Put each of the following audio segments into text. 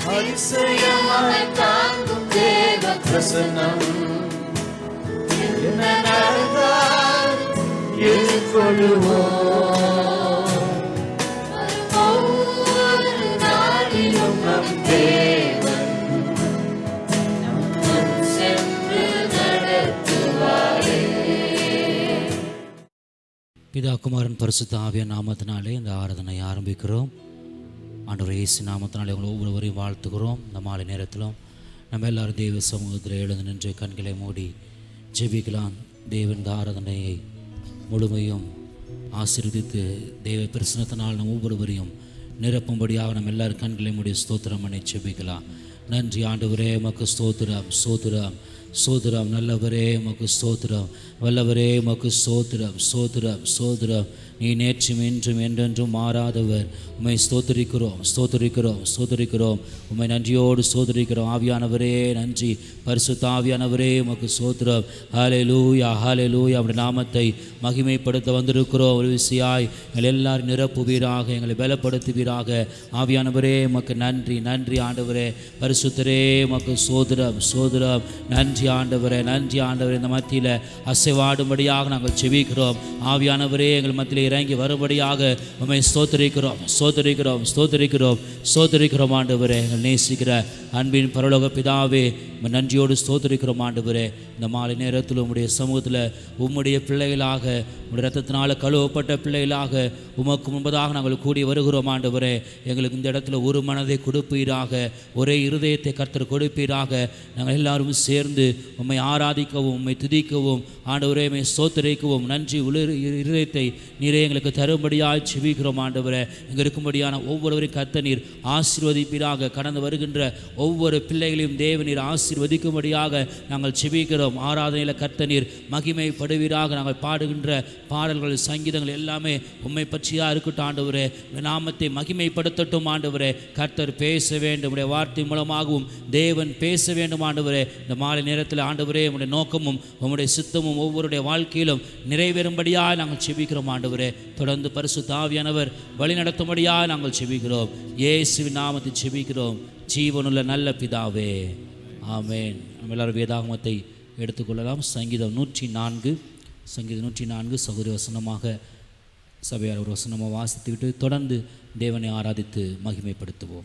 அதிசயமாய் தாங்கும் தேவ பிரசன்னம் என்ன நடந்தால் எதிர்கொள்ளுவோம் ஒவ்வொரு நாளிலும் நம் தேவன் நம் முன் சென்று நடத்துவாரே பிதா குமாரன் பரிசுத்த ஆவிய நாமத்தினாலே இந்த ஆராதனை ஆரம்பிக்கிறோம் ஆண்டவர் இயேசு நாமத்தினாலே உங்களை ஒவ்வொருவரையும் வாழ்த்துகிறோம் இந்த மாலை நேரத்திலும் நம்ம எல்லாரும் தெய்வ சமூகத்தில் எழுந்து நின்று கண்களை மூடி ஜெபிக்கலாம் தேவன் இந்த ஆராதனையை முழுமையும் ஆசீர்வதித்து தெய்வ பிரசனத்தினால் நம் ஒவ்வொருவரையும் நிரப்பும்படியாக நம்ம எல்லாரும் கண்களை மூடி ஸ்தோத்திரம் பண்ணி ஜெபிக்கலாம் நன்றி ஆண்டவரே மக்கு ஸ்தோத்திரம் ஸ்தோத்திரம் சோதரம் நல்லவரே மக்கு ஸ்தோத்திரம் வல்லவரே மக்கு ஸ்தோத்திரம் ஸ்தோத்திரம் ஸ்தோத்திரம் நீ நேற்றும் இன்றும் என்றென்றும் மாறாதவர் உம்மை ஸ்தோத்திரிக்கிறோம் ஸ்தோத்திரிக்கிறோம் ஸ்தோத்திரிக்கிறோம் உம்மை நன்றியோடு ஸ்தோத்திரிக்கிறோம் ஆவியானவரே நன்றி பரிசுத்த ஆவியானவரே உமக்கு ஸ்தோத்திரம் ஹாலே லூயா ஹாலே லூயா அப்படி நாமத்தை மகிமைப்படுத்த வந்திருக்கிறோம் ஒரு விசியாய் எங்கள் எல்லாரும் நிரப்புவீராக எங்களை பலப்படுத்துவீராக ஆவியானவரே உமக்கு நன்றி நன்றி ஆண்டவரே பரிசுத்தரே உமக்கு சோதரம் சோதரம் நன்றி ஆண்டவரே நன்றி ஆண்டவரே இந்த மத்தியில் அசைவாடும்படியாக நாங்கள் செபிக்கிறோம் ஆவியானவரே எங்கள் மத்தியில் இறங்கி வரும்படியாக உம்மை ஸ்தோத்தரிக்கிறோம் ஸ்தோத்தரிக்கிறோம் ஸ்தோத்தரிக்கிறோம் ஸ்தோத்தரிக்கிறோம் ஆண்டவரே எங்கள் நேசிக்கிற அன்பின் பரலோக பிதாவே உம்மை நன்றியோடு ஸ்தோத்தரிக்கிறோம் ஆண்டவரே இந்த மாலை நேரத்தில் உம்முடைய சமூகத்தில் உம்முடைய பிள்ளைகளாக உம்முடைய ரத்தத்தினால கழுவப்பட்ட பிள்ளைகளாக உமக்கு முன்பதாக நாங்கள் கூடி வருகிறோம் ஆண்டவரே எங்களுக்கு இந்த இடத்துல ஒரு மனதை கொடுப்பீராக ஒரே இருதயத்தை கர்த்தர் கொடுப்பீராக நாங்கள் எல்லாரும் சேர்ந்து உம்மை ஆராதிக்கவும் உம்மை துதிக்கவும் ஆண்டவரே உம்மை ஸ்தோத்தரிக்கவும் நன்றி உளிர் இருதயத்தை நீரே எங்களுக்கு தரும்படியாய் செபிக்கிறோம் ஆண்டவரே இங்கே இருக்கும்படியான ஒவ்வொருவரையும் கர்த்த நீர் ஆசீர்வதிப்பீராக கடந்து வருகின்ற ஒவ்வொரு பிள்ளைகளையும் தேவநீர் ஆசீர்வதிக்கும்படியாக நாங்கள் செபிக்கிறோம் ஆராதனையில் கர்த்த நீர் மகிமைப்படுவீராக நாங்கள் பாடுகின்ற பாடல்கள் சங்கீதங்கள் எல்லாமே உம்மை பற்றியா இருக்கட்டும் ஆண்டவரே உம்முடைய நாமத்தை மகிமைப்படுத்தட்டும் ஆண்டவரே கர்த்தர் பேச வேண்டும் உடைய வார்த்தை மூலமாகவும் தேவன் பேச வேண்டும் ஆண்டவரே இந்த மாலை நேரத்தில் ஆண்டவரே உம்முடைய நோக்கமும் உம்முடைய சித்தமும் ஒவ்வொருடைய வாழ்க்கையிலும் நிறைவேறும்படியாக நாங்கள் செபிக்கிறோம் ஆண்டவரே தொடர்ந்து பரிசு தாவியானவர் வழி நடத்தும்படியாக நாங்கள் செபிக்கிறோம் இயேசுவின் நாமத்தை செபிக்கிறோம் ஜீவனுள்ள நல்ல பிதாவே ஆமென் நம்ம எல்லாரும் வேதாகமத்தை எடுத்துக்கொள்ளலாம் சங்கீதம் நூற்றி நான்கு சங்கீதம் நூற்றி நான்கு சகோதரி வசனமாக சபையார் ஒரு வசனமாக வாசித்துவிட்டு தொடர்ந்து தேவனை ஆராதித்து மகிமைப்படுத்துவோம்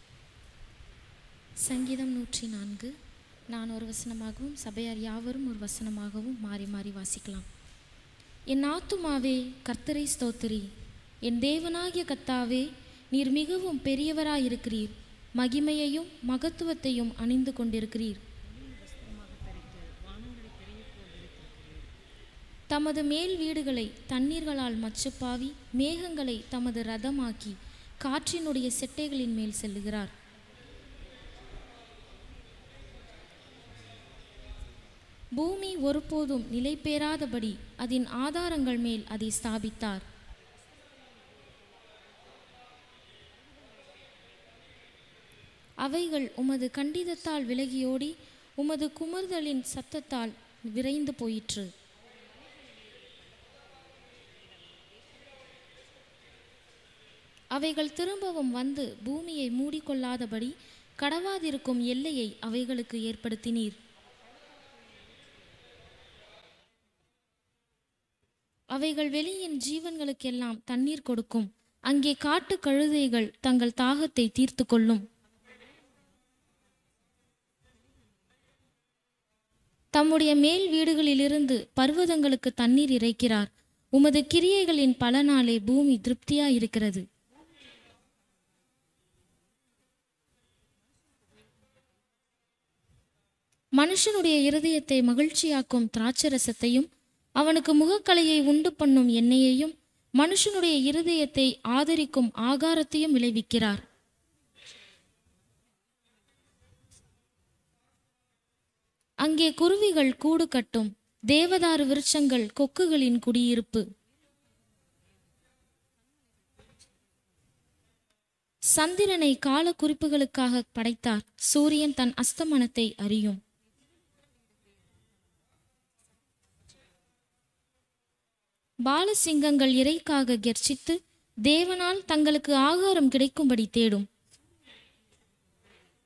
சங்கீதம் நூற்றி நான்கு நான் ஒரு வசனமாகவும் சபையார் யாவரும் ஒரு வசனமாகவும் மாறி மாறி வாசிக்கலாம் என் ஆத்துமாவே கர்த்தரை ஸ்தோத்திரி என் தேவனாகிய கத்தாவே நீர் மிகவும் பெரியவராயிருக்கிறீர் மகிமையையும் மகத்துவத்தையும் அணிந்து கொண்டிருக்கிறீர் தமது மேல் வீடுகளை தண்ணீர்களால் மச்சுப்பாவி மேகங்களை தமது ரதமாக்கி காற்றினுடைய செட்டைகளின் மேல் செல்லுகிறார் பூமி ஒருபோதும் நிலைபெறாதபடி அதன் ஆதாரங்கள் மேல் அதை ஸ்தாபித்தார் அவைகள் உமது கண்டிதத்தால் விலகியோடி உமது குமர்தலின் சத்தத்தால் விரைந்து போயிற்று அவைகள் திரும்பவும் வந்து பூமியை மூடிக்கொள்ளாதபடி கடவாதிருக்கும் எல்லையை அவைகளுக்கு ஏற்படுத்தினீர் அவைகள் வெளியின் ஜீவன்களுக்கெல்லாம் தண்ணீர் கொடுக்கும் அங்கே காட்டு கழுதைகள் தங்கள் தாகத்தை தீர்த்து கொள்ளும் தம்முடைய மேல் வீடுகளிலிருந்து பர்வதங்களுக்கு தண்ணீர் இறைக்கிறார் உமது கிரியைகளின் பலனாலே பூமி திருப்தியாயிருக்கிறது மனுஷனுடைய இருதயத்தை மகிழ்ச்சியாக்கும் திராட்சரசத்தையும் அவனுக்கு முகக்கலையை உண்டு பண்ணும் எண்ணெயையும் மனுஷனுடைய இருதயத்தை ஆதரிக்கும் ஆகாரத்தையும் விளைவிக்கிறார் அங்கே குருவிகள் கூடு கட்டும் தேவதாரு விருட்சங்கள் கொக்குகளின் குடியிருப்பு சந்திரனை கால குறிப்புகளுக்காக படைத்தார் சூரியன் தன் அஸ்தமனத்தை அறியும் பாலசிங்கங்கள் இறைக்காக கெர்ச்சித்து தேவனால் தங்களுக்கு ஆகாரம் கிடைக்கும்படி தேடும்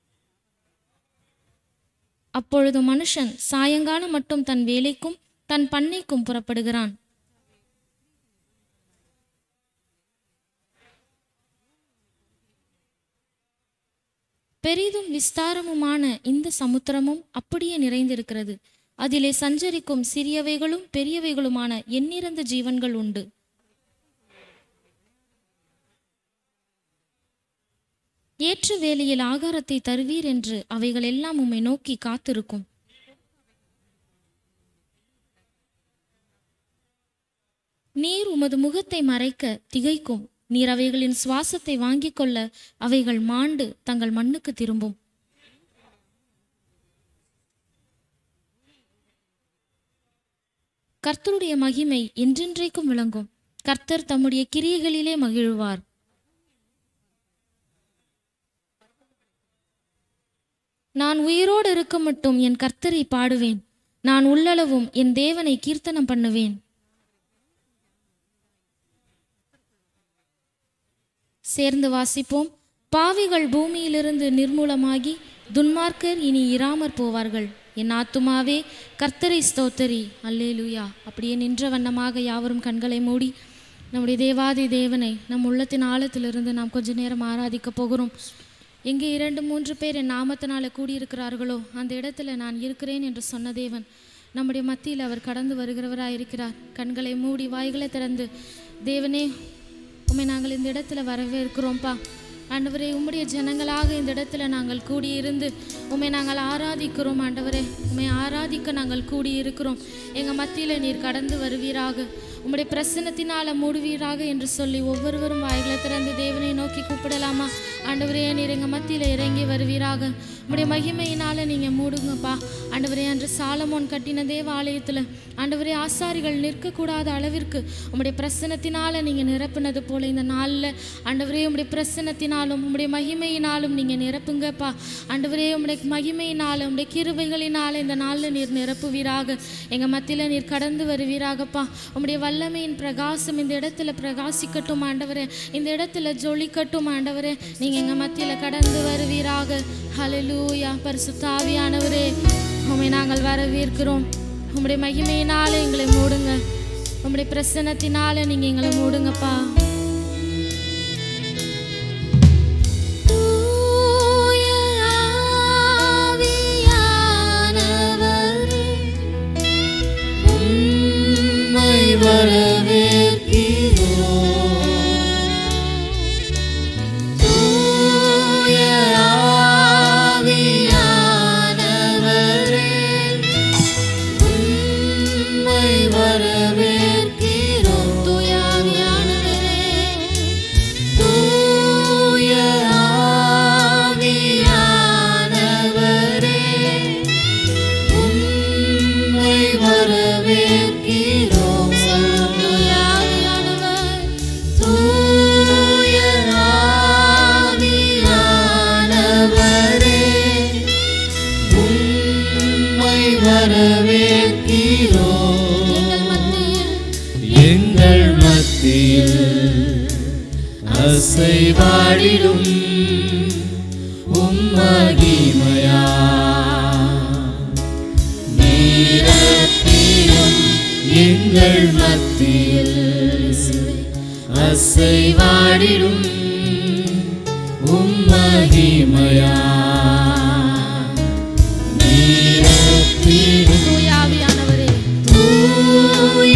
அப்பொழுது மனுஷன் சாயங்காலம் மட்டும் தன் வேலைக்கும் தன் பண்ணைக்கும் புறப்படுகிறான் பெரிதும் விஸ்தாரமுமான இந்த சமுத்திரமும் அப்படியே நிறைந்திருக்கிறது அதிலே சஞ்சரிக்கும் சிறியவைகளும் பெரியவைகளுமான எண்ணிறந்த ஜீவன்கள் உண்டு ஏற்ற வேளையில் ஆகாரத்தை தருவீர் என்று அவைகள் எல்லாம் உம்மை நோக்கி காத்திருக்கும் நீர் உமது முகத்தை மறைக்க திகைக்கும் நீர் அவைகளின் சுவாசத்தை வாங்கிக் கொள்ள அவைகள் மாண்டு தங்கள் மண்ணுக்கு திரும்பும் கர்த்தருடைய மகிமை என்றென்றைக்கும் விளங்கும் கர்த்தர் தம்முடைய கிரியைகளிலே மகிழ்வார் நான் உயிரோடு இருக்க மட்டும் என் கர்த்தரை பாடுவேன் நான் உள்ளளவும் என் தேவனை கீர்த்தனம் பண்ணுவேன் சேர்ந்து வாசிப்போம் பாவிகள் பூமியிலிருந்து நிர்மூலமாகி துன்மார்க்கர் இனி இராமற் போவார்கள் என் ஆத்துமாவே கர்த்தரை ஸ்தோத்தரி அல்லேலூயா அப்படியே நின்ற வண்ணமாக யாவரும் கண்களை மூடி நம்முடைய தேவாதி தேவனை நம் உள்ளத்தின் ஆழத்திலிருந்து நாம் கொஞ்ச நேரம் ஆராதிக்க போகிறோம் எங்கே இரண்டு மூன்று பேர் என் நாமத்தினால கூடியிருக்கிறார்களோ அந்த இடத்துல நான் இருக்கிறேன் என்று சொன்ன தேவன் நம்முடைய மத்தியில் அவர் கடந்து வருகிறவராய் இருக்கிறார் கண்களை மூடி வாய்களை திறந்து தேவனே உம்மை நாங்கள் இந்த இடத்துல வரவேற்கிறோம்ப்பா ஆண்டவரே உம்முடைய ஜனங்களாக இந்த இடத்துல நாங்கள் கூடியிருந்து உம்மை நாங்கள் ஆராதிக்கிறோம் ஆண்டவரே உம்மை ஆராதிக்க நாங்கள் கூடியிருக்கிறோம் எங்கள் மத்தியில் நீர் கடந்து வருவீராக உம்முடைய பிரசன்னத்தினால மூடுவீராக என்று சொல்லி ஒவ்வொருவரும் வாய்களை திறந்து தேவனை நோக்கி கூப்பிடலாமா ஆண்டவரே நீர் எங்கள் மத்தியில் இறங்கி வருவீராக உம்முடைய மகிமையினால நீங்கள் மூடுங்கப்பா ஆண்டவரே அன்று சாலமோன் கட்டின தேவாலயத்தில் ஆண்டவரே ஆசாரிகள் நிற்கக்கூடாத அளவிற்கு உம்முடைய பிரசன்னத்தினால நீங்கள் நிரப்புனது போல இந்த நாளில் ஆண்டவரே உம்முடைய பிரசன்னத்தினாலும் உம்முடைய மகிமையினாலும் நீங்கள் நிரப்புங்கப்பா ஆண்டவரே உம்முடைய மகிமையினாலும் உம்முடைய கிருபைகளினால இந்த நாளில் நீர் நிரப்புவீராக எங்கள் மத்தியில் நீர் கடந்து வருவீராகப்பா உம்முடைய வல்லமையின் பிரகாசம் இந்த இடத்துல பிரகாசிக்கட்டும் ஆண்டவரே இந்த இடத்துல ஜொலிக்கட்டும் ஆண்டவரே நீங்கள் எங்கள் மத்தியில் கடந்து வருவீராக ஹalleluya பரிசுத்தாவியானவரே உம்மை நாங்கள் வரவேற்கிறோம் உம்முடைய மகிமையினால எங்களை மூடுங்க உம்முடைய பிரசன்னத்தினால நீங்க எங்களை மூடுங்கப்பா தூய ஆவியானவரே, உம்மை வரவேற்கிறோம் தூய ஆவியானவரே, உம்மை வரவேற்கிறோம் தூய ஆவியானவரே, தூய ஆவியானவரே, உம்மை வரவேற்கிறோம் தூய ஆவியானவர், தூய ஆவியானவரே, உம்மை வரவேற்கிறோம் எங்கள் மத்தியில் எங்கள் மத்தியில் அசைவாடிடும் உம்மகிமையா நீரத்திலும் எங்கள் மத்தியில் அசைவாடிடும் உம்மகிமையா நீரத்திலும் தூய ஆவியானவரே, தூய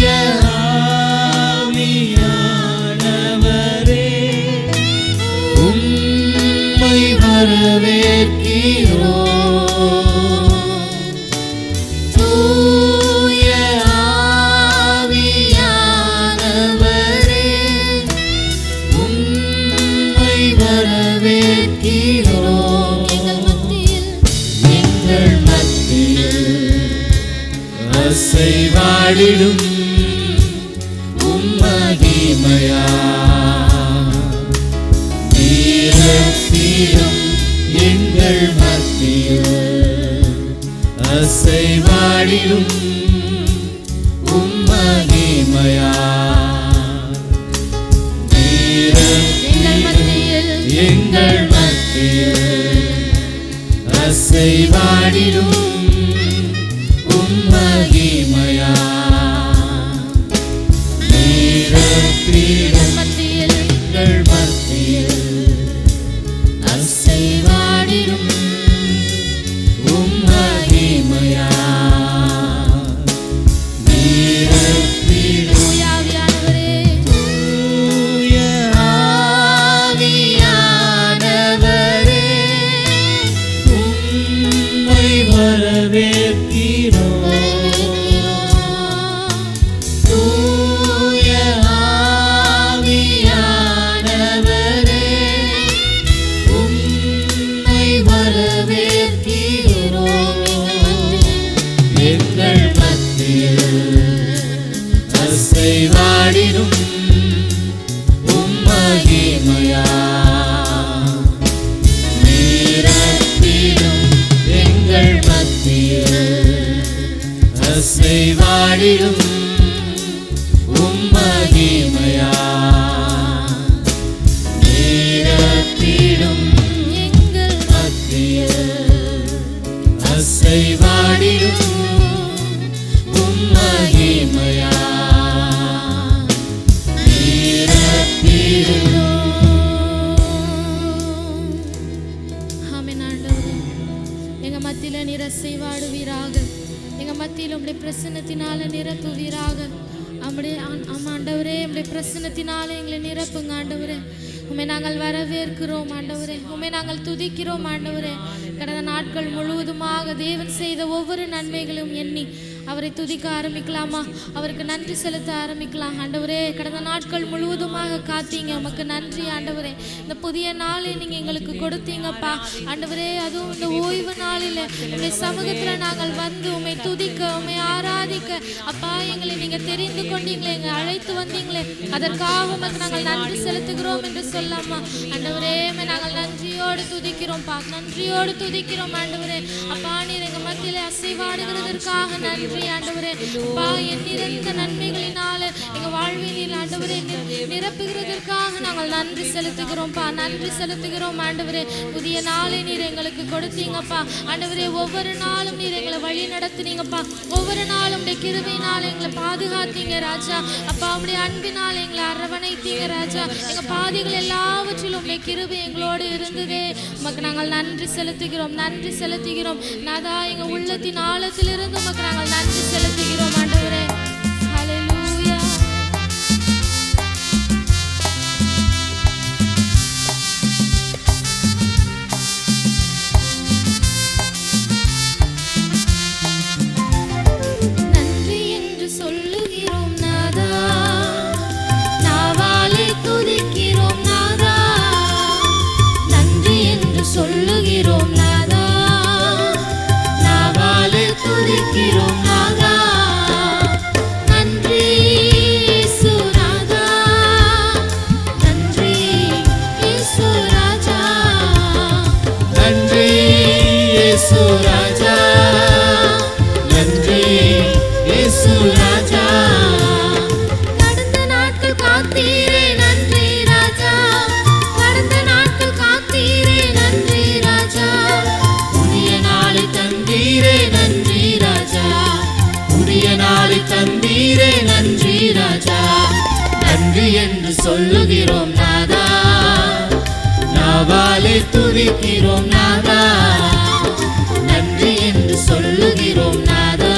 ஆவியானவரே, உம்மை வரவேற்கிறோம். தூய ஆவியானவரே, உம்மை வரவேற்கிறோம். எங்கள் மத்தியில் எங்கள் மத்தியில் அசைவாடிடும் உம்மகிமையா நீரத்திலும் எங்கள் மத்தியில் அசைவாடிடும் உம்மகிமையா எங்கள் மத்தியில் எங்கள் மத்தியில் அசைவாடிடும் அசைவாடிடும் உம்மகிமையா நீரத்திடும் எங்கள் மத்தியில் அசைவாடிடும் உம்மகிமையா நீரத்திடும் எங்கள் மத்தியில் அசைவாடிடும் உம்மகிமையா ஆமென் ஆண்டவரே எங்க மத்தியில நிறசை வாடுவீராக எங்க மத்தியில் உம்முடைய பிரசன்னத்தினால நிரப்புவீராக அப்படியே ஆமா ஆண்டவரே உம்முடைய பிரசன்னத்தினால எங்களை நிரப்புங்க ஆண்டவரே உண்மை நாங்கள் வரவேற்கிறோம் ஆண்டவரே உண்மை நாங்கள் துதிக்கிறோம் ஆண்டவரே கடந்த நாட்கள் முழுவதுமாக தேவன் செய்த ஒவ்வொரு நன்மைகளையும் எண்ணி அவரை துதிக்க ஆரம்பிக்கலாமா அவருக்கு நன்றி செலுத்த ஆரம்பிக்கலாம் ஆண்டவரே கடந்த நாட்கள் முழுவதுமாக காத்தீங்க உமக்கு நன்றி ஆண்டவரே இந்த புதிய நாளை நீங்க எங்களுக்கு கொடுத்தீங்கப்பா ஆண்டவரே அதுவும் இந்த ஓய்வு நாளில் உங்களுடைய சமூகத்துல நாங்கள் வந்து உண்மை துதிக்க உண்மை ஆராதிக்க அப்பா எங்களை நீங்க தெரிந்து கொண்டீங்களே எங்களை அழைத்து வந்தீங்களே அதற்காக உமக்கு நாங்கள் நன்றி செலுத்துகிறோம் என்று சொல்லாமா ஆண்டவரே உம்மை நாங்கள் நன்றியோடு துதிக்கிறோம் பா நன்றியோடு துதிக்கிறோம் ஆண்டவரே அப்பா நீர் எங்க மத்தியிலே அசைவாடுகிறதற்காக நன்றி ஆண்டவரே அப்பா என் நிறைந்த நன்மைகளினால எங்க வாழ்வில் ஆண்டவரே நீர் நிரப்புகிறதற்காக நாங்கள் நன்றி செலுத்துகிறோம் பா நன்றி செலுத்துகிறோம் ஆண்டவரே புதிய நாளை நீர் எங்களுக்கு கொடுத்தீங்கப்பா ஆண்டவரே ஒவ்வொரு நாளும் நீர் எங்களை வழி நடத்துனீங்கப்பா ஒவ்வொரு நாளும் உடைய கிருபையினால் எங்களை பாதுகாத்தீங்க ராஜா அப்பா உடைய அன்பினால் எங்களை அரவணைத்தீங்க ராஜா எங்க பாதைகள் எல்லாவற்றிலும் உடைய கிருபை எங்களோடு இருந்ததே உமக்கு நாங்கள் நன்றி செலுத்துகிறோம் நன்றி செலுத்துகிறோம் நாதா எங்க உள்ளத்தின் ஆழத்திலிருந்து உமக்கு நாங்கள் நன்றி செலுத்துகிறோம் ஆண்டவரே ஹalleluya நன்றி என்று சொல்லுகிறோம் நாதா நாவாலே துதிக்கிறோம் நாதா நன்றி என்று சொல்லுகிறோம் நாதா நாவாலே துதிக்கிறோம் நாதா நன்றி இயேசு நாதா நன்றி இயேசு ராஜா நன்றி இயேசு ராஜா நன்றி இயேசு ராஜா கடந்த நாட்கள் காத்தீரே நன்றி ராஜா கடந்த நாட்கள் காத்தீரே நன்றி ராஜா புதிய நாளை தந்தீரே நன்றி ராஜா புதிய நாளை தந்தீரே நன்றி ராஜா நன்றி என்று சொல்லுகிறோம் நாதா நாவாலே துதிக்கிறோம் நாதா நன்றி என்று சொல்லுகிறோம் நாதா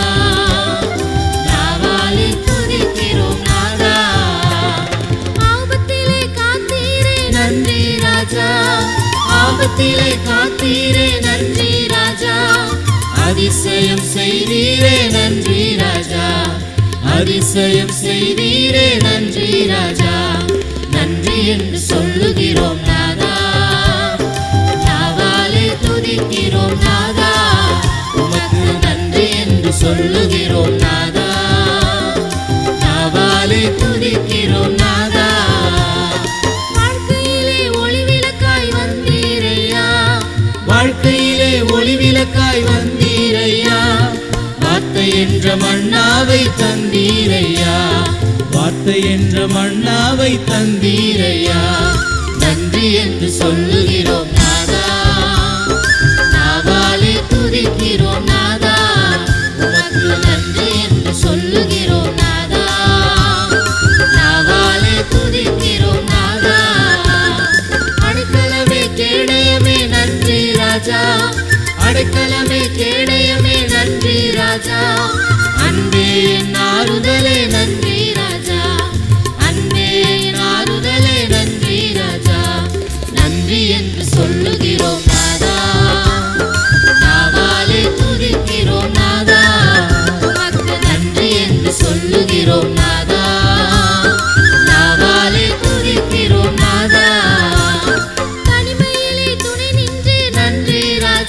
நாவாலே துதிக்கிறோம் நாதா ஆபத்திலே காத்தீரே நன்றி ராஜா ஆபத்திலே காத்தீரே நன்றி ராஜா அதிசயம் செய்தீரே நன்றி ராஜா அதிசயம் செய்தீரே நன்றி ராஜா நன்றி என்று சொல்லுகிறோம் நாதா நாவாலே துதிக்கிறோம் நாதா உமக்கு நன்றி என்று சொல்லுகிறோம் நாதா நாவாலே துதிக்கிறோம் நாதா வாழ்க்கையிலே ஒளி விளக்காய் வந்தீரையா வாழ்க்கையிலே ஒளி விளக்காய் வந்தீரையா வார்த்தை என்ற மண்ணாவை தந்தீரையா வார்த்தை என்ற மண்ணாவை தந்தீரையா நன்றி என்று சொல்லுகிறோம் நாதா நாவாலே துதிக்கிறோம் நாதா உமக்கு நன்றி என்று சொல்லுகிறோம் நாதா நாவாலே துதிக்கிறோம் நாதா அடைக்கலமே கேடயமே நன்றி ராஜா அடைக்கலமே கேடயமே நன்றி ராஜா அன்பே என் ஆறுதலே நன்றி ராஜா அன்பே என் ஆறுதலே நன்றி ராஜா நன்றி என்று சொல்லுகிறோம் நாதா நாவாலே துதிக்கிறோம் நாதா உமக்கு நன்றி என்று சொல்லுகிறோம் நாதா நாவாலே துதிக்கிறோம் நாதா தனிமையிலே துணை நின்று நன்றி ராஜா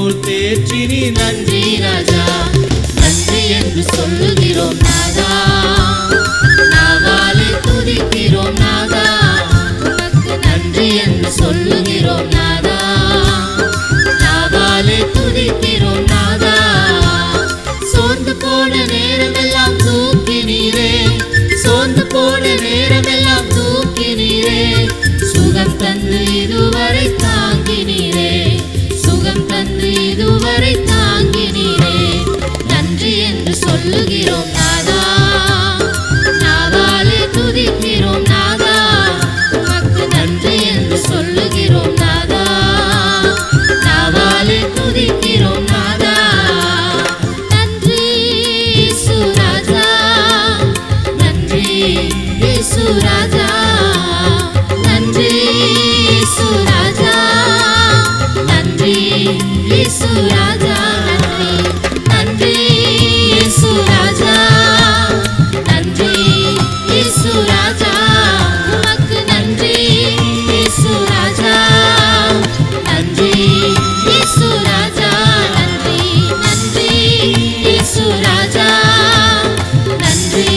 போல் தேற்றி நீ நன்றி ராஜா நன்றி என்று சொல்லுகிறோம் நாதா நாவாலே துதிக்கிறோம் நாதா உமக்கு நன்றி என்று சொல்லுகிறோம் நாதா நாவாலே துதிக்கிறோம் நாதா சோர்ந்து போன நேரமெல்லாம் தூக்கி நீரே சோர்ந்து போன நேரமெல்லாம் தூக்கி நீரே சுகம் தந்து இதுவரை தாங்கி நீரே சுகம் தந்து இதுவரை தாங்கி நீரே நன்றி என்று சொல்லுகிறோம் நாதா நாவாலே துதிக்கிறோம் நாதா உமக்கு நன்றி என்று சொல்லுகிறோம் நாதா நாவாலே துதிக்கிறோம் நாதா நன்றி சுராஜா நன்றி சுராஜா நன்றி சுராஜா நன்றி சுராஜா நன்றி நன்றி சுராஜா நன்றி சுராஜா உமக்கு நன்றி சுராஜா நன்றி சுராஜா நன்றி நன்றி சுராஜா நன்றி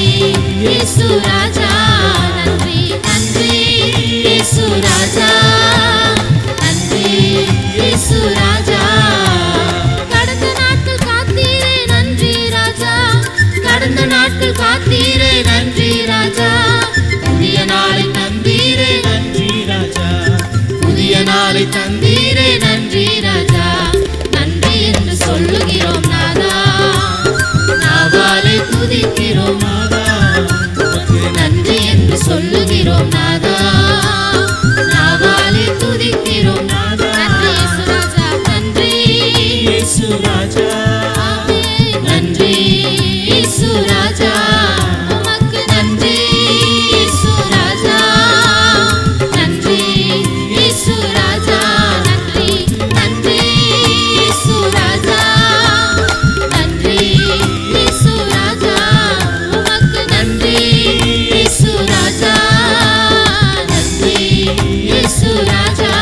சுராஜா நன்றி நன்றி சுராஜா நன்றி சுராஜா கடந்த நாட்கள் காத்தீரே நன்றி ராஜா கடந்த நாட்கள் காத்தீரே நன்றி ராஜா புதிய நாளை தந்தீரே நன்றி ராஜா புதிய நாளை தந்தீரே நன்றி ராஜா நன்றி என்று சொல்லுகிறோம் நாதா நாவாலை துதிக்கிறோம் நாதா உமக்கு நன்றி என்று சொல்லுகிறோம் நாதா நாவாலை துதிக்கிறோம் நாதா நன்றி இயேசுராஜா நன்றி இயேசுராஜா நன்றி இயேசுராஜா உமக்கு நன்றி இயேசுராஜா நன்றி இயேசுராஜா நன்றி நன்றி இயேசுராஜா நன்றி இயேசுராஜா உமக்கு நன்றி இயேசுராஜா நன்றி இயேசுராஜா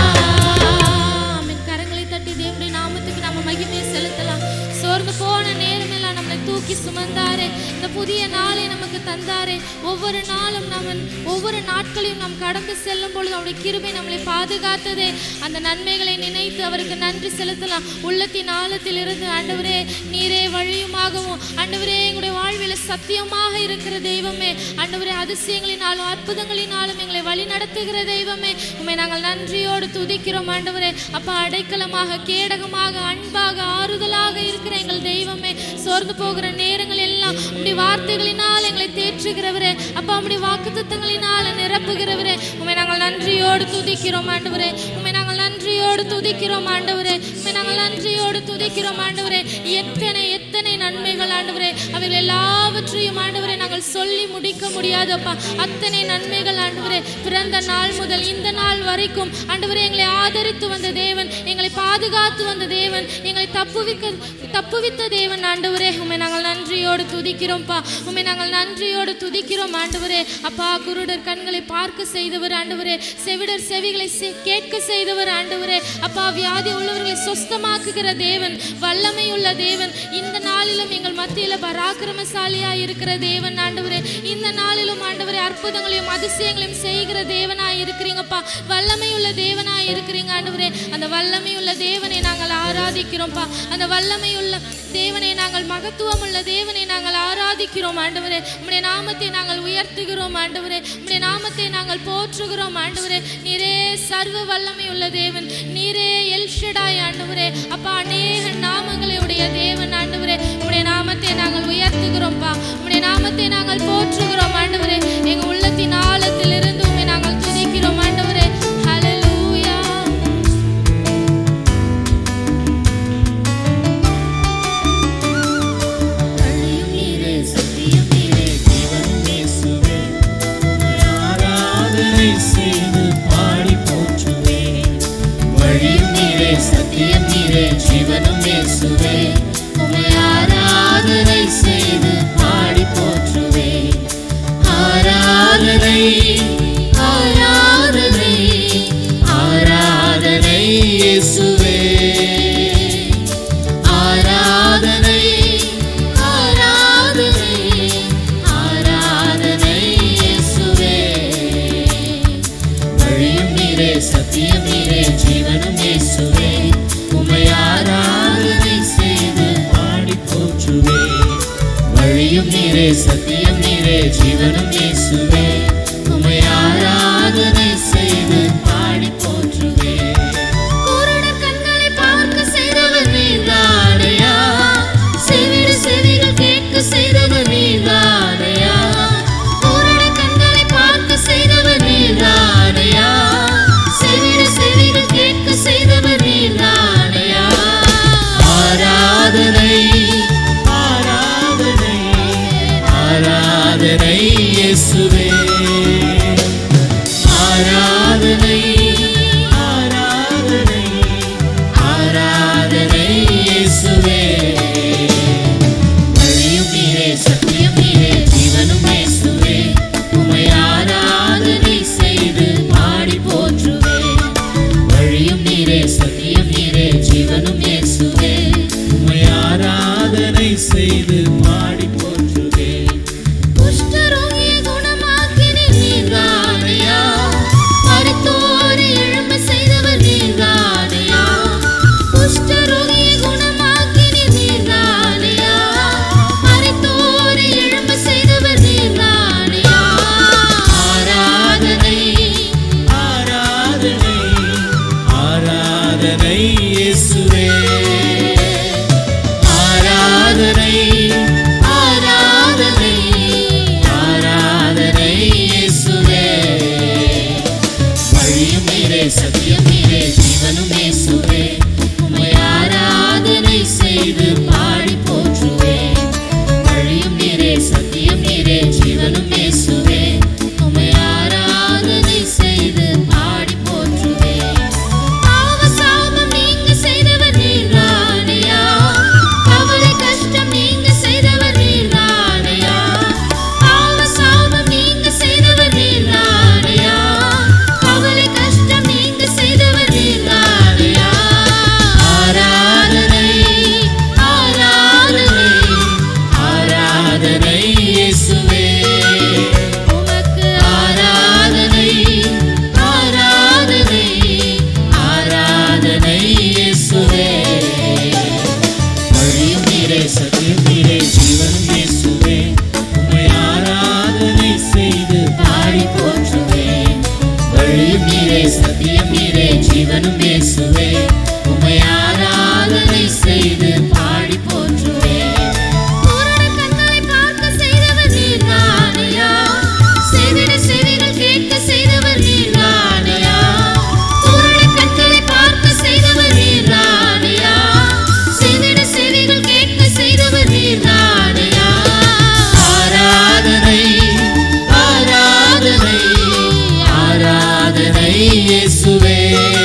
ஆமென். கரங்களை தட்டி தேவனுடைய நாமத்துக்கு நம்ம மகிமையை செலுத்தலாம் சோர்ந்து போன நேரமெல்லாம் நம்மளை தூக்கி சுமந்தாரே இந்த புதிய நாளை நமக்கு தந்தாரே ஒவ்வொரு நாளும் நம்ம ஒவ்வொரு நாட்களையும் நாம் கடந்து செல்லும் பொழுது அவருடைய கிருபை நம்மளை பாதுகாத்ததே அந்த நன்மைகளை நினைத்து அவருக்கு நன்றி செலுத்தலாம் உள்ளத்தின் ஆழத்தில் இருந்து ஆண்டவரே நீரே வழியுமாகவும் ஆண்டவரே எங்களுடைய வாழ்வில் சத்தியமாக இருக்கிற தெய்வமே ஆண்டவரே அதிசயங்களினாலும் அற்புதங்களினாலும் எங்களை வழி நடத்துகிற தெய்வமே உண்மை நாங்கள் நன்றியோடு துதிக்கிறோம் ஆண்டவரே அப்பா அடைக்கலமாக கேடகமாக அன்பாக ஆறுதலாக இருக்கிற எங்கள் தெய்வமே சோர்ந்து போகிற நேரங்கள் எல்லாம் உடைய வார்த்தைகளினால் எங்களை தேற்றுகிறவரே அப்பா உடைய வாக்குத்தத்தங்களினால் நிரப்புகிறவரே உண்மை நாங்கள் நன்றியோடு துதிக்கிறோம் ஆண்டவரே உண்மை நாங்கள் நன்றியோடு துதிக்கிறோம் ஆண்டவரே உண்மை நாங்கள் நன்றியோடு துதிக்கிறோம் ஆண்டவரே எத்தனை எத்தனை நன்மைகள் ஆண்டவரே அவைகள் எல்லாவற்றையும் ஆண்டவரே நாங்கள் சொல்லி முடிக்க முடியாதப்பா அத்தனை நன்மைகள் ஆண்டவரே பிறந்த நாள் முதல் இந்த நாள் வரைக்கும் ஆண்டவரே எங்களை ஆதரித்து வந்த தேவன் எங்களை பாதுகாத்து வந்த தேவன் எங்களை தப்புவிக்க தப்புவித்த தேவன் ஆண்டவரே உண்மை நாங்கள் நன்றியோடு துதிக்கிறோம்ப்பா உண்மை நாங்கள் நன்றியோடு துதிக்கிறோம் ஆண்டவரே அப்பா குருடர் கண்களை பார்க்க செய்தவர் ஆண்டவரே செவிடர் செவிகளை செ- கேட்க செய்தவர் ஆண்டவரே அப்பா வியாதி உள்ளவர்களை சொஸ்தமாக்குகிற தேவன் வல்லமை உள்ள தேவன் இந்த நாளிலும் எங்கள் மத்தியில பராக்கிரமசாலியா இருக்கிற தேவன் ஆண்டவரே இந்த நாளிலும் ஆண்டவரே அற்புதங்களையும் அதிசயங்களையும் செய்கிற தேவனாய் இருக்கிறீங்கப்பா வல்லமை உள்ள தேவனாய் இருக்கிறீங்க ஆண்டவரே அந்த வல்லமை உள்ள தேவனை நாங்கள் ஆராதிக்கிறோம்ப்பா அந்த வல்லமை உள்ள தேவனை நாங்கள் மகத்துவம் உள்ள தேவனை நாங்கள் ஆராதிக்கிறோம் ஆண்டவரே உம்முடைய நாமத்தை நாங்கள் உயர்த்துகிறோம் ஆண்டவரே உம்முடைய நாமத்தை நாங்கள் போற்றுகிறோம் ஆண்டவரே நீரே சர்வ வல்லமை உள்ள தேவன் நீரே எல்ஷடாய் ஆண்டவரே அப்பா அநேக நாமங்களை உடைய தேவன் ஆண்டவரே உம்முடைய நாமத்தை நாங்கள் உயர்த்துகிறோம்ப்பா உம்முடைய நாமத்தை நாங்கள் போற்றுகிறோம் ஆண்டவரே எங்க உள்ளத்தின் ஆழத்திலிருந்து உம்மை நாங்கள் துதிக்கிறோம் ஆண்டவரே ஹalleluya வழியும் நீரே சத்தியம் நீரே ஜீவனும் இயேசுவே ஆராதனை செய்து பாடி போற்றுவேன் வழியும் நீரே சத்தியம் நீரே ஜீவனும் இயேசுவே உம்மை ஆராதனை செய்து பாடி போற்றுவேன் ஆராதனை ஆராதனை ஆராதனை இயேசுவே நீரே சத்தியம் நீரே ஜீவனும் இயேசுவே உம்மை ஆராதனை செய்து பாடி போற்றுவே குருடர் கண்களை பார்க்க செய்தவர் நீதானையா செவிடு செவிகள் கேட்க செய்தவர் நீதானையா குருடர் கண்களை பார்க்க செய்தவர் நீதானையா செவிடு செவிகள் கேட்க செய்தவர் நீதானையா ஆராதனை ஆராதனை ஆராதனை இயேசுவே ஆராதனை ஆராதனை ஆராதனை இயேசுவே வழியும் நீரே சத்தியம் நீரே ஜீவனும் இயேசுவே உம்மை ஆராதனை செய்து பாடி போற்றுவே வழியும் நீரே சத்தியம் நீரே ஜீவனும் இயேசுவே உம்மை ஆராதனை செய்து பாடி போற்றுவே குஷ்டரோகியை குணமாக்கினீர் நீதானையா மரித்தோரை எழும்ப செய்தவர் நீதானையா குஷ்டரோகியை குணமாக்கினீர் நீதானையா மரித்தோரை எழும்ப செய்தவர் நீதானையா ஆராதனை ஆராதனை ஆராதனை இயேசுவே ஆராதனை ஆராதனை ஆராதனை இயேசுவே வழியும் நீரே சத்தியம் நீரே ஜீவனும் இயேசுவே உம்மை ஆராதனை செய்து பாடி போற்றுவே வழியும் நீரே சத்தியம் நீரே ஜீவனும் இயேசுவே உம்மை ஆராதனை செய்து பாடி போற்றுவே பாவ சாபம் நீங்க செய்தவர் நீதானையா கவலை கஷ்டம் நீங்க செய்தவர் நீதானையா பாவ சாபம் நீங்க செய்தவர் நீதானையா கவலை கஷ்டம் நீங்க செய்தவர் நீதானையா ஆராதனை ஆராதனை ஆராதனை இயேசுவே உமக்கு ஆராதனை ஆராதனை ஆராதனை இயேசுவே வழியும் நீரே சத்தியம் நீரே ஜீவனும் இயேசுவே உம்மை ஆராதனை செய்து பாடி போற்றுவே வழியும் நீரே சத்தியம் நீரே ஜீவனும் இயேசுவே உம்மை ஆராதனை செய்து பாடி போற்றுவே குருடர் கண்களை பார்க்க செய்தவர் நீதானையா செவிட செவிகள் கேட்க செய்தவர் நீதானையா குருடர் கண்களை பார்க்க செய்தவர் நீதானையா செவிட செவிகள் கேட்க செய்தவர் நீதானையா ஆராதனை ஆராதனை ஆராதனை இயேசுவே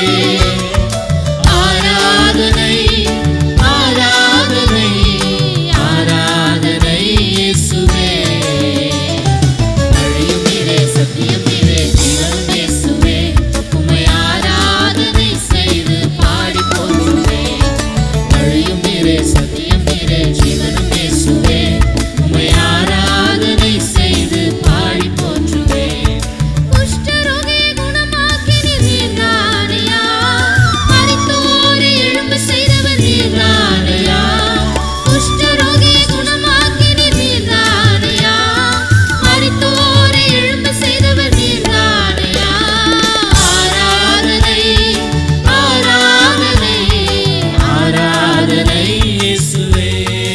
ஆராதனை ஆராதனை ஆராதனை இயேசுவே வழியும் நீரே சத்தியம் நீரே ஜீவனும் இயேசுவே உம்மை ஆராதனை செய்து பாடி போற்றுவே வழியும் நீரே சத்தியம் நீரே ஜீவனும் இயேசுவே உம்மை ஆராதனை செய்து பாடி போற்றுவே குஷ்டரோகியை குணமாக்கினீர் நீதானையா மரித்தோரை எழும்ப செய்தவர் நீதானையா குஷ்டரோகியை குணமாக்கினீர் நீதானையா மரித்தோரை எழும்ப செய்தவர் நீதானையா ஆராதனை ஆராதனை ஆராதனை இயேசுவே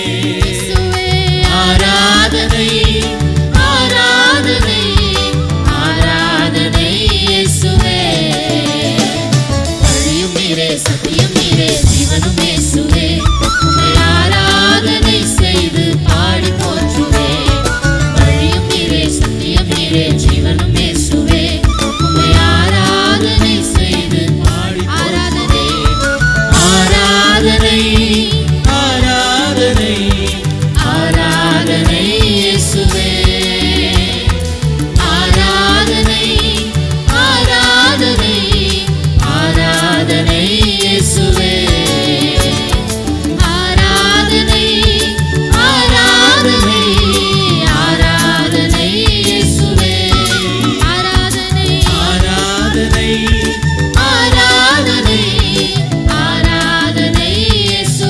ஆராதனை ஆராதனை ஆராதனை இயேசுவே வழியும் நீரே சத்தியம் நீரே ஜீவனும் இயேசுவே உம்மை ஆராதனை செய்து பாடி போற்றுவே வழியும் நீரே சத்தியம் நீரே ஜீவனும் இயேசுவே உம்மை ஆராதனை செய்து பாடி ஆராதனை ஆராதனை ஆராதனை ஆராதனை இயேசுவே ஆராதனை ஆராதனை ஆராதனை இயேசுவே ஆராதனை ஆராதனை ஆராதனை இயேசுவே ஆராதனை ஆராதனை ஆராதனை ஆராதனை இயேசுவே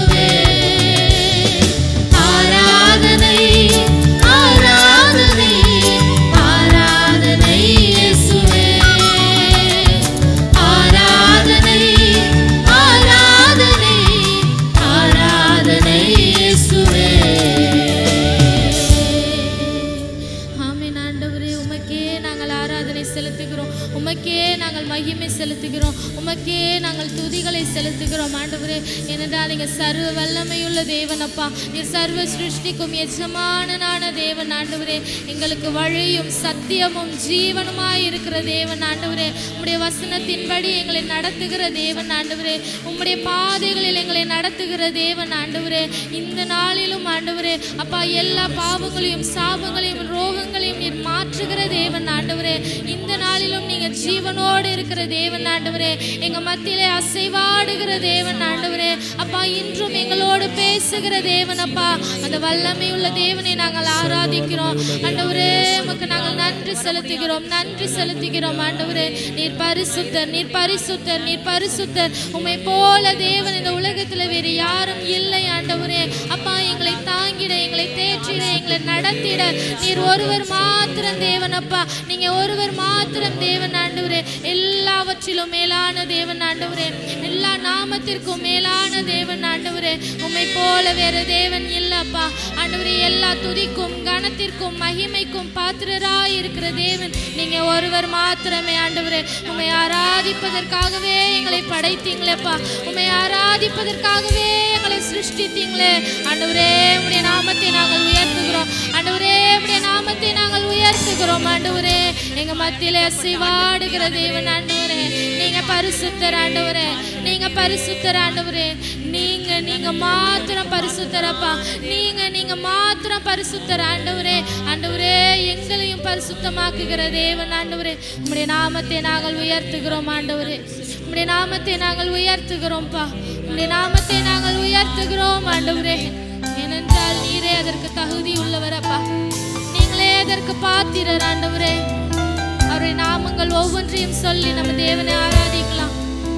உயர்த்துகிறோம் ஆண்டவரே ஏனென்றால் நீங்க சர்வ வல்லமையுள்ள தேவன் அப்பா நீர் சர்வ சிருஷ்டிக்கும் எஜமானனான தேவன் ஆண்டவரே எங்களுக்கு வழியும் சத்தியமும் ஜீவனுமாய் இருக்கிற தேவன் ஆண்டவரே உம்முடைய வசனத்தின்படி எங்களை நடத்துகிற தேவன் ஆண்டவரே உம்முடைய பாதைகளில் எங்களை நடத்துகிற தேவன் ஆண்டவரே இந்த நாளிலும் ஆண்டவரே அப்பா எல்லா பாவங்களையும் சாபங்களையும் ரோகங்களையும் நீர் மாற்றுகிற தேவன் ஆண்டவரே இந்த நாளிலும் நீங்க ஜீவனோடு இருக்கிற தேவன் ஆண்டவரே எங்க மத்தியிலே அசைவாடுகிற தேவன் ஆண்டவரே அப்பா இன்றும் எங்களோடு பேசுகிற தேவன் அப்பா அந்த வல்லமையுள்ள தேவனை நாங்கள் ஆராதிக்கிறோம் ஆண்டவரே உமக்கு நாங்கள் நன்றி செலுத்துகிறோம் நன்றி செலுத்துகிறோம் ஆண்டவரே நீர் பரிசுத்தர் நீர் பரிசுத்தர் நீர் பரிசுத்தர் உம்மை போல தேவன் இந்த உலகத்துல வேறு யாரும் இல்லை ஆண்டவரே அப்பா எங்களை தாங்கிட எங்களை தேற்றிட எங்களை நடத்திட நீர் ஒருவர் மாத்திரம் தேவன் அப்பா நீங்க ஒருவர் மாத்திரம் தேவன் ஆண்டவரே எல்லாவற்றிலும் மேலான தேவன் ஆண்டவரே எல்லா நாமத்திற்கும் மேலான தேவன் ஆண்டவரே உம்மை போல வேற தேவன் இல்லப்பா ஆண்டவரே எல்லா துதிக்கும் கனத்திற்கும் மகிமைக்கும் பாத்திரராய் இருக்கிற தேவன் நீங்க ஒருவர் மாத்திரமே ஆண்டவரே உம்மை ஆராதிப்பதற்காகவே எங்களை படைத்தீங்களேப்பா உம்மை ஆராதிப்பதற்காகவே எங்களை சிருஷ்டித்தீங்களே ஆண்டவரே உம்முடைய நாமத்தை நாங்கள் உயர்த்துகிறோம் ஆண்டவரே உம்முடைய நாமத்தை நாங்கள் உயர்த்துகிறோம் ஆண்டவரே எங்க மத்தியில அசைவாடுகிற தேவன் ஆண்டவரே நீங்க பரிசுத்தர் ஆண்டவரே நீங்க பரிசுத்தர் ஆண்டவரே நீங்க நீங்க மாத்திரம் பரிசுத்தரப்பா நீங்க நீங்க மாத்திரம் பரிசுத்தர் ஆண்டவரே ஆண்டவரே எங்களையும் பரிசுத்தமாக்குகிற தேவன் ஆண்டவரே உம்முடைய நாமத்தை நாங்கள் உயர்த்துகிறோம் ஆண்டவரே உம்முடைய நாமத்தை நாங்கள் உயர்த்துகிறோம்ப்பா உம்முடைய நாமத்தை நாங்கள் உயர்த்துகிறோம் ஆண்டவரே ஏனென்றால் நீரே அதற்கு தகுதி உள்ளவரப்பா நீங்களே அதற்கு பாத்திரர் ஆண்டவரே அவருடைய நாமங்கள் ஒவ்வொன்றையும் சொல்லி நம்ம தேவனை ஆராதிக்கலாம்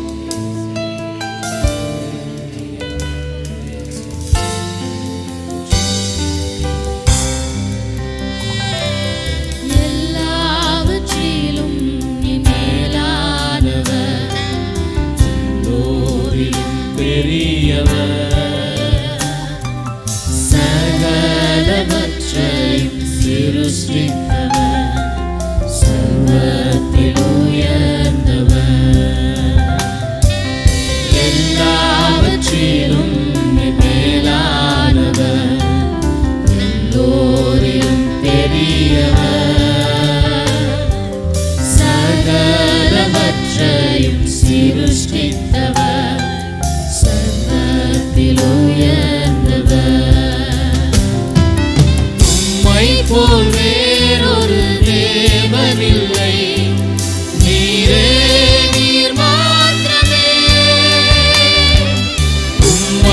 எல்லாவற்றிலும் நீ மேலானவர் எல்லோரிலும் பெரியவர் சகலவற்றையும் சிருஷ்டித்தவர் சர்வத்தில் உயர்ந்தவர் எல்லாவற்றிலும் நீ மேலானவர் எல்லோரிலும் பெரியவர் சகலவற்றையும் சிருஷ்டித்தவர் சர்வத்தில் உயர்ந்தவர் உம்மை போல் வேறொரு தேவனில்லை நீரே நீர் மாத்திரமே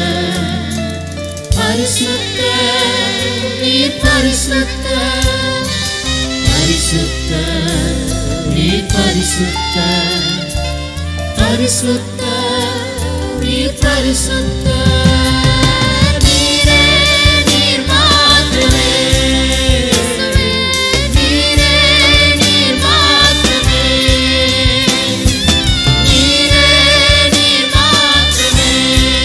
பரிசுத்த நீர் பரிசுத்த பரிசுத்த நீர் பரிசுத்த பரிசுத்த நீர் பரிசுத்த நீரே நீர் மாத்திரமே நீரே நீர் மாத்திரமே நீரே நீர் மாத்திரமே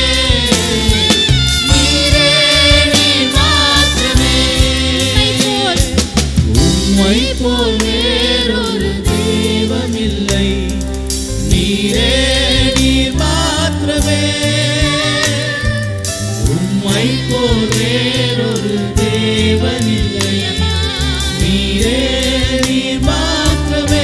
நீரே நீர் மாத்திரமே உம்மை போல் வேறொரு தெய்வமில்லை நீரே நீர் மாத்திரமே உம்மை போல் வேறொரு தேவனில்லை நீரே நீர் மாத்திரமே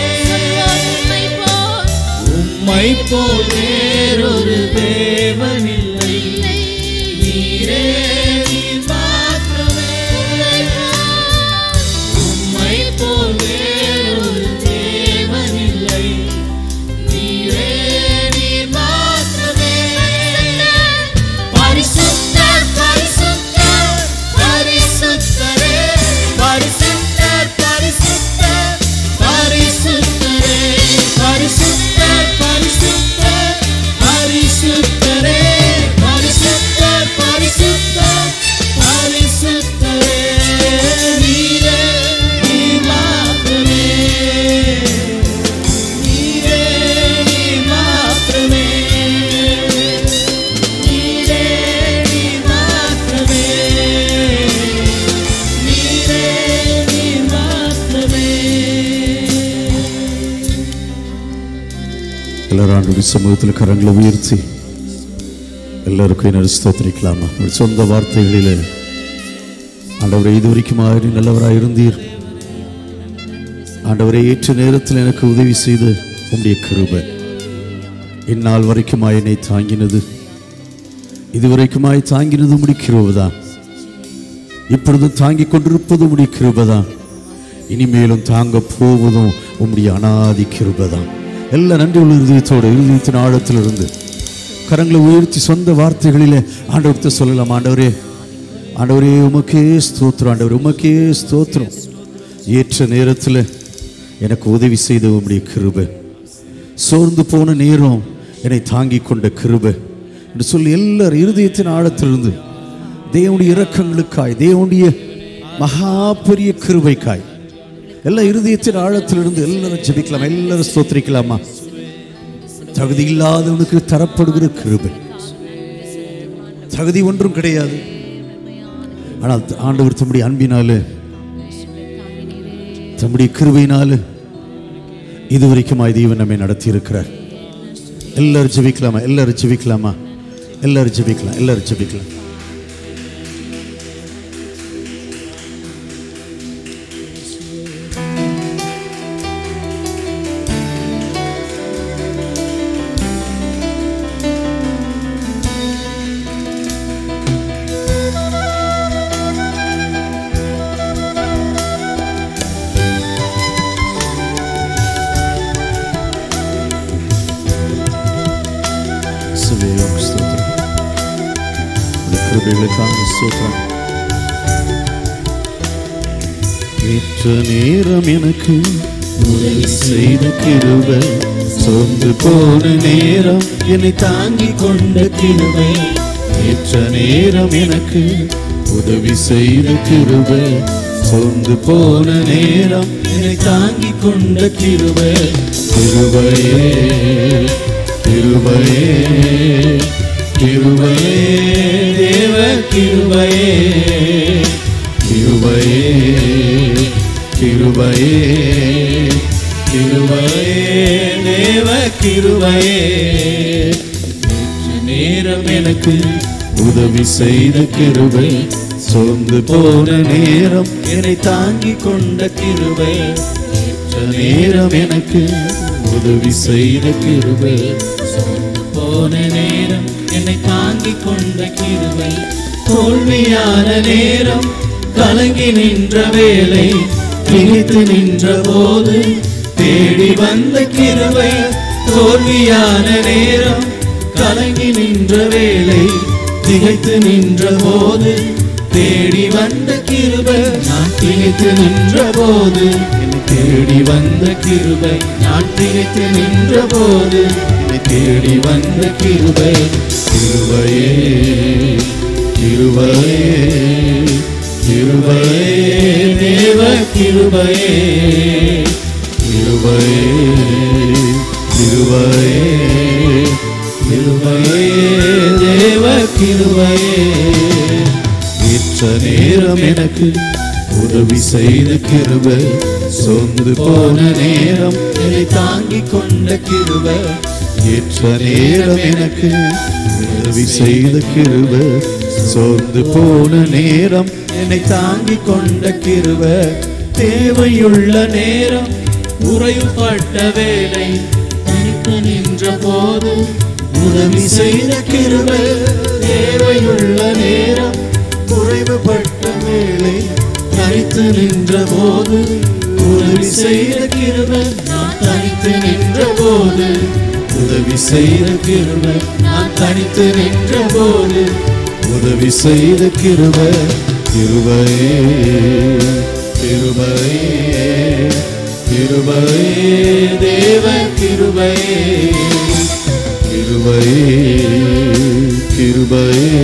உம்மை போல் வேறொரு தேவனில்லை நீரே நீர் மாத்திரமே உம்மை போல் வேறொரு தேவனில்லை நீரே நீர் மாத்திரமே பரிசுத்தர் பரிசுத்தர் பரிசுத்தரே பரிசுத்தர் பரிசுத்தர் பரிசுத்தரே பரிசுத்தர் பரிசுத்தர் பரிசுத்தரே பரிசுத்தர் பரிசுத்தர் பரிசுத்தரே நீரே நீர் மாத்திரமே நீரே நீர் மாத்திரமே நீரே நீர் மாத்திரமே நீரே நீர் மாத்திரமே எல்லாரும் ஆண்டுடைய சமூகத்தில் கரங்களை உயர்த்தி எல்லாருக்கும் என்ன ஸ்தோத்திரிக்கலாமா உங்கள் சொந்த வார்த்தைகளிலே ஆண்டவரை இதுவரைக்கும் ஆயிரி நல்லவராக இருந்தீர் ஆண்டவரை ஏற்ற நேரத்தில் எனக்கு உதவி செய்து உம்முடைய கிருபை இந்நாள் வரைக்குமாய் என்னை தாங்கினது இதுவரைக்குமாய் தாங்கினது உம்முடைய கிருபைதான் இப்பொழுது தாங்கிக் கொண்டிருப்பது உம்முடைய கிருபைதான் இனிமேலும் தாங்க போவதும் உம்முடைய அனாதி கிருபைதான் எல்லா நன்றி உள்ள இருதயத்தோடு இருதயத்தின் ஆழத்திலிருந்து கரங்களை உயர்த்தி சொந்த வார்த்தைகளிலே ஆண்டவர்கிட்ட சொல்லலாம் ஆண்டவரே ஆண்டவரே உமக்கே ஸ்தோத்திரம் ஆண்டவர் உமக்கே ஸ்தோத்திரம் ஏற்ற நேரத்தில் எனக்கு உதவி செய்த உம்முடைய கிருபை சோர்ந்து போன நேரம் என்னை தாங்கி கொண்ட கிருபை என்று சொல்லி எல்லார் இருதயத்தின் ஆழத்திலிருந்து தேவனுடைய இரக்கங்களுக்காய் தேவனுடைய மகா பெரிய கிருபைக்காய் எல்லா இருதயத்தின் ஆழத்திலிருந்து எல்லாரும் ஜெபிக்கலாம் எல்லாரும் ஸ்தோத்திரிக்கலாமா தகுதி இல்லாதவனுக்கு தரப்படுகிற கிருபை தகுதி ஒன்றும் கிடையாது ஆனால் ஆண்டவர் தம்முடைய அன்பினால தம்முடைய கிருபையினால இதுவரைக்குமாய் தெய்வம் நம்மை நடத்தி இருக்கிறார் எல்லாரும் ஜெபிக்கலாமா எல்லாரும் ஜெபிக்கலாமா எல்லாரும் ஜெபிக்கலாம் எல்லாரும் ஜெபிக்கலாம் இயேசுவே, உமக்கு ஸ்தோத்திரம். உம்முடைய கிருபைகளுக்காக ஸ்தோத்திரம். ஏற்ற நேரம் எனக்கு உதவி செய்த கிருபை சோர்ந்து போன நேரம் என்னை தாங்கி கொண்ட கிருபை ஏற்ற நேரம் எனக்கு உதவி செய்த கிருபை சோர்ந்து போன நேரம் என்னை தாங்கி கொண்ட கிருபை கிருபையே கிருபையே கிருபையே தேவ கிருபையே கிருபையே கிருபையே கிருபையே தேவ கிருபையே ஏற்ற நேரம் எனக்கு உதவி செய்த கிருபை சோர்ந்து போன நேரம் என்னை தாங்கி கொண்ட கிருபை ஏற்ற நேரம் எனக்கு உதவி செய்த கிருபை சோர்ந்து போன நேரம் என்னை தாங்கி கொண்ட கிருபை தோல்வியான நேரம் கலங்கி நின்ற வேலை திணித்து நின்ற போது தேடி வந்த கிருபை தோல்வியான நேரம் கலங்கி நின்ற வேலை திகைத்து நின்ற போது தேடி வந்த கிருபை நான் திகைத்து நின்ற போது என்னை தேடி வந்த கிருபை நான் திகைத்து நின்ற போது என்னை தேடி வந்த கிருபை கிருபையே கிருபையே கிருபையே தேவ கிருபையே கிருபையே கிருபையே கிருபையே தேவ கிருபையே ஏற்ற நேரம் எனக்கு உதவி செய்த கிருபை சொந்து போன நேரம் என்னை தாங்கிக் கொண்ட கிருபை ஏற்ற நேரம் எனக்கு உதவி செய்த கிருபை சோர்ந்து போன நேரம் என்னை தாங்கிக் கொண்ட கிருபை தேவையுள்ள நேரம் உறைவுபட்ட வேலை தனித்து நின்ற போது உதவி செய்த கிருபை தேவையுள்ள நேரம் குறைவுபட்ட வேலை தனித்து நின்ற போது உதவி செய்த கிருபை நான் தனித்து நின்ற போது உதவி செய்த கிருபை நான் தனித்து நின்ற போது உதவி செய்த கிருபை கிருபையே கிருபையே கிருபையே தேவ கிருபையே கிருபையே கிருபையே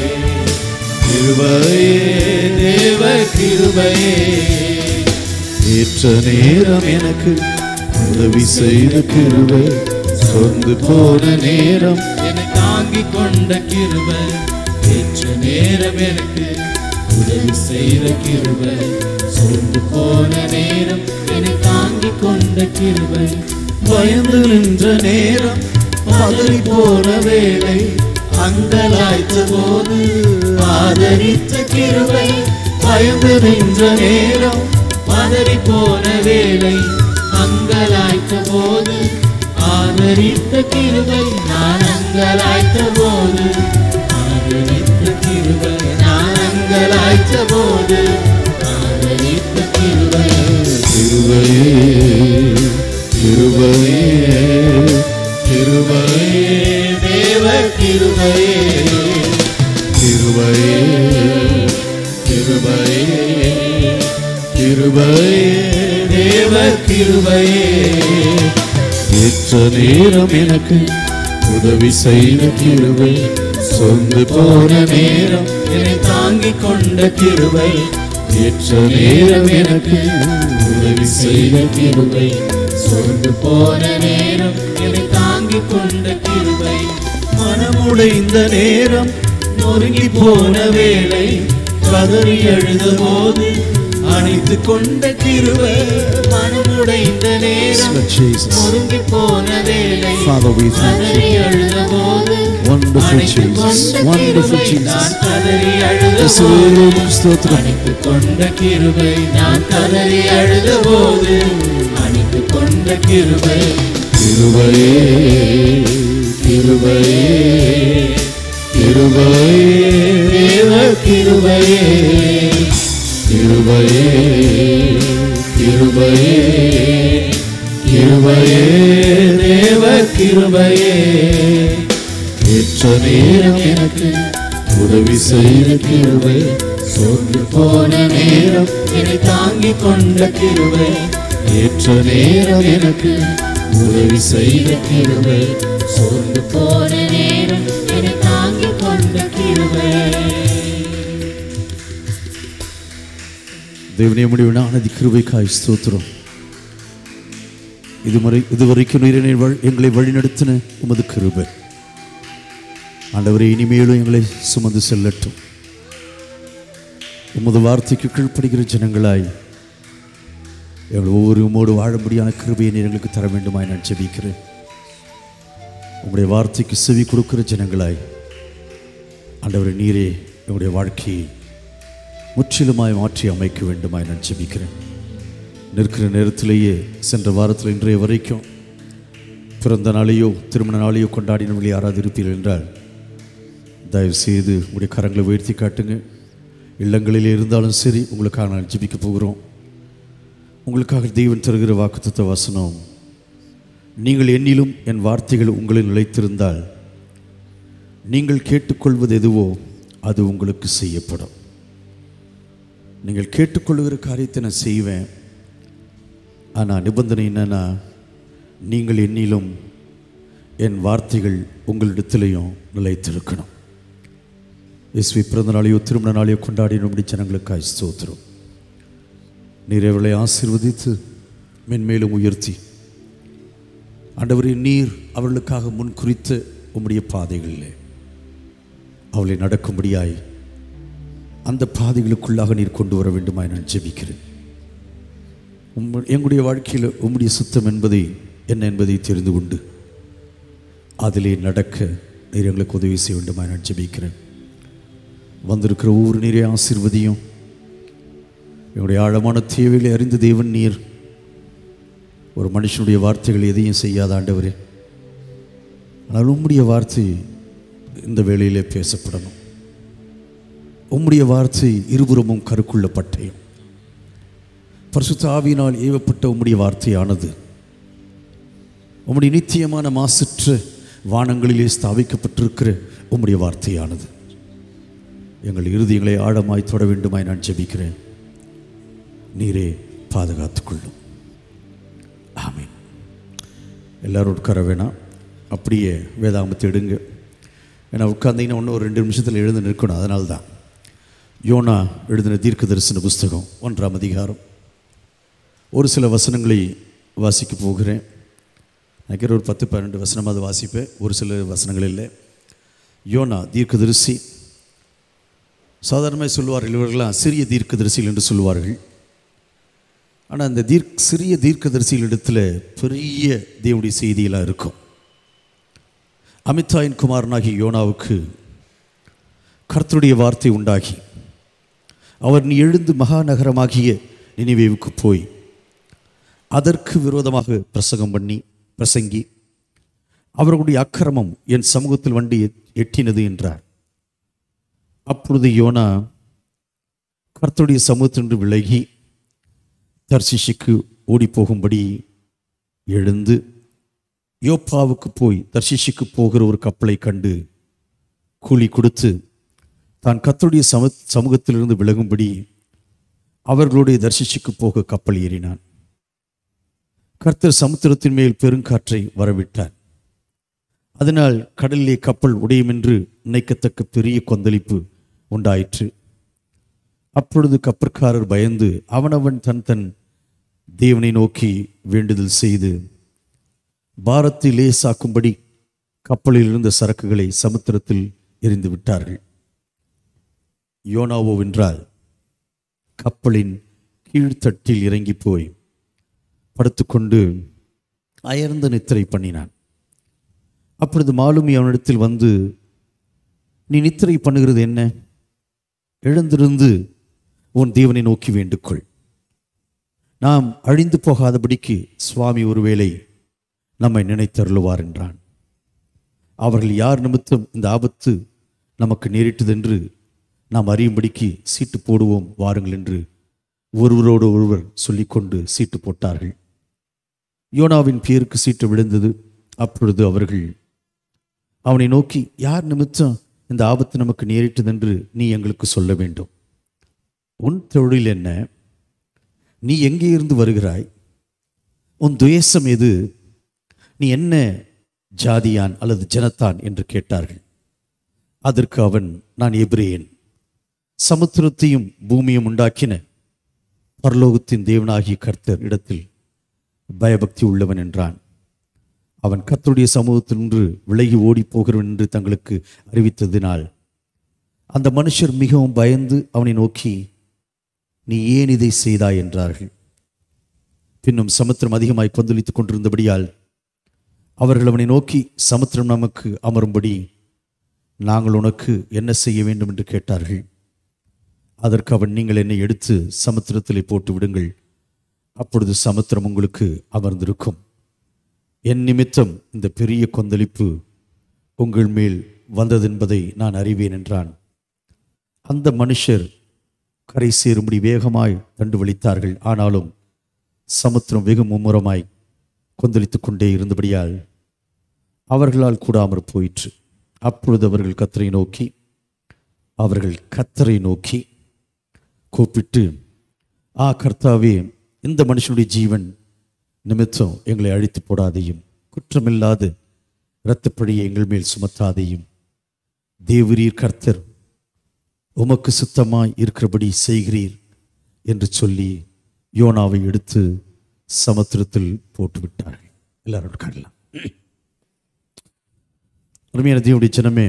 கிருபையே தேவ கிருபையே ஏற்ற நேரம் எனக்கு உதவி செய்த கிருபை சொந்து போன நேரம் என்னை தாங்கிக் கொண்ட கிருபை ஏற்ற நேரம் எனக்கு உதவி செய்த கிருபை சொந்து போன நேரம் என்னை தாங்கிக் கொண்ட கிருபை பயந்து நின்ற நேரம் பதறி போன வேளை அங்கலாய்த்த போது ஆதரித்த கிருபை பயந்து நின்ற நேரம் பதறி போன வேளை அங்கலாய்த்த போது ஆதரித்த கிருபை நான் அங்கலாய்த்த போது ஆதரித்த கிருபை நான் அங்கலாய்த்த போது ஆதரித்த கிருபை கிருபையே கிருபையே கிருபையே தேவ கிருபையே கிருபையே கிருபையே கிருபையே தேவ கிருபையே ஏற்ற நேரம் எனக்கு உதவி செய்த கிருபை சொந்து போன நேரம் என்னை தாங்கிக் கொண்ட கிருபை ஏற்ற நேரம் எனக்கு உதவி செய்த கிருபை சொந்து போன நேரம் என்னை தாங்கிக் கொண்ட கிருபை மனமுடைந்த நேரம் நொறுங்கி போன வேளை கதறி எழுத போது அணைத்து கொண்ட கிருபை மனமுடைந்த நேரம் Lord Jesus. நொறுங்கி போன வேளை Father, we thank you. கதறி அழுத போது Wonderful அணைத்து Jesus. கொண்ட Wonderful கிருபை Jesus. நான் கதறி அழுத இயேசுவே, போது உமக்கு ஸ்தோத்திரம். அணைத்து கொண்ட கிருபை நான் கதறி அழுத போது அணைத்து கொண்ட கிருபை கிருபையே கிருபையே கிருபையே தேவ கிருபையே கிருபையே கிருபையே கிருபையே தேவ கிருபையே ஏற்ற நேரம் எனக்கு உதவி செய்த கிருபை சோர்ந்து போன நேரம் என்னை தாங்கிக் கொண்ட கிருபை ஏற்ற நேரம் எனக்கு உதவி செய்த கிருபை சோர்ந்து போன நேரம் என்னை தாங்கிக் கொண்ட கிருபை தேவனே முடிவினானதி கிருபைக்காய் ஸ்தோத்திரம் இதுவரை இதுவரைக்கும் நீரினை வழி எங்களை வழிநடத்தின உமது கிருபை ஆண்டவரே இனிமேலும் எங்களை சுமந்து செல்லட்டும் உமது வார்த்தைக்கு கீழ்ப்படுகிற ஜனங்களாய் எங்கள் ஒவ்வொரு உமோடு வாழும்படியான கிருபையை நீர் எங்களுக்கு தர வேண்டுமாய் நான் ஜெபிக்கிறேன் உம்முடைய வார்த்தைக்கு செவி கொடுக்கிற ஜனங்களாய் ஆண்டவரே நீரே எங்களுடைய வாழ்க்கையை முற்றிலுமாய் மாற்றி அமைக்க வேண்டுமாய் நான் ஜெபிக்கிறேன் நிற்கிற நேரத்திலேயே சென்ற வாரத்தில் இன்றைய வரைக்கும் பிறந்த நாளையோ திருமண நாளையோ கொண்டாடினவர்கள் யாராவது இருப்பீர்கள் என்றால் தயவு செய்து உங்களுடைய கரங்களை உயர்த்தி காட்டுங்க இல்லங்களில் இருந்தாலும் சரி உங்களுக்காக நான் ஜெபிக்க போகிறோம் உங்களுக்காக தெய்வன் தருகிற வாக்குத்தத்த வசனம் நீங்கள் என்னிலும் என் வார்த்தைகள் உங்களில் நிலைத்திருந்தால் நீங்கள் கேட்டுக்கொள்வது எதுவோ அது உங்களுக்கு செய்யப்படும் நீங்கள் கேட்டுக்கொள்கிற காரியத்தை நான் செய்வேன் ஆனால் நிபந்தனை என்னன்னா நீங்கள் என்னிலும் என் வார்த்தைகள் உங்களிடத்திலையும் நிலைத்திருக்கணும் இயேசுவை பிறந்த நாளையோ திருமண நாளையோ கொண்டாடி நம்முடைய ஜனங்களுக்காய் ஸ்தோத்திரம் நீர் அவளை ஆசீர்வதித்து மென்மேலும் உயர்த்தி ஆண்டவரே நீர் அவர்களுக்காக முன் குறித்த உம்முடைய பாதைகளிலே அவளை நடக்கும்படியாய் அந்த பாதைகளுக்குள்ளாக நீர் கொண்டு வர வேண்டுமாய் நான் ஜெபிக்கிறேன் உம்ம- எங்களுடைய வாழ்க்கையில் உம்முடைய சுத்தம் என்பதை என்ன என்பதை தெரிந்து கொண்டு அதிலே நடக்க நீர் எங்களுக்கு உதவி செய்ய வேண்டுமாய் நான் ஜெபிக்கிறேன் வந்திருக்கிற ஒவ்வொரு நீரே ஆசீர்வதியும் என்னுடைய ஆழமான தேவைகளை அறிந்த தேவன் நீர் ஒரு மனுஷனுடைய வார்த்தைகள் எதையும் செய்யாத ஆண்டவரே ஆனால் உம்முடைய வார்த்தை இந்த வேளையிலே பேசப்படணும் உம்முடைய வார்த்தை இருபுறமும் கருக்குள்ள பட்டயம் பரிசுத்த ஆவியினால் ஏவப்பட்ட உம்முடைய வார்த்தையானது உம்முடைய நித்தியமான மாசற்ற வானங்களிலே ஸ்தாபிக்கப்பட்டிருக்கிற உம்முடைய வார்த்தையானது எங்கள் இருதயங்களை ஆழமாய் தொட வேண்டுமாய் நான் ஜெபிக்கிறேன் நீரே பாதுகாத்துக் கொள்ளும் ஆமென் எல்லாரும் உட்கார வேணாம் அப்படியே வேதாகமத்தை எடுங்க ஏன்னா உட்கார்ந்தீங்கன்னா இன்னும் ஒரு ரெண்டு நிமிஷத்தில் எழுந்து நிற்கணும் அதனால தான் யோனா எழுதின தீர்க்க தரிசன புஸ்தகம் ஒன்றாம் அதிகாரம் ஒரு சில வசனங்களை வாசிக்க போகிறேன் நினைக்கிற ஒரு பத்து பன்னெண்டு வசனமாவது வாசிப்பேன் ஒரு சில வசனங்கள் இல்லை யோனா தீர்க்கதரிசி சாதாரணமாக சொல்லுவார்கள் இவர்களாம் சிறிய தீர்க்கதரிசிகள் என்று சொல்லுவார்கள் ஆனால் அந்த தீர்க் சிறிய தீர்க்கதரிசிகளிடத்தில் பெரிய தேவனுடைய செய்தியெல்லாம் இருக்கும் அமிதாயின் குமாரனாகிய யோனாவுக்கு கர்த்தருடைய வார்த்தை உண்டாகி அவர் நீ எழுந்து மகாநகரமாகிய நினைவேவுக்கு போய் அதற்கு விரோதமாக பிரசங்கம் பண்ணி பிரசங்கி அவர்களுடைய அக்கிரமம் என் சமூகத்தில் வண்டி எட்டினது என்றார் அப்பொழுது யோனா கர்த்தருடைய சமூகத்தின்று விலகி தர்சிஷுக்கு ஓடிப்போகும்படி எழுந்து யோப்பாவுக்கு போய் தர்ஷிஷுக்கு போகிற ஒரு கப்பலை கண்டு கூலி கொடுத்து தான் கர்த்தருடைய சம சமூகத்திலிருந்து விலகும்படி அவர்களுடைய தர்ஷிஷுக்கு போக கப்பல் ஏறினான் கர்த்தர் சமுத்திரத்தின் மேல் பெருங்காற்றை வரவிட்டார் அதனால் கடலிலே கப்பல் உடையும் என்று நினைக்கத்தக்க பெரிய கொந்தளிப்பு உண்டாயிற்று அப்பொழுது கப்பற்காரர் பயந்து அவனவன் தன் தன் தேவனை நோக்கி வேண்டுதல் செய்து பாரத்தை லேசாக்கும்படி கப்பலில் இருந்த சரக்குகளை சமுத்திரத்தில் எறிந்து விட்டார்கள் யோனாவோ வென்றால் கப்பலின் கீழ்த்தட்டில் இறங்கி போய் படுத்துக்கொண்டு அயர்ந்த நித்திரை பண்ணினான் அப்பொழுது மாலுமி அவனிடத்தில் வந்து நீ நித்திரை பண்ணுகிறது என்ன எழுந்திருந்து உன் தேவனை நோக்கி வேண்டுக்கொள் நாம் அழிந்து போகாதபடிக்கு சுவாமி ஒருவேளை நம்மை நினைத்தருளுவார் என்றான் அவர்கள் யார் நிமித்தம் இந்த ஆபத்து நமக்கு நேரிட்டதென்று நாம் அறியும்படிக்கு சீட்டு போடுவோம் வாருங்கள் என்று ஒருவரோடு ஒருவர் சொல்லிக்கொண்டு சீட்டு போட்டார்கள் யோனாவின் பேருக்கு சீட்டு விழுந்தது அப்பொழுது அவர்கள் அவனை நோக்கி யார் நிமித்தம் இந்த ஆபத்து நமக்கு நேரிட்டதென்று நீ எங்களுக்கு சொல்ல வேண்டும் உன் தொழில் என்ன நீ எங்கே இருந்து வருகிறாய் உன் துவேஷம் எது நீ என்ன ஜாதியான் அல்லது ஜனத்தான் என்று கேட்டார்கள் அதற்கு அவன் நான் எபிரேயன் சமுத்திரத்தையும் பூமியும் உண்டாக்கின பரலோகத்தின் தேவனாகிய கர்த்தர் இடத்தில் பயபக்தி உள்ளவன் என்றான் அவன் கர்த்தருடைய சமூகத்தினின்று விலகி ஓடி போகிறவன் என்று தங்களுக்கு அறிவித்ததினால் அந்த மனுஷர் மிகவும் பயந்து அவனை நோக்கி நீ ஏன் இதை செய்தாய் என்றார்கள் பின்னும் சமுத்திரம் அதிகமாய் கொந்தளித்துக் கொண்டிருந்தபடியால் அவர்கள் அவனை நோக்கி சமுத்திரம் நமக்கு அமரும்படி நாங்கள் உனக்கு என்ன செய்ய வேண்டும் என்று கேட்டார்கள் அதற்கு அவன் நீங்கள் என்னை எடுத்து சமுத்திரத்திலே போட்டு விடுங்கள் அப்பொழுது சமுத்திரம் உங்களுக்கு அமர்ந்திருக்கும் என் நிமித்தம் இந்த பெரிய கொந்தளிப்பு உங்கள் மேல் வந்ததென்பதை நான் அறிவேன் என்றான் அந்த மனுஷர் கரை சேரும்படி வேகமாய் தண்டு வலித்தார்கள் ஆனாலும் சமுத்திரம் வெகு மும்முரமாய் கொந்தளித்துக் கொண்டே இருந்தபடியால் அவர்களால் கூடாமற் போயிற்று அப்பொழுது அவர்கள் கத்தரை நோக்கி அவர்கள் கத்தரை நோக்கி கூப்பிட்டு ஆ கர்த்தாவே இந்த மனுஷனுடைய ஜீவன் நிமித்தம் எங்களை அழித்து போடாதையும் குற்றமில்லாத இரத்தப்படியை எங்கள் மேல் சுமத்தாதையும் தேவரீர் கர்த்தர் உமக்கு சுத்தமாய் இருக்கிறபடி செய்கிறீர் என்று சொல்லி யோனாவை எடுத்து சமுத்திரத்தில் போட்டு விட்டார்கள் எல்லாரும் காணலாம் அருமையான தேவனுடைய ஜனமே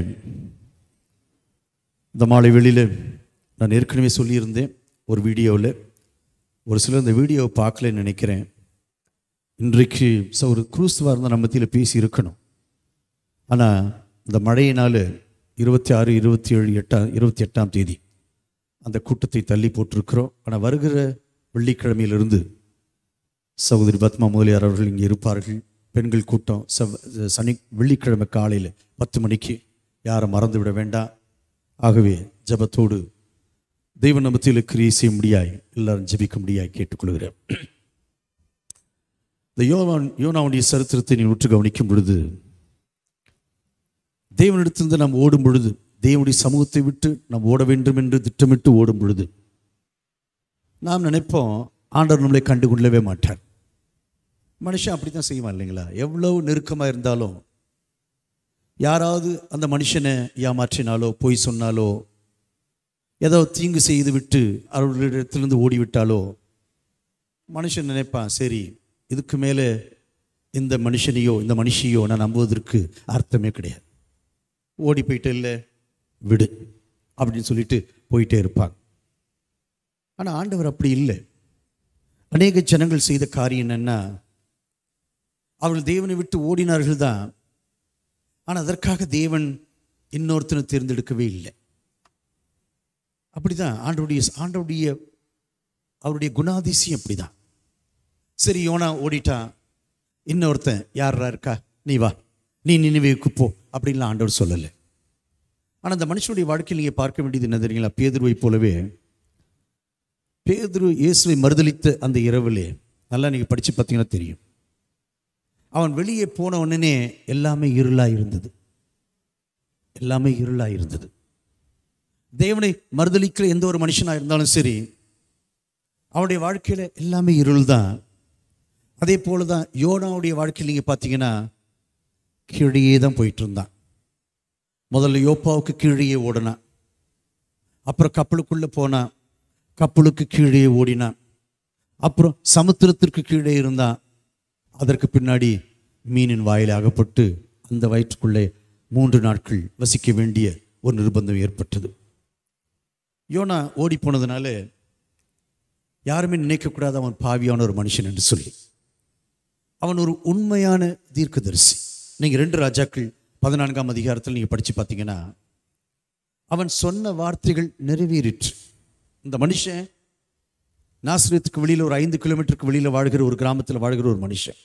இந்த மாலை வெளியில் நான் ஏற்கனவே சொல்லியிருந்தேன் ஒரு வீடியோவில் ஒரு சிலர் இந்த வீடியோவை பார்க்கலன்னு நினைக்கிறேன் இன்றைக்கு ச- ஒரு குரூஸ்துவாக இருந்தால் நம்ம மத்தியில் பேசி இருக்கணும் ஆனால் இந்த மழையினால் இருபத்தி ஆறு இருபத்தி ஏழு எட்டாம் இருபத்தி எட்டாம் தேதி அந்த கூட்டத்தை தள்ளி போட்டிருக்கிறோம் ஆனால் வருகிற வெள்ளிக்கிழமையிலிருந்து சகோதரி பத்மா முதலியார் அவர்கள் இங்கே இருப்பார்கள் பெண்கள் கூட்டம் செவ் சனி வெள்ளிக்கிழமை காலையில் பத்து மணிக்கு யாரை மறந்து விட வேண்டாம் ஆகவே ஜெபத்தோடு தெய்வ நம்பத்தில் கிரியை செய்ய முடியாய் எல்லாரும் ஜெபிக்க முடியாய் கேட்டுக்கொள்கிறேன் இந்த யோவான் யோனாவுடைய சரித்திரத்தை நீ உற்று கவனிக்கும் பொழுது தேவனிடத்திலிருந்து நாம் ஓடும் பொழுது தேவனுடைய சமூகத்தை விட்டு நாம் ஓட வேண்டும் என்று திட்டமிட்டு ஓடும் பொழுது நாம் நினைப்போம் ஆண்டவர் நம்மளை கண்டு கொள்ளவே மாட்டார் மனுஷன் அப்படி தான் செய்வான் இல்லைங்களா எவ்வளவு நெருக்கமாக இருந்தாலும் யாராவது அந்த மனுஷனை ஏமாற்றினாலோ பொய் சொன்னாலோ ஏதோ தீங்கு செய்து விட்டு அவர்களிடத்திலிருந்து ஓடிவிட்டாலோ மனுஷன் நினைப்பான் சரி இதுக்கு மேலே இந்த மனுஷனையோ இந்த மனுஷியோ நான் நம்புவதற்கு அர்த்தமே கிடையாது ஓடி போயிட்டு இல்லை விடு அப்படின்னு சொல்லிட்டு போயிட்டே இருப்பாங்க ஆனால் ஆண்டவர் அப்படி இல்லை அநேக ஜனங்கள் செய்த காரியம் என்னன்னா அவர்கள் தேவனை விட்டு ஓடினார்கள் தான் ஆனால் அதற்காக தேவன் இன்னொருத்தனை தேர்ந்தெடுக்கவே இல்லை அப்படிதான் ஆண்டவுடைய ஆண்டவுடைய அவருடைய குணாதிசயம் அப்படிதான் சரி யோனா ஓடிட்டான் இன்னொருத்தன் யாரா இருக்கா நீ வா நீ நினைவுக்கு போ அப்படின்லாம் ஆண்டவர் சொல்லலை ஆனால் அந்த மனுஷனுடைய வாழ்க்கையில் நீங்கள் பார்க்க வேண்டியது என்ன தெரியுங்களா பேதுருவை போலவே பேதுரு இயேசுவை மறுதலித்த அந்த இரவிலே நல்லா நீங்கள் படித்து பார்த்தீங்கன்னா தெரியும் அவன் வெளியே போன உடனே எல்லாமே இருளாக இருந்தது எல்லாமே இருளாக இருந்தது தேவனை மறுதலிக்கிற எந்த ஒரு மனுஷனாக இருந்தாலும் சரி அவனுடைய வாழ்க்கையில் எல்லாமே இருள் தான் அதே போல தான் யோனாவுடைய வாழ்க்கையில் நீங்கள் பார்த்தீங்கன்னா கீழே தான் போயிட்டு இருந்தான் முதல்ல யோப்பாவுக்கு கீழே ஓடினான் அப்புறம் கப்பலுக்குள்ளே போனான் கப்பலுக்கு கீழே ஓடினான் அப்புறம் சமுத்திரத்திற்கு கீழே இருந்தான் அதற்கு பின்னாடி மீனின் வாயில் அகப்பட்டு அந்த வயிற்றுக்குள்ளே மூன்று நாட்கள் வசிக்க வேண்டிய ஒரு நிர்பந்தம் ஏற்பட்டது யோனா ஓடி போனதுனால யாருமே நினைக்கக்கூடாது அவன் பாவியான ஒரு மனுஷன் என்று சொல்லி அவன் ஒரு உண்மையான தீர்க்கதரிசி நீங்கள் ரெண்டு ராஜாக்கள் பதினான்காம் அதிகாரத்தில் நீங்கள் படித்து பார்த்தீங்கன்னா அவன் சொன்ன வார்த்தைகள் நிறைவேறிற்று இந்த மனுஷன் நாசிரியத்துக்கு வெளியில் ஒரு ஐந்து கிலோமீட்டருக்கு வெளியில் வாழ்கிற ஒரு கிராமத்தில் வாழ்கிற ஒரு மனுஷன்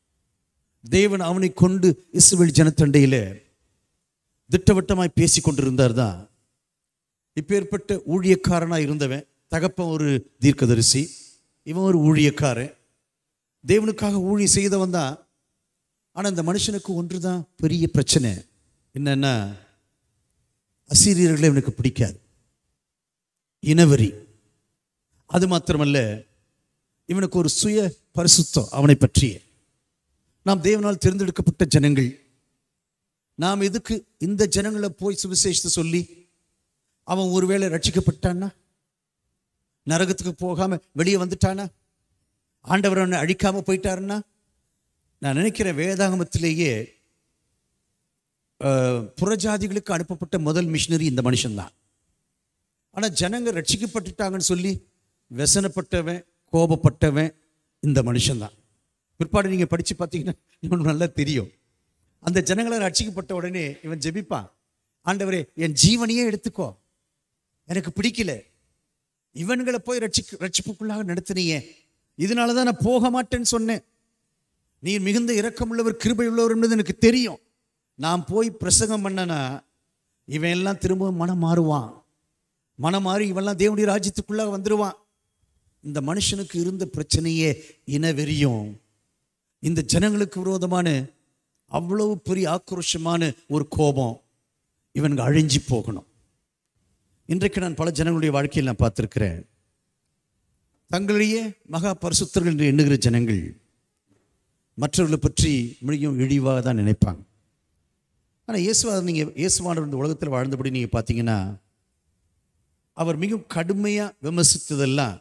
தேவன் அவனை கொண்டு இஸ்ரவேல் ஜனத்தண்டையில் திட்டவட்டமாய் பேசி கொண்டிருந்தார் தான் இப்பேற்பட்ட ஊழியக்காரனாக இருந்தவன் தகப்பன் ஒரு தீர்க்கதரிசி இவன் ஒரு ஊழியக்காரன் தேவனுக்காக ஊழி செய்தவன் தான் ஆனால் இந்த மனுஷனுக்கு ஒன்று தான் பெரிய பிரச்சனை என்னன்னா அசீரியர்களை இவனுக்கு பிடிக்காது இனவரி அது மாத்திரமல்ல இவனுக்கு ஒரு சுய பரிசுத்தம் அவனை பற்றிய நாம் தேவனால் தேர்ந்தெடுக்கப்பட்ட ஜனங்கள் நாம் எதுக்கு இந்த ஜனங்களை போய் சுவிசேஷத்தை சொல்லி அவன் ஒருவேளை ரட்சிக்கப்பட்டான்னா நரகத்துக்கு போகாம வெளியே வந்துட்டானா ஆண்டவர் அவனை அழிக்காம போயிட்டாருன்னா நான் நினைக்கிறேன் வேதாகமத்திலேயே அஹ், புறஜாதிகளுக்கு அனுப்பப்பட்ட முதல் மிஷினரி இந்த மனுஷன்தான் ஆனால் ஜனங்க ரட்சிக்கப்பட்டுட்டாங்கன்னு சொல்லி व्यசனப்பட்டவன் கோபப்பட்டவன் இந்த மனுஷன்தான் பிற்பாடு நீங்கள் படித்து பார்த்தீங்கன்னா இவனுக்கு நல்லா தெரியும் அந்த ஜனங்களை ரட்சிக்கப்பட்ட உடனே இவன் ஜெபிப்பான் ஆண்டவரே என் ஜீவனையே எடுத்துக்கோ எனக்கு பிடிக்கல இவன்களை போய் ரட்சிக்க ரட்சிப்புக்குள்ளாக நடத்தினியே இதனால தான் நான் போக மாட்டேன்னு சொன்னேன் நீர் மிகுந்த இரக்கமுள்ளவர் கிருபை உள்ளவர் என்பது எனக்கு தெரியும் நான் போய் பிரசங்கம் பண்ணனா இவன் எல்லாம் திரும்பவும் மனம் மாறுவான் மனம் மாறி இவெல்லாம் தேவனுடைய ராஜ்யத்துக்குள்ளாக வந்துடுவான் இந்த மனுஷனுக்கு இருந்த பிரச்சனையே இனவெறியும் இந்த ஜனங்களுக்கு விரோதமான அவ்வளவு பெரிய ஆக்ரோஷமான ஒரு கோபம் இவனுங்க அழிஞ்சு போகணும் இன்றைக்கு நான் பல ஜனங்களுடைய வாழ்க்கையில் நான் பார்த்துருக்கிறேன் தங்களிடையே மகா பரிசுத்தர்கள் என்று எண்ணுகிற ஜனங்கள் மற்றவர்களை பற்றி மிகவும் இழிவாக தான் நினைப்பாங்க ஆனால் இயேசுவா நீங்கள் இயேசுவானவர் இந்த உலகத்தில் வாழ்ந்தபடி நீங்கள் பார்த்தீங்கன்னா அவர் மிகவும் கடுமையாக விமர்சித்ததெல்லாம்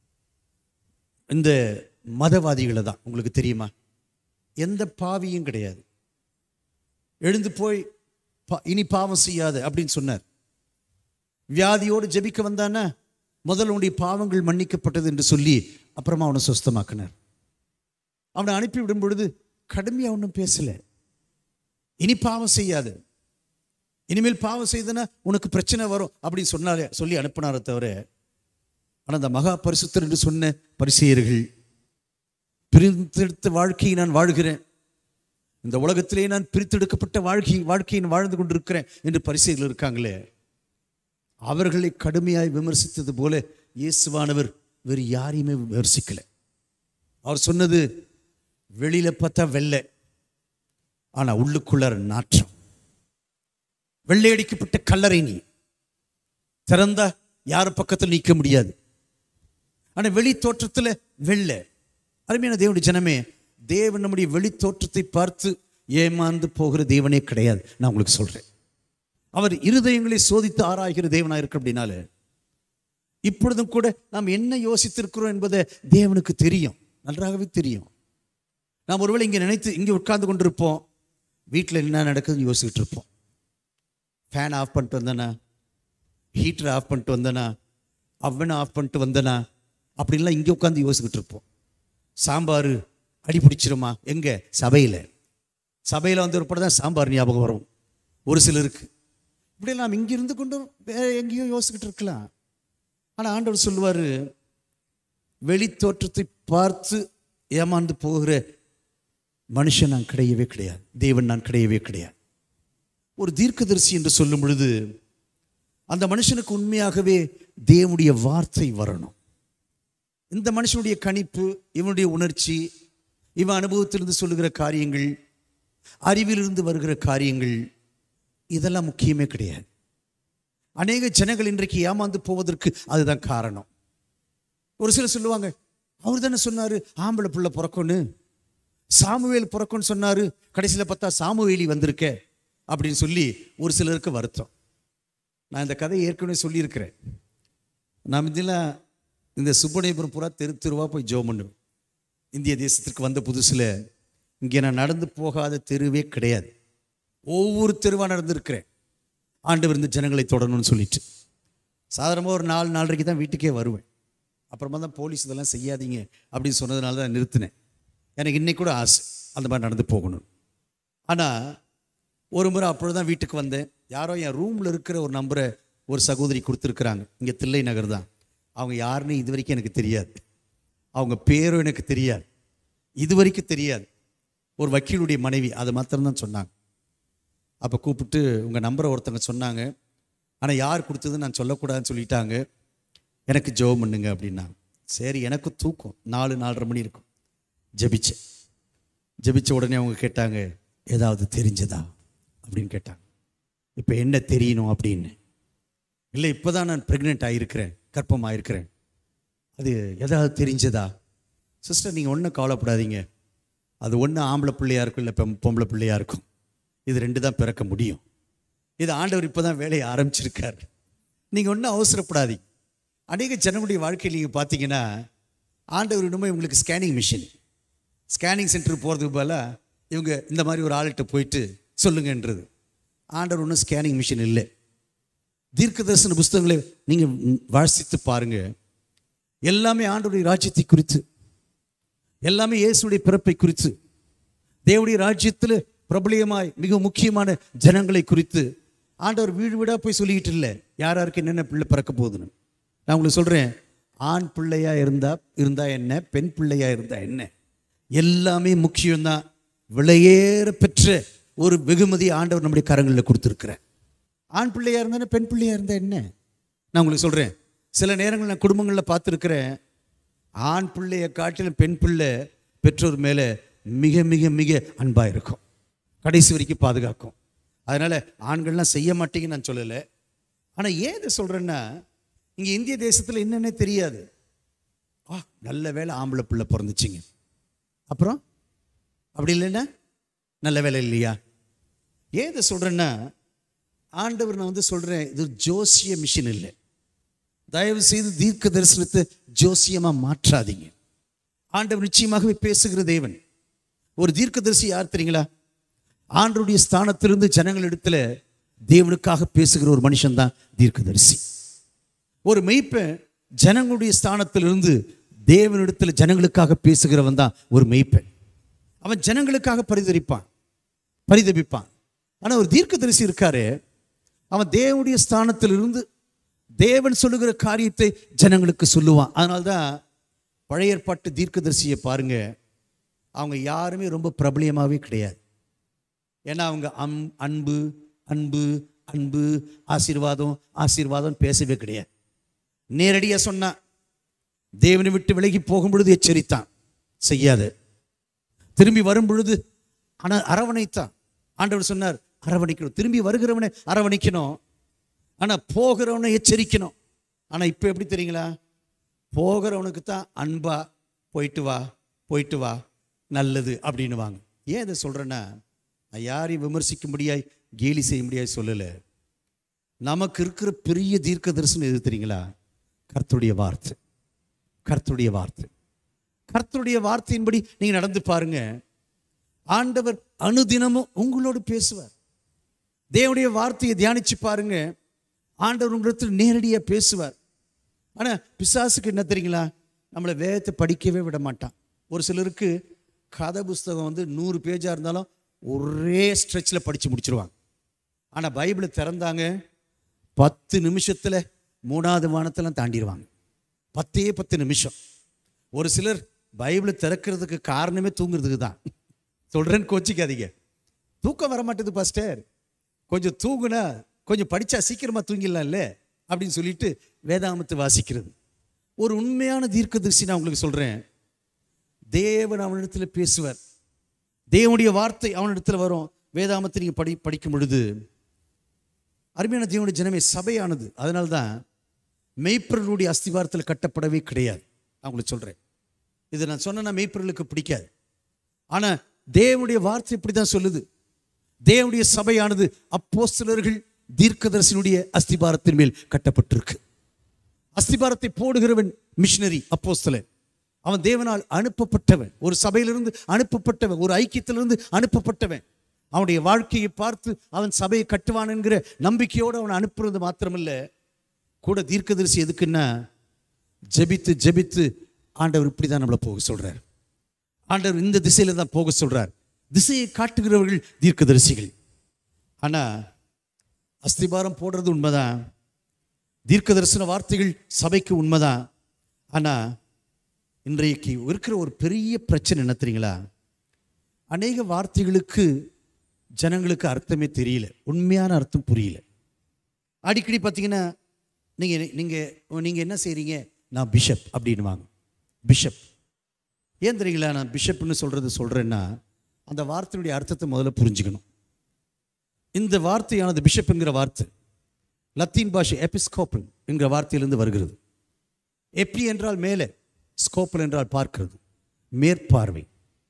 இந்த மதவாதிகளை தான் உங்களுக்கு தெரியுமா எந்த பாவியும் கிடையாது எழுந்து போய் பா- இனி பாவம் செய்யாத அப்படின்னு சொன்னார் வியாதியோடு ஜெபிக்க வந்தானா முதல்ல உன்னுடைய பாவங்கள் மன்னிக்கப்பட்டது என்று சொல்லி அப்புறமா அவனை சுஸ்தமாக்கினார் அவனை அனுப்பி விடும் பொழுது கடுமையாக ஒன்றும் பேசல இனி பாவம் செய்யாது இனிமேல் பாவம் செய்தனா உனக்கு பிரச்சனை வரும் அப்படின்னு சொன்னாலே சொல்லி அனுப்பினாரே தவிர ஆனால் அந்த மகா பரிசுத்தர் என்று சொன்ன பரிசெயர்கள் பிரித்தெடுத்த வாழ்க்கையை நான் வாழ்கிறேன் இந்த உலகத்திலே நான் பிரித்தெடுக்கப்பட்ட வாழ்க்கை வாழ்க்கையை நான் வாழ்ந்து கொண்டிருக்கிறேன் என்று பரிசெயர்கள் இருக்காங்களே அவர்களை கடுமையாய் விமர்சித்தது போல இயேசுவானவர் வேறு யாரையுமே விமர்சிக்கல அவர் சொன்னது வெளியில பார்த்தா வெள்ளை ஆனா உள்ளுக்குள்ளார நாற்றம் வெள்ளையடிக்கப்பட்ட கல்லறை நீ திறந்தா யார் பக்கத்தில் நிற்க முடியாது ஆனா வெளி தோற்றத்துல வெள்ளை அருமையான தேவனுடைய ஜனமே தேவன் நம்முடைய வெளி தோற்றத்தை பார்த்து ஏமாந்து போகிற தேவனே கிடையாது நான் உங்களுக்கு சொல்றேன் அவர் இருதயங்களை சோதித்து ஆராய்கிற தேவனாக இருக்கு அப்படின்னால இப்பொழுதும் கூட நாம் என்ன யோசித்திருக்கிறோம் என்பதை தேவனுக்கு தெரியும் நன்றாகவே தெரியும் நாம் ஒருவேளை இங்கே நினைத்து இங்கே உட்கார்ந்து கொண்டிருப்போம் வீட்டில் என்ன நடக்குதுன்னு யோசிச்சுட்டு இருப்போம் ஃபேன் ஆஃப் பண்ணிட்டு வந்தேனா ஹீட்டர் ஆஃப் பண்ணிட்டு வந்தேனா அவனை ஆஃப் பண்ணிட்டு வந்தேனா அப்படின்லாம் இங்கே உட்காந்து யோசிச்சுக்கிட்டு இருப்போம் சாம்பார் அடி பிடிச்சிருமா எங்கே சபையில் சபையில் வந்து ஒரு தான் சாம்பார் ஞாபகம் வரும் ஒரு சிலருக்கு இப்படி நாம் இங்கே இருந்து கொண்டும் வேற எங்கேயோ யோசிச்சுக்கிட்டு இருக்கலாம் ஆனால் ஆண்டவர் சொல்லுவார் வெளி தோற்றத்தை பார்த்து ஏமாந்து போகிற மனுஷன் நான் கிடையவே கிடையாது தேவன் நான் கிடையவே கிடையாது ஒரு தீர்க்கதரிசி என்று சொல்லும் பொழுது அந்த மனுஷனுக்கு உண்மையாகவே தேவனுடைய வார்த்தை வரணும் இந்த மனுஷனுடைய கணிப்பு இவனுடைய உணர்ச்சி இவன் அனுபவத்திலிருந்து சொல்லுகிற காரியங்கள் அறிவிலிருந்து வருகிற காரியங்கள் இதெல்லாம் முக்கியமே கிடையாது அநேக ஜனங்கள் இன்றைக்கு ஏமாந்து போவதற்கு அதுதான் காரணம் ஒரு சிலர் சொல்லுவாங்க அவர் தானே சொன்னாரு ஆம்பளை புள்ள பிறக்கும்னு சாமுவேல் பிறக்கும்னு சொன்னாரு கடைசியில் பார்த்தா சாமுவேலி வந்திருக்கே அப்படின்னு சொல்லி ஒரு சிலருக்கு வருத்தம் நான் இந்த கதையை ஏற்கனவே சொல்லியிருக்கிறேன் நான் இதெல்லாம் இந்த சுப்பனேபுரம் பூரா தெரு தெருவா போய் ஜோம் பண்ணுவேன் இந்திய தேசத்திற்கு வந்த புதுசில் இங்கே நான் நடந்து போகாத தெருவே கிடையாது ஒவ்வொரு தெருவாக நடந்திருக்கிறேன் ஆண்டவர் இந்த ஜனங்களை தொடரணும்னு சொல்லிட்டு சாதாரணமாக ஒரு நாலு நாலரைக்கு தான் வீட்டுக்கே வருவேன் அப்புறமா தான் போலீஸ் இதெல்லாம் செய்யாதீங்க அப்படின்னு சொன்னதுனால தான் நிறுத்தினேன் எனக்கு இன்னைக்கு கூட ஆசை அந்த மாதிரி நடந்து போகணும் ஆனால் ஒரு முறை அப்பொழுது தான் வீட்டுக்கு வந்தேன் யாரோ என் ரூமில் இருக்கிற ஒரு நம்பரை ஒரு சகோதரி கொடுத்துருக்குறாங்க இங்கே தில்லை நகர் தான் அவங்க யாருன்னு இது வரைக்கும் எனக்கு தெரியாது அவங்க பேரும் எனக்கு தெரியாது இது வரைக்கும் தெரியாது ஒரு வக்கீலுடைய மனைவி அதை மாத்திரம்தான் சொன்னாங்க அப்போ கூப்பிட்டு உங்கள் நம்பரை ஒருத்தங்க சொன்னாங்க ஆனால் யார் கொடுத்ததுன்னு நான் சொல்லக்கூடாதுன்னு சொல்லிட்டாங்க எனக்கு ஜெபம் பண்ணுங்க அப்படின்னாங்க சரி எனக்கு தூக்கம் நாலு நாலரை மணி இருக்கும் ஜெபிச்சேன் ஜெபிச்ச உடனே அவங்க கேட்டாங்க ஏதாவது தெரிஞ்சதா அப்படின்னு கேட்டாங்க இப்போ என்ன தெரியணும் அப்படின்னு இல்லை இப்போ தான் நான் ப்ரெக்னென்ட் ஆகிருக்கிறேன் கர்ப்பம் ஆகிருக்கிறேன் அது ஏதாவது தெரிஞ்சதா சிஸ்டர் நீங்கள் ஒன்றும் கவலைப்படாதீங்க அது ஒன்று ஆம்பளை பிள்ளையா இருக்கும் இல்லை பெம் பொம்பளை பிள்ளையா இருக்கும் இது ரெண்டு தான் பிறக்க முடியும் இது ஆண்டவர் இப்போ தான் வேலையை ஆரம்பிச்சிருக்கார் நீங்கள் ஒன்றும் அவசரப்படாதீங்க அநேக ஜனங்களுடைய வாழ்க்கையில் நீங்கள் பார்த்தீங்கன்னா ஆண்டவர் இன்னுமே உங்களுக்கு ஸ்கேனிங் மிஷின் ஸ்கேனிங் சென்டர் போகிறதுக்கு பதிலாக இவங்க இந்த மாதிரி ஒரு ஆள்கிட்ட போயிட்டு சொல்லுங்கன்றது ஆண்டவர் ஒன்றும் ஸ்கேனிங் மிஷின் இல்லை தீர்க்க தரிசன புஸ்தகங்களை நீங்கள் வாசித்து பாருங்க எல்லாமே ஆண்டவருடைய ராஜ்யத்தை குறித்து எல்லாமே இயேசுடைய பிறப்பை குறித்து தேவனுடைய ராஜ்யத்தில் பிரபலியமாய் மிக முக்கியமான ஜனங்களை குறித்து ஆண்டவர் வீடு வீடாக போய் சொல்லிக்கிட்டு இல்லை யார் யாருக்கு என்னென்ன பிள்ளை பிறக்க போகுதுன்னு நான் உங்களுக்கு சொல்கிறேன் ஆண் பிள்ளையா இருந்தா இருந்தா என்ன பெண் பிள்ளையா இருந்தா என்ன எல்லாமே முக்கியம்தான் விலையேற பெற்ற ஒரு வெகுமதி ஆண்டவர் நம்முடைய கரங்களில் கொடுத்துருக்கிறார் ஆண் பிள்ளையா இருந்தா பெண் பிள்ளையா இருந்தா என்ன நான் உங்களுக்கு சொல்கிறேன் சில நேரங்கள் நான் குடும்பங்களில் பார்த்துருக்கிறேன் ஆண் பிள்ளையை காட்டிலும் பெண் பிள்ளை பெற்றோர் மேலே மிக மிக மிக அன்பாக இருக்கும் கடைசி வரைக்கும் பாதுகாக்கும் அதனால் ஆண்கள்லாம் செய்ய மாட்டீங்கன்னு நான் சொல்லலை ஆனால் ஏன் இதை சொல்கிறேன்னா இங்கே இந்திய தேசத்தில் என்னென்ன தெரியாது ஆ நல்ல வேளை ஆம்பளை பிள்ளை பிறந்துச்சிங்க அப்புறம் அப்படி இல்லைன்னா நல்ல வேலை இல்லையா ஏன் இதை சொல்கிறேன்னா ஆண்டவர் நான் வந்து சொல்கிறேன் இது ஜோசிய மிஷின் இல்லை தயவு செய்து தீர்க்க தரிசனத்தை ஜோசியமாக மாற்றாதீங்க ஆண்டவர் நிச்சயமாகவே பேசுகிற தேவன் ஒரு தீர்க்கதரிசி யார் தெரியுங்களா ஆண்டருடைய ஸ்தானத்திலிருந்து ஜனங்கள் இடத்துல தேவனுக்காக பேசுகிற ஒரு மனுஷன் தான் தீர்க்கதரிசி ஒரு மெய்ப்பன் ஜனங்களுடைய ஸ்தானத்திலிருந்து தேவனிடத்துல ஜனங்களுக்காக பேசுகிறவன் தான் ஒரு மெய்ப்பன் அவன் ஜனங்களுக்காக பரிதரிப்பான் பரிதபிப்பான் ஆனா ஒரு தீர்க்கதரிசி இருக்காரு அவன் தேவனுடைய ஸ்தானத்திலிருந்து தேவன் சொல்லுகிற காரியத்தை ஜனங்களுக்கு சொல்லுவான் அதனால்தான் பழைய ஏற்பாட்டு தீர்க்கதரிசியை பாருங்க அவங்க யாருமே ரொம்ப பிரபலியமாகவே கிடையாது ஏன்னா அவங்க அம் அன்பு அன்பு அன்பு ஆசீர்வாதம் ஆசீர்வாதம் பேசவே கிடையாது நேரடியாக சொன்னான் தேவனை விட்டு விலகி போகும் பொழுது எச்சரித்தான் செய்யாத திரும்பி வரும் பொழுது ஆனால் அரவணைத்தான் ஆண்டவர் சொன்னார் அரவணைக்கணும் திரும்பி வருகிறவனை அரவணைக்கணும் ஆனால் போகிறவனை எச்சரிக்கணும் ஆனால் இப்போ எப்படி தெரியுங்களா போகிறவனுக்கு தான் அன்பா போயிட்டு வா போயிட்டு வா நல்லது அப்படின்னுவாங்க ஏன் இதை சொல்கிறேன்னா நான் யாரையும் விமர்சிக்க முடியாய் கேலி செய்ய முடியாது சொல்லலை நமக்கு இருக்கிற பெரிய தீர்க்க தரிசனம் எது தெரியுங்களா கர்த்தருடைய வார்த்தை கர்த்தருடைய வார்த்தை கர்த்தருடைய வார்த்தையின்படி நீங்க நடந்து பாருங்க ஆண்டவர் அனுதினமும் உங்களோடு பேசுவார் தேவனுடைய வார்த்தையை தியானிச்சு பாருங்க ஆண்டவர் உங்களிடத்தில் நேரடியாக பேசுவார் ஆனா பிசாசுக்கு என்ன தெரியுங்களா நம்மளை வேதத்தை படிக்கவே விட மாட்டான் ஒரு சிலருக்கு கதை புஸ்தகம் வந்து நூறு பேஜாக இருந்தாலும் ஒரே ஸ்ட்ரெச்சில் படித்து முடிச்சிருவாங்க ஆனால் பைபிளை திறந்தாங்க பத்து நிமிஷத்தில் மூணாவது வானத்தெல்லாம் தாண்டிடுவாங்க பத்தே பத்து நிமிஷம் ஒரு சிலர் பைபிளை திறக்கிறதுக்கு காரணமே தூங்குறதுக்கு தான் சொல்கிறேன்னு கோச்சிக்காதீங்க தூக்கம் வர மாட்டேது பாஸ்டர் கொஞ்சம் தூங்குனா கொஞ்சம் படித்தா சீக்கிரமாக தூங்கிடலாம்ல அப்படின்னு சொல்லிட்டு வேதாமத்தை வாசிக்கிறது ஒரு உண்மையான தீர்க்கதரிசி நான் உங்களுக்கு சொல்கிறேன் தேவன் அவனிடத்தில் பேசுவார் தேவனுடைய வார்த்தை அவனிடத்தில் வரும் வேதாமத்தை நீங்கள் படி படிக்கும் பொழுது அருமையான தேவனுடைய ஜனமே சபையானது அதனால தான் மெய்ப்பர்களுடைய அஸ்திவாரத்தில் கட்டப்படவே கிடையாது நான் உங்களுக்கு சொல்கிறேன் இது நான் சொன்னேன்னா மெய்ப்பர்களுக்கு பிடிக்காது ஆனால் தேவனுடைய வார்த்தை இப்படி தான் சொல்லுது தேவனுடைய சபையானது அப்போஸ்தலர்கள் தீர்க்கதரிசனுடைய அஸ்திபாரத்தின் மேல் கட்டப்பட்டிருக்கு அஸ்திபாரத்தை போடுகிறவன் மிஷினரி அப்போஸ்தலன் அவன் தேவனால் அனுப்பப்பட்டவன் ஒரு சபையிலிருந்து அனுப்பப்பட்டவன் ஒரு ஐக்கியத்திலிருந்து அனுப்பப்பட்டவன் அவனுடைய வாழ்க்கையை பார்த்து அவன் சபையை கட்டுவான் என்கிற நம்பிக்கையோடு அவனை அனுப்புறது மாத்திரமல்ல கூட தீர்க்கதரிசி எதுக்குன்னா ஜெபித்து ஜெபித்து ஆண்டவர் இப்படி தான் நம்மளை போக சொல்றார் ஆண்டவர் இந்த திசையில தான் போக சொல்றார் திசையை காட்டுகிறவர்கள் தீர்க்கதரிசிகள் ஆனா அஸ்திபாரம் போடுறது உண்மைதான் தீர்க்க தரிசன வார்த்தைகள் சபைக்கு உண்மைதான் ஆனா இன்றைக்கு இருக்கிற ஒரு பெரிய பிரச்சனை என்ன தெரியுங்களா அநேக வார்த்தைகளுக்கு ஜனங்களுக்கு அர்த்தமே தெரியல உண்மையான அர்த்தம் புரியல அடிக்கடி பார்த்தீங்கன்னா நீங்கள் நீங்கள் நீங்கள் என்ன செய்கிறீங்க நான் பிஷப் அப்படின்னுவாங்க பிஷப் ஏன் தெரியுங்களா நான் பிஷப்னு சொல்கிறது சொல்கிறேன்னா அந்த வார்த்தையுடைய அர்த்தத்தை முதல்ல புரிஞ்சுக்கணும் இந்த வார்த்தையானது பிஷப் என்கிற வார்த்தை லத்தீன் பாஷை எபிஸ்கோப்பல் என்கிற வார்த்தையிலிருந்து வருகிறது எப்டி என்றால் மேலே ஸ்கோப்பல் என்றால் பார்க்கிறது மேற்பார்வை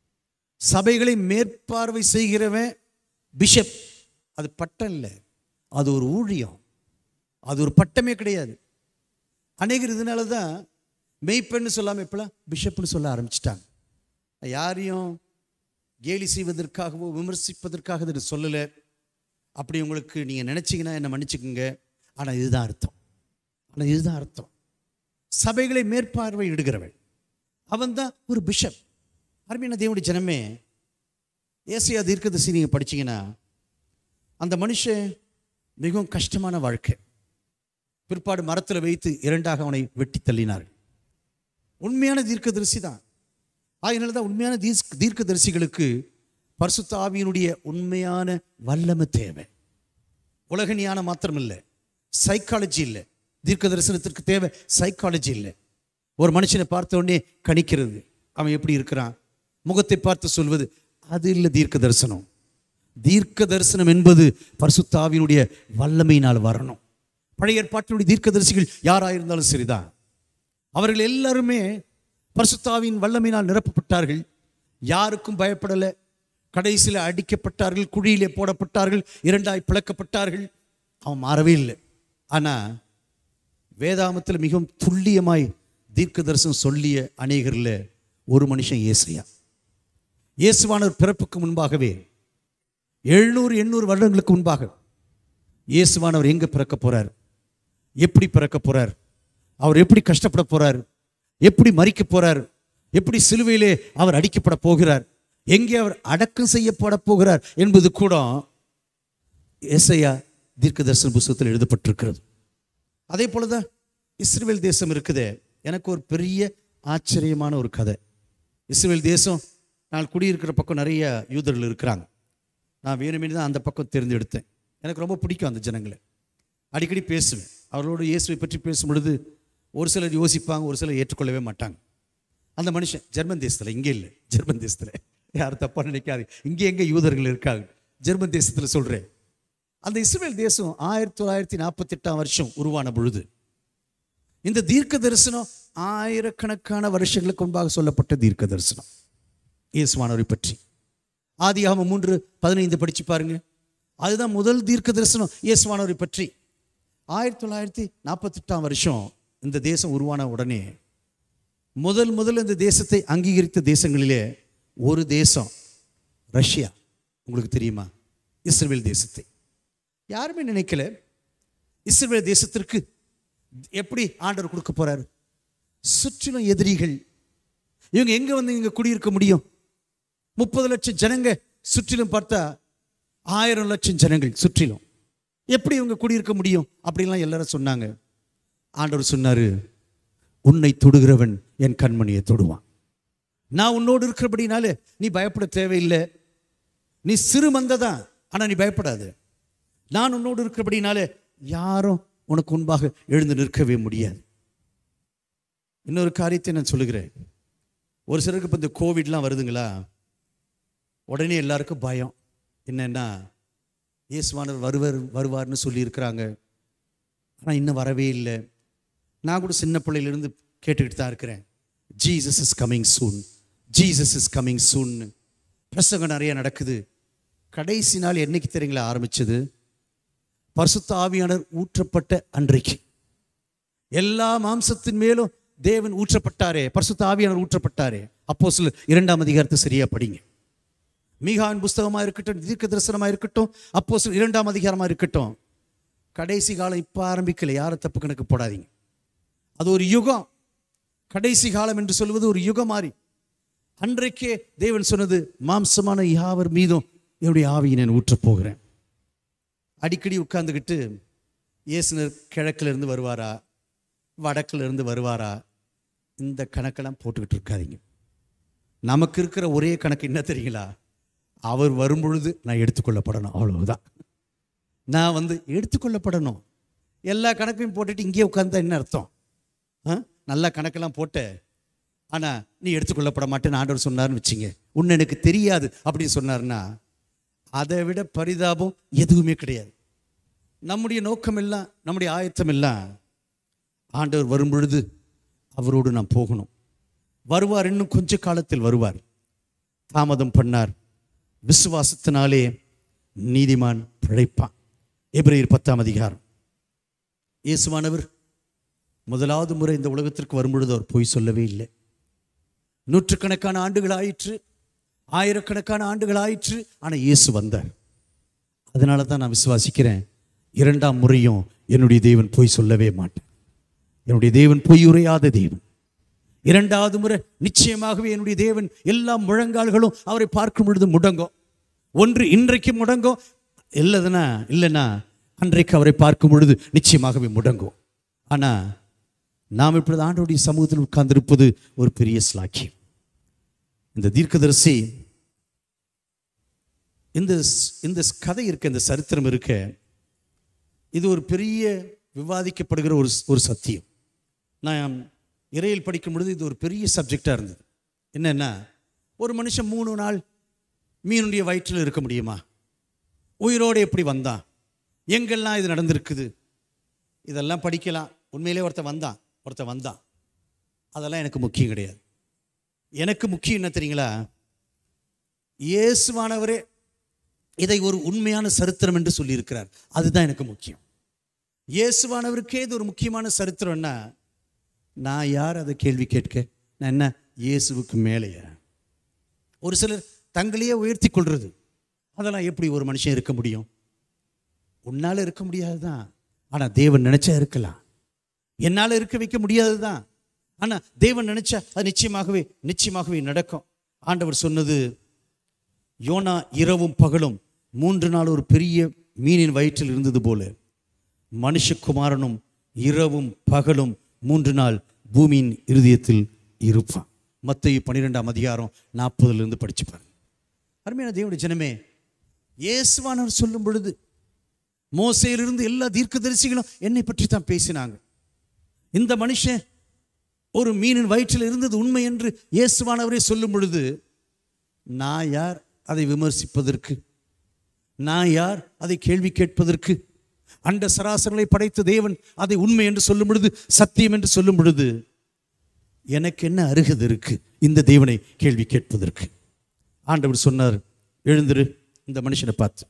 சபைகளை மேற்பார்வை செய்கிறவன் பிஷப் அது பட்டம் இல்லை அது ஒரு ஊழியம் அது ஒரு பட்டமே கிடையாது அநேகர் இதனால தான் மெய்ப்பெண்ணு சொல்லாமல் இப்போலாம் பிஷப்னு சொல்ல ஆரம்பிச்சிட்டாங்க யாரையும் கேலி செய்வதற்காகவோ விமர்சிப்பதற்காக இதை சொல்லலை அப்படி உங்களுக்கு நீங்கள் நினச்சிங்கன்னா என்னை மன்னிச்சுக்குங்க ஆனால் இதுதான் அர்த்தம் ஆனால் இதுதான் அர்த்தம் சபைகளை மேற்பார்வை இடுகிறவன் அவன் தான் ஒரு பிஷப் அருமையான தேவனுடைய ஜனமே ஏசியா தீர்க்கதரிசி நீங்கள் படிச்சீங்கன்னா அந்த மனுஷன் மிகவும் கஷ்டமான வாழ்க்கை பிற்பாடு மரத்தில் வைத்து இரண்டாக அவனை வெட்டி தள்ளினார்கள் உண்மையான தீர்க்கதரிசி தான் ஆகினால தான் உண்மையான தீர்க்க தீர்க்கதரிசிகளுக்கு பரிசுத்த ஆவியினுடைய உண்மையான வல்லமை தேவை உலக ஞானம் மாத்திரம் இல்லை சைக்காலஜி இல்லை தீர்க்க தரிசனத்திற்கு தேவை சைக்காலஜி இல்லை ஒரு மனுஷனை பார்த்த உடனே கணிக்கிறது அவன் எப்படி இருக்கிறான் முகத்தை பார்த்து சொல்வது அது இல்லை தீர்க்க தரிசனம் தீர்க்க தரிசனம் என்பது பரிசுத்தாவினுடைய வல்லமையினால் வரணும் பழைய ஏற்பாட்டினுடைய தீர்க்கதரிசிகள் யாராயிருந்தாலும் சரிதான் அவர்கள் எல்லாருமே பரிசுத்தாவின் வல்லமையினால் நிரப்பப்பட்டார்கள் யாருக்கும் பயப்படலை கடைசியில் அடிக்கப்பட்டார்கள் குழியிலே போடப்பட்டார்கள் இரண்டாய் பிளக்கப்பட்டார்கள் அவன் மாறவே இல்லை ஆனால் வேதாமத்தில் மிகவும் துல்லியமாய் தீர்க்க தரிசனம் சொல்லிய அநேகரில் ஒரு மனுஷன் இயேசையா இயேசுவானவர் பிறப்புக்கு முன்பாகவே எழுநூறு எண்ணூறு வருடங்களுக்கு முன்பாக இயேசுவானவர் எங்கே பிறக்க போறார் எப்படி பிறக்க போறார் அவர் எப்படி கஷ்டப்பட போறார் எப்படி மறிக்க போறார் எப்படி சிலுவையிலே அவர் அடிக்கப்பட போகிறார் எங்கே அவர் அடக்கம் செய்யப்பட போகிறார் என்பது கூட ஏசையா தீர்க்க தரிசன புஸ்தகத்தில் எழுதப்பட்டிருக்கிறது அதே போலதான் இஸ்ரேல் தேசம் இருக்குதே எனக்கு ஒரு பெரிய ஆச்சரியமான ஒரு கதை இஸ்ரேல் தேசம் நான் குடியிருக்கிற பக்கம் நிறைய யூதர்கள் இருக்கிறாங்க நான் வேணுமே தான் அந்த பக்கம் தேர்ந்தெடுத்தேன் எனக்கு ரொம்ப பிடிக்கும் அந்த ஜனங்களை அடிக்கடி பேசுவேன் அவர்களோட இயேசுவை பற்றி பேசும் பொழுது ஒரு சிலர் யோசிப்பாங்க ஒரு சிலர் ஏற்றுக்கொள்ளவே மாட்டாங்க அந்த மனுஷன் ஜெர்மன் தேசத்தில் இங்கே இல்லை ஜெர்மன் தேசத்தில் யாரும் தப்பாக நினைக்காது இங்கே எங்கே யூதர்கள் இருக்காங்க ஜெர்மன் தேசத்தில் சொல்கிறேன் அந்த இஸ்ரேல் தேசம் ஆயிரத்தி தொள்ளாயிரத்தி நாற்பத்தி எட்டாம் வருஷம் உருவான பொழுது இந்த தீர்க்க தரிசனம் ஆயிரக்கணக்கான வருஷங்களுக்கு முன்பாக சொல்லப்பட்ட தீர்க்க தரிசனம் இயேசுவானவரை பற்றி ஆதியாகமம் மூன்று பதினைந்து படிச்சு பாருங்க அதுதான் முதல் தீர்க்க தரிசனம் இயேசுவானவரை பற்றி ஆயிரத்தி தொள்ளாயிரத்தி நாற்பத்தெட்டாம் வருஷம் இந்த தேசம் உருவான உடனே முதல் முதல் இந்த தேசத்தை அங்கீகரித்த தேசங்களிலே ஒரு தேசம் ரஷ்யா உங்களுக்கு தெரியுமா இஸ்ரேல் தேசத்தை யாருமே நினைக்கல இஸ்ரேல் தேசத்திற்கு எப்படி ஆண்டவர் கொடுக்க போறாரு சுற்றிலும் எதிரிகள் இவங்க எங்க வந்து இங்க குடியிருக்க முடியும் முப்பது லட்சம் ஜனங்க சுற்றிலும் பார்த்தா ஆயிரம் லட்சம் ஜனங்கள் சுற்றிலும் எப்படி இவங்க குடியிருக்க முடியும் அப்படின்லாம் எல்லாரும் சொன்னாங்க ஆண்டவர் சொன்னாரு உன்னை தொடுகிறவன் என் கண்மணியை தொடுவான் நான் உன்னோடு இருக்கிறபடினாலே நீ பயப்பட தேவையில்லை நீ சிறு மந்ததான் ஆனா நீ பயப்படாது நான் உன்னோடு இருக்கிறபடினாலே யாரும் உனக்கு முன்பாக எழுந்து நிற்கவே முடியாது இன்னொரு காரியத்தை நான் சொல்லுகிறேன் ஒரு சிலருக்கு இப்போ இந்த கோவிட்லாம் வருதுங்களா உடனே எல்லாருக்கும் பயம் என்னன்னா இயேசுவானவர் வருவர் வருவார்னு சொல்லியிருக்கிறாங்க ஆனால் இன்னும் வரவே இல்லை நான் கூட சின்ன பிள்ளையிலிருந்து கேட்டுக்கிட்டு தான் இருக்கிறேன் Jesus is coming soon Jesus is coming soon பிரசங்கம் நிறைய நடக்குது கடைசி நாள் என்னைக்கு தெரியுங்களா ஆரம்பிச்சது பரிசுத்த ஆவியானவர் ஊற்றப்பட்ட அன்றைக்கு எல்லா மாம்சத்தின் மேலும் தேவன் ஊற்றப்பட்டாரே பரிசுத்த ஆவியானவர் ஊற்றப்பட்டாரே அப்போ சில இரண்டாம் அதிகாரத்தை சரியா படிங்க மீகான் புஸ்தகமா இருக்கட்டும் தீர்க்க தரிசனமா இருக்கட்டும் அப்போ சில இரண்டாம் அதிகாரமா இருக்கட்டும் கடைசி காலம் இப்போ ஆரம்பிக்கல யாரும் தப்பு கணக்கு போடாதீங்க அது ஒரு யுகம் கடைசி காலம் என்று சொல்வது ஒரு யுகம் மாறி அன்றைக்கே தேவன் சொன்னது மாம்சமான யாவர் மீதும் என்னுடைய ஆவியை நான் ஊற்றப் போகிறேன் அடிக்கடி உட்கார்ந்துக்கிட்டு இயேசுனர் கிழக்குல இருந்து வருவாரா வடக்குல இருந்து வருவாரா இந்த கணக்கெல்லாம் போட்டுக்கிட்டு இருக்காதீங்க நமக்கு இருக்கிற ஒரே கணக்கு என்ன தெரியுங்களா அவர் வரும்பொழுது நான் எடுத்துக்கொள்ளப்படணும் அவ்வளவுதான் நான் வந்து எடுத்துக்கொள்ளப்படணும் எல்லா கணக்கையும் போட்டுட்டு இங்கேயே உட்கார்ந்தா என்ன அர்த்தம் ஆ? நல்ல கணக்கெல்லாம் போட்ட ஆனா நீ எடுத்துக்கொள்ளப்பட மாட்டேன்னு ஆண்டவர் சொன்னார்னு வச்சுங்க உன்னை எனக்கு தெரியாது அப்படின்னு சொன்னார்னா அதை விட பரிதாபம் எதுவுமே கிடையாது நம்முடைய நோக்கம் எல்லாம் நம்முடைய ஆயத்தம் எல்லாம் ஆண்டவர் வரும் பொழுது அவரோடு நாம் போகணும் வருவார் இன்னும் கொஞ்ச காலத்தில் வருவார் தாமதம் பண்ணார் விசுவாசத்தினாலே நீதிமான் பிழைப்பான் எபிரேயர் பத்தாம் அதிகாரம் இயேசுவானவர் முதலாவது முறை இந்த உலகத்திற்கு வரும்பொழுது அவர் பொய் சொல்லவே இல்லை நூற்றுக்கணக்கான ஆண்டுகள் ஆயிற்று ஆயிரக்கணக்கான ஆண்டுகள் ஆயிற்று ஆனால் இயேசு வந்தார் அதனால தான் நான் விசுவாசிக்கிறேன் இரண்டாம் முறையும் என்னுடைய தேவன் பொய் சொல்லவே மாட்டேன் என்னுடைய தேவன் பொய் உரையாத தேவன் இரண்டாவது முறை நிச்சயமாகவே என்னுடைய தேவன் எல்லா முழங்கால்களும் அவரை பார்க்கும் பொழுது முடங்கும் ஒன்று இன்றைக்கு முடங்கும் இல்லைதுன்னா இல்லைன்னா அன்றைக்கு அவரை பார்க்கும் பொழுது நிச்சயமாகவே முடங்கும் ஆனா நாம் இப்பொழுது ஆண்டோடைய சமூகத்தில் உட்கார்ந்திருப்பது ஒரு பெரிய ஸ்லாக்கியம் இந்த தீர்க்கதரிசி இந்த ஸ்- இந்த ஸ்- கதை இருக்க இந்த சரித்திரம் இருக்க இது ஒரு பெரிய விவாதிக்கப்படுகிற ஒரு ஸ்- ஒரு சத்தியம் நான் இறையில் படிக்கும் பொழுது இது ஒரு பெரிய சப்ஜெக்டாக இருந்தது என்னன்னா ஒரு மனுஷன் மூணு நாள் மீனுடைய வயிற்றில் இருக்க முடியுமா உயிரோடு எப்படி வந்தான் எங்கெல்லாம் இது நடந்திருக்குது இதெல்லாம் படிக்கலாம் உண்மையிலே ஒருத்தன் வந்தான் ஒருத்தன் வந்தான் அதெல்லாம் எனக்கு முக்கியம் கிடையாது எனக்கு முக்கியம் என்ன தெரியுங்களா இயேசுவானவரே இதை ஒரு உண்மையான சரித்திரம் என்று சொல்லியிருக்கிறார் அதுதான் எனக்கு முக்கியம் இயேசுவானவருக்கே இது ஒரு முக்கியமான சரித்திரம்னா நான் யார் அதை கேள்வி கேட்க நான் என்ன இயேசுவுக்கு மேலேயா ஒரு சிலர் தங்களையே உயர்த்தி கொள்றது அதெல்லாம் எப்படி ஒரு மனுஷன் இருக்க முடியும் உன்னால இருக்க முடியாது தான் ஆனால் தேவன் நினைச்சா இருக்கலாம் என்னால் இருக்க வைக்க முடியாது தான் ஆனால் தேவன் நினைச்சா அது நிச்சயமாகவே நிச்சயமாகவே நடக்கும் ஆண்டவர் சொன்னது யோனா இரவும் பகலும் மூன்று நாள் ஒரு பெரிய மீனின் வயிற்றில் இருந்தது போல மனுஷகுமாரனும் இரவும் பகலும் மூன்று நாள் பூமியின் இருதயத்தில் இருப்பான் மத்திய பன்னிரெண்டாம் அதிகாரம் நாற்பதுல இருந்து படிச்சு பாருங்க அருமையான தேவனுடைய ஜனமே இயேசுவானவர் சொல்லும் பொழுது மோசையிலிருந்து எல்லா தீர்க்கதரிசிகளும் என்னை பற்றி தான் பேசினாங்க இந்த மனுஷன் ஒரு மீனின் வயிற்றில் இருந்தது உண்மை என்று இயேசுவானவரே சொல்லும் பொழுது நான் யார் அதை விமர்சிப்பதற்கு நான் யார் அதை கேள்வி கேட்பதற்கு அண்ட சராசரங்களை படைத்த தேவன் அதை உண்மை என்று சொல்லும் பொழுது சத்தியம் என்று சொல்லும் பொழுது எனக்கு என்ன அருகது இருக்கு இந்த தேவனை கேள்வி கேட்பதற்கு ஆண்டவர் சொன்னார் எழுந்திரு இந்த மனுஷனை பார்த்து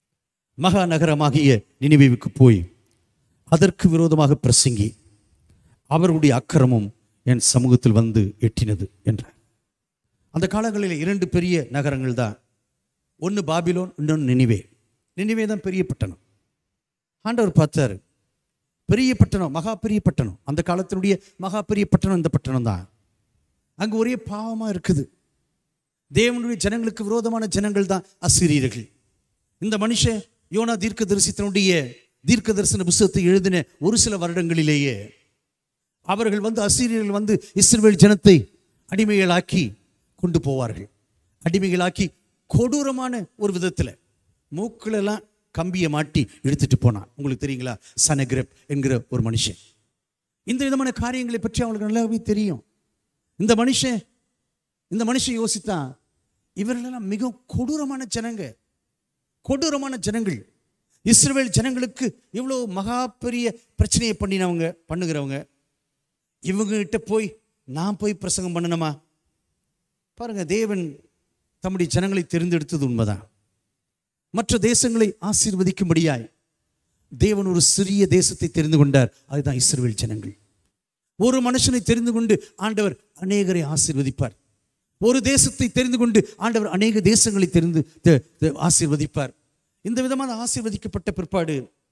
மகா நகரமாகிய நினைவுக்கு போய் அதற்கு விரோதமாக பிரசங்கி அவர்களுடைய அக்கிரமம் என் சமூகத்தில் வந்து எட்டினது என்றார் அந்த காலங்களில் இரண்டு பெரிய நகரங்கள் தான் ஒன்று பாபிலோன் இன்னொன்று நினிவே நினிவே தான் பெரிய பட்டணம் ஆண்டவர் பார்த்தார் பெரிய பட்டணம் மகா பெரிய பட்டணம் அந்த காலத்தினுடைய மகா பெரிய பட்டணம் இந்த பட்டணம் தான் அங்கே ஒரே பாவமாக இருக்குது தேவனுடைய ஜனங்களுக்கு விரோதமான ஜனங்கள் தான் அசிரியர்கள் இந்த மனுஷன் யோனா தீர்க்க தரிசனத்தினுடைய தீர்க்க தரிசன புஸ்தகத்தை எழுதின ஒரு சில வருடங்களிலேயே அவர்கள் வந்து அசீரியர்கள் வந்து இஸ்ரவேல் ஜனத்தை அடிமைகளாக்கி கொண்டு போவார்கள் அடிமைகளாக்கி கொடூரமான ஒரு விதத்தில் மூக்கிலெல்லாம் கம்பியை மாட்டி எடுத்துட்டு போனான் உங்களுக்கு தெரியுங்களா சனகிரப் என்கிற ஒரு மனுஷன் இந்த விதமான காரியங்களை பற்றி அவங்களுக்கு நல்லாவே தெரியும் இந்த மனுஷன் இந்த மனுஷன் யோசித்தான் இவர்களெல்லாம் மிக கொடூரமான ஜனங்க கொடூரமான ஜனங்கள் இஸ்ரவேல் ஜனங்களுக்கு இவ்வளோ மகா பெரிய பிரச்சனையை பண்ணினவங்க பண்ணுகிறவங்க இவங்க கிட்ட போய் நான் போய் பிரசங்கம் பண்ணணுமா பாருங்க தேவன் தம்முடைய ஜனங்களை தெரிந்தெடுத்தது உண்மைதான் மற்ற தேசங்களை ஆசீர்வதிக்கும்படியாய் தேவன் ஒரு சிறிய தேசத்தை தெரிந்து கொண்டார் அதுதான் இஸ்ரவேல் ஜனங்கள் ஒரு மனுஷனை தெரிந்து கொண்டு ஆண்டவர் அநேகரை ஆசீர்வதிப்பார் ஒரு தேசத்தை தெரிந்து கொண்டு ஆண்டவர் அநேக தேசங்களை தெரிந்து தெ- தெ- ஆசீர்வதிப்பார் இந்த விதமான ஆசீர்வதிக்கப்பட்ட பிற்பாடு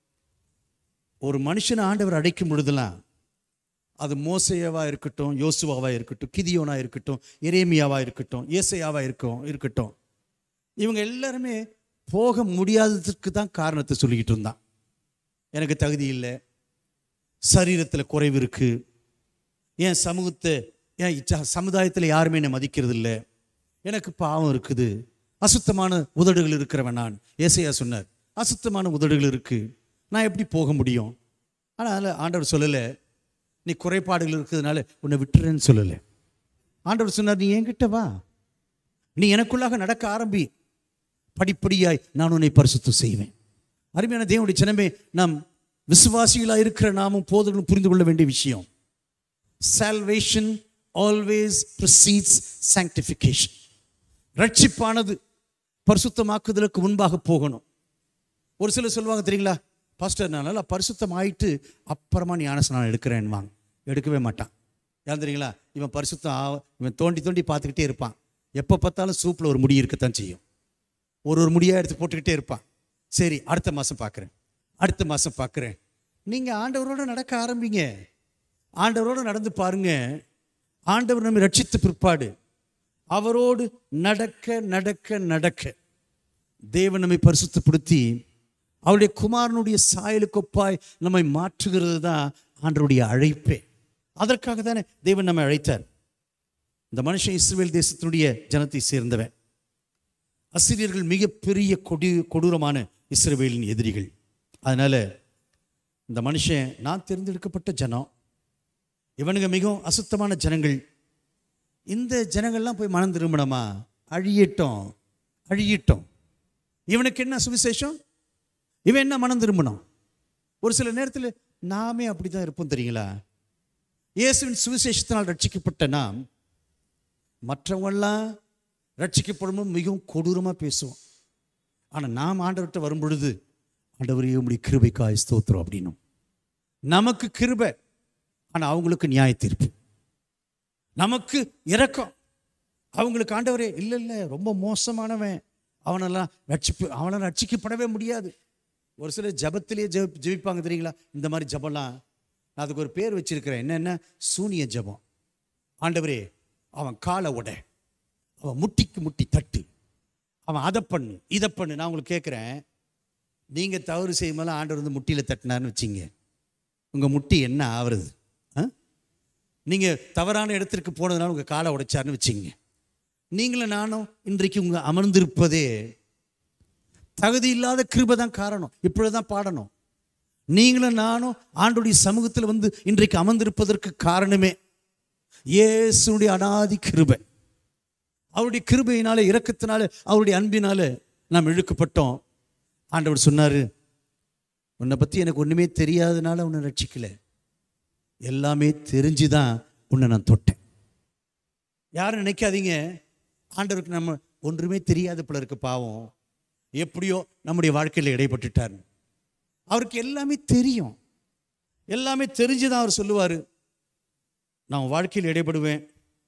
ஒரு மனுஷனை ஆண்டவர் அடைக்கும் பொழுதெல்லாம் அது மோசையாவா இருக்கட்டும் யோசுவாவா இருக்கட்டும் கிதியோனா இருக்கட்டும் எரேமியாவா இருக்கட்டும் ஏசையாவா இருக்கும் இருக்கட்டும் இவங்க எல்லாருமே போக முடியாததுக்கு தான் காரணத்தை சொல்லிக்கிட்டு இருந்தான் எனக்கு தகுதி இல்லை சரீரத்தில் குறைவு இருக்கு என் சமூகத்தை என் இச்ச- சமுதாயத்தில் யாருமே என்னை மதிக்கிறது இல்லை எனக்கு பாவம் இருக்குது அசுத்தமான உதடுகள் இருக்கிறவன் நான் ஏசையா சொன்னார் அசுத்தமான உதடுகள் இருக்கு நான் எப்படி போக முடியும் ஆனால் ஆண்டவர் சொல்லலை நீ குறைபாடுகள் இருக்கிறதுனால உன்னை விட்டுறேன்னு சொல்லலை ஆண்டவர் சொன்னார் நீ என்கிட்ட வா நீ எனக்குள்ளாக நடக்க ஆரம்பி படிப்படியாய் நான் உன்னை பரிசுத்தம் செய்வேன் அருமையான தேவனுடைய ஜனமே நாம் விசுவாசிகளாக இருக்கிற நாமும் போதர்களும் புரிந்து கொள்ள வேண்டிய விஷயம் salvation always precedes sanctification ரட்சிப்பானது பரிசுத்தமாக்குதலுக்கு முன்பாக போகணும் ஒரு சிலர் சொல்லுவாங்க தெரியுங்களா பாஸ்டர் நான் நல்லா பரிசுத்தம் ஆயிட்டு அப்புறமா ஞானஸ்நானம் எடுக்கிறேன்வாங்க எடுக்கவே மாட்டான் ஏன் தெரியுங்களா இவன் பரிசுத்தம் ஆ இவன் தோண்டி தோண்டி பார்த்துக்கிட்டே இருப்பான் எப்போ பார்த்தாலும் சூப்பில் ஒரு முடி இருக்கத்தான் செய்யும் ஒரு ஒரு முடியாக எடுத்து போட்டுக்கிட்டே இருப்பான் சரி அடுத்த மாதம் பார்க்குறேன் அடுத்த மாதம் பார்க்குறேன் நீங்கள் ஆண்டவரோட நடக்க ஆரம்பிங்க ஆண்டவரோட நடந்து பாருங்க ஆண்டவர் நம்மை ரட்சித்த பிற்பாடு அவரோடு நடக்க நடக்க நடக்க தேவன் நம்மை பரிசுத்தப்படுத்தி அவருடைய குமாரனுடைய சாயலுக்கு ஒப்பாய் நம்மை மாற்றுகிறது தான் ஆண்டவருடைய அழைப்பே அதற்காக தானே தேவன் நம்மை அழைத்தார் இந்த மனுஷன் இஸ்ரேல் தேசத்தினுடைய ஜனத்தை சேர்ந்தவன் அசிரியர்கள் மிகப்பெரிய கொடி கொடூரமான இஸ்ரவேலின் எதிரிகள் அதனால இந்த மனுஷன் நான் தேர்ந்தெடுக்கப்பட்ட ஜனம் இவனுங்க மிகவும் அசுத்தமான ஜனங்கள் இந்த ஜனங்கள்லாம் போய் மனம் திரும்பணுமா அழியட்டும் அழியட்டும் இவனுக்கு என்ன சுவிசேஷம் இவன் என்ன மனம் திரும்பணும் ஒரு சில நேரத்தில் நாமே அப்படி தான் இருப்போம் தெரியுங்களா இயேசுவின் சுவிசேஷத்தினால் ரட்சிக்கப்பட்ட நாம் மற்றவங்கெல்லாம் ரட்சிக்கப்படும் மிகவும் கொடூரமாக பேசுவோம் ஆனால் நாம் ஆண்டவர்கிட்ட வரும் பொழுது ஆண்டவரையே உம்முடைய கிருபைக்காய் ஸ்தோத்திரம் அப்படின்னும் நமக்கு கிருபை ஆனால் அவங்களுக்கு நியாய தீர்ப்பு நமக்கு இரக்கம் அவங்களுக்கு ஆண்டவரே இல்லை இல்லை ரொம்ப மோசமானவன் அவனெல்லாம் ரட்சிப்பு அவனெல்லாம் ரட்சிக்கப்படவே முடியாது ஒரு சிலர் ஜபத்திலேயே ஜெப ஜெபிப்பாங்க தெரியுங்களா இந்த மாதிரி ஜபம்லாம் நான் அதுக்கு ஒரு பேர் வச்சிருக்கிறேன் என்னென்ன சூனிய ஜபம் ஆண்டவரே அவன் காலை உட அவன் முட்டிக்கு முட்டி தட்டு அவன் அதை பண்ணு இதை பண்ணு நான் உங்களுக்கு கேட்குறேன் நீங்கள் தவறு செய்யும் போது ஆண்டவர் வந்து முட்டியில் தட்டினார்னு வச்சிங்க உங்கள் முட்டி என்ன ஆவறது ஆ நீங்கள் தவறான இடத்திற்கு போனதுனால உங்கள் காலை உடைச்சாருன்னு வச்சிங்க நீங்களும் நானும் இன்றைக்கு உங்க அமர்ந்திருப்பதே தகுதி இல்லாத கிருபை தான் காரணம் இப்பொழுதுதான் பாடணும் நீங்களும் நானும் ஆண்டுடைய சமூகத்தில் வந்து இன்றைக்கு அமர்ந்திருப்பதற்கு காரணமே இயேசுடைய அனாதி கிருபை அவருடைய கிருபையினால இரக்கத்தினால அவருடைய அன்பினால நாம் இழுக்கப்பட்டோம் ஆண்டவர் சொன்னாரு உன்னை பற்றி எனக்கு ஒன்றுமே தெரியாதனால உன்னை ரட்சிக்கல எல்லாமே தெரிஞ்சுதான் உன்னை நான் தொட்டேன் யாரும் நினைக்காதீங்க ஆண்டவருக்கு நம்ம ஒன்றுமே தெரியாத போல இருக்கு பாவம் எப்படியோ நம்முடைய வாழ்க்கையில் இடைப்பட்டுட்டார் அவருக்கு எல்லாமே தெரியும் எல்லாமே தெரிஞ்சுதான் அவர் சொல்லுவார் நான் உன் வாழ்க்கையில் இடைப்படுவேன்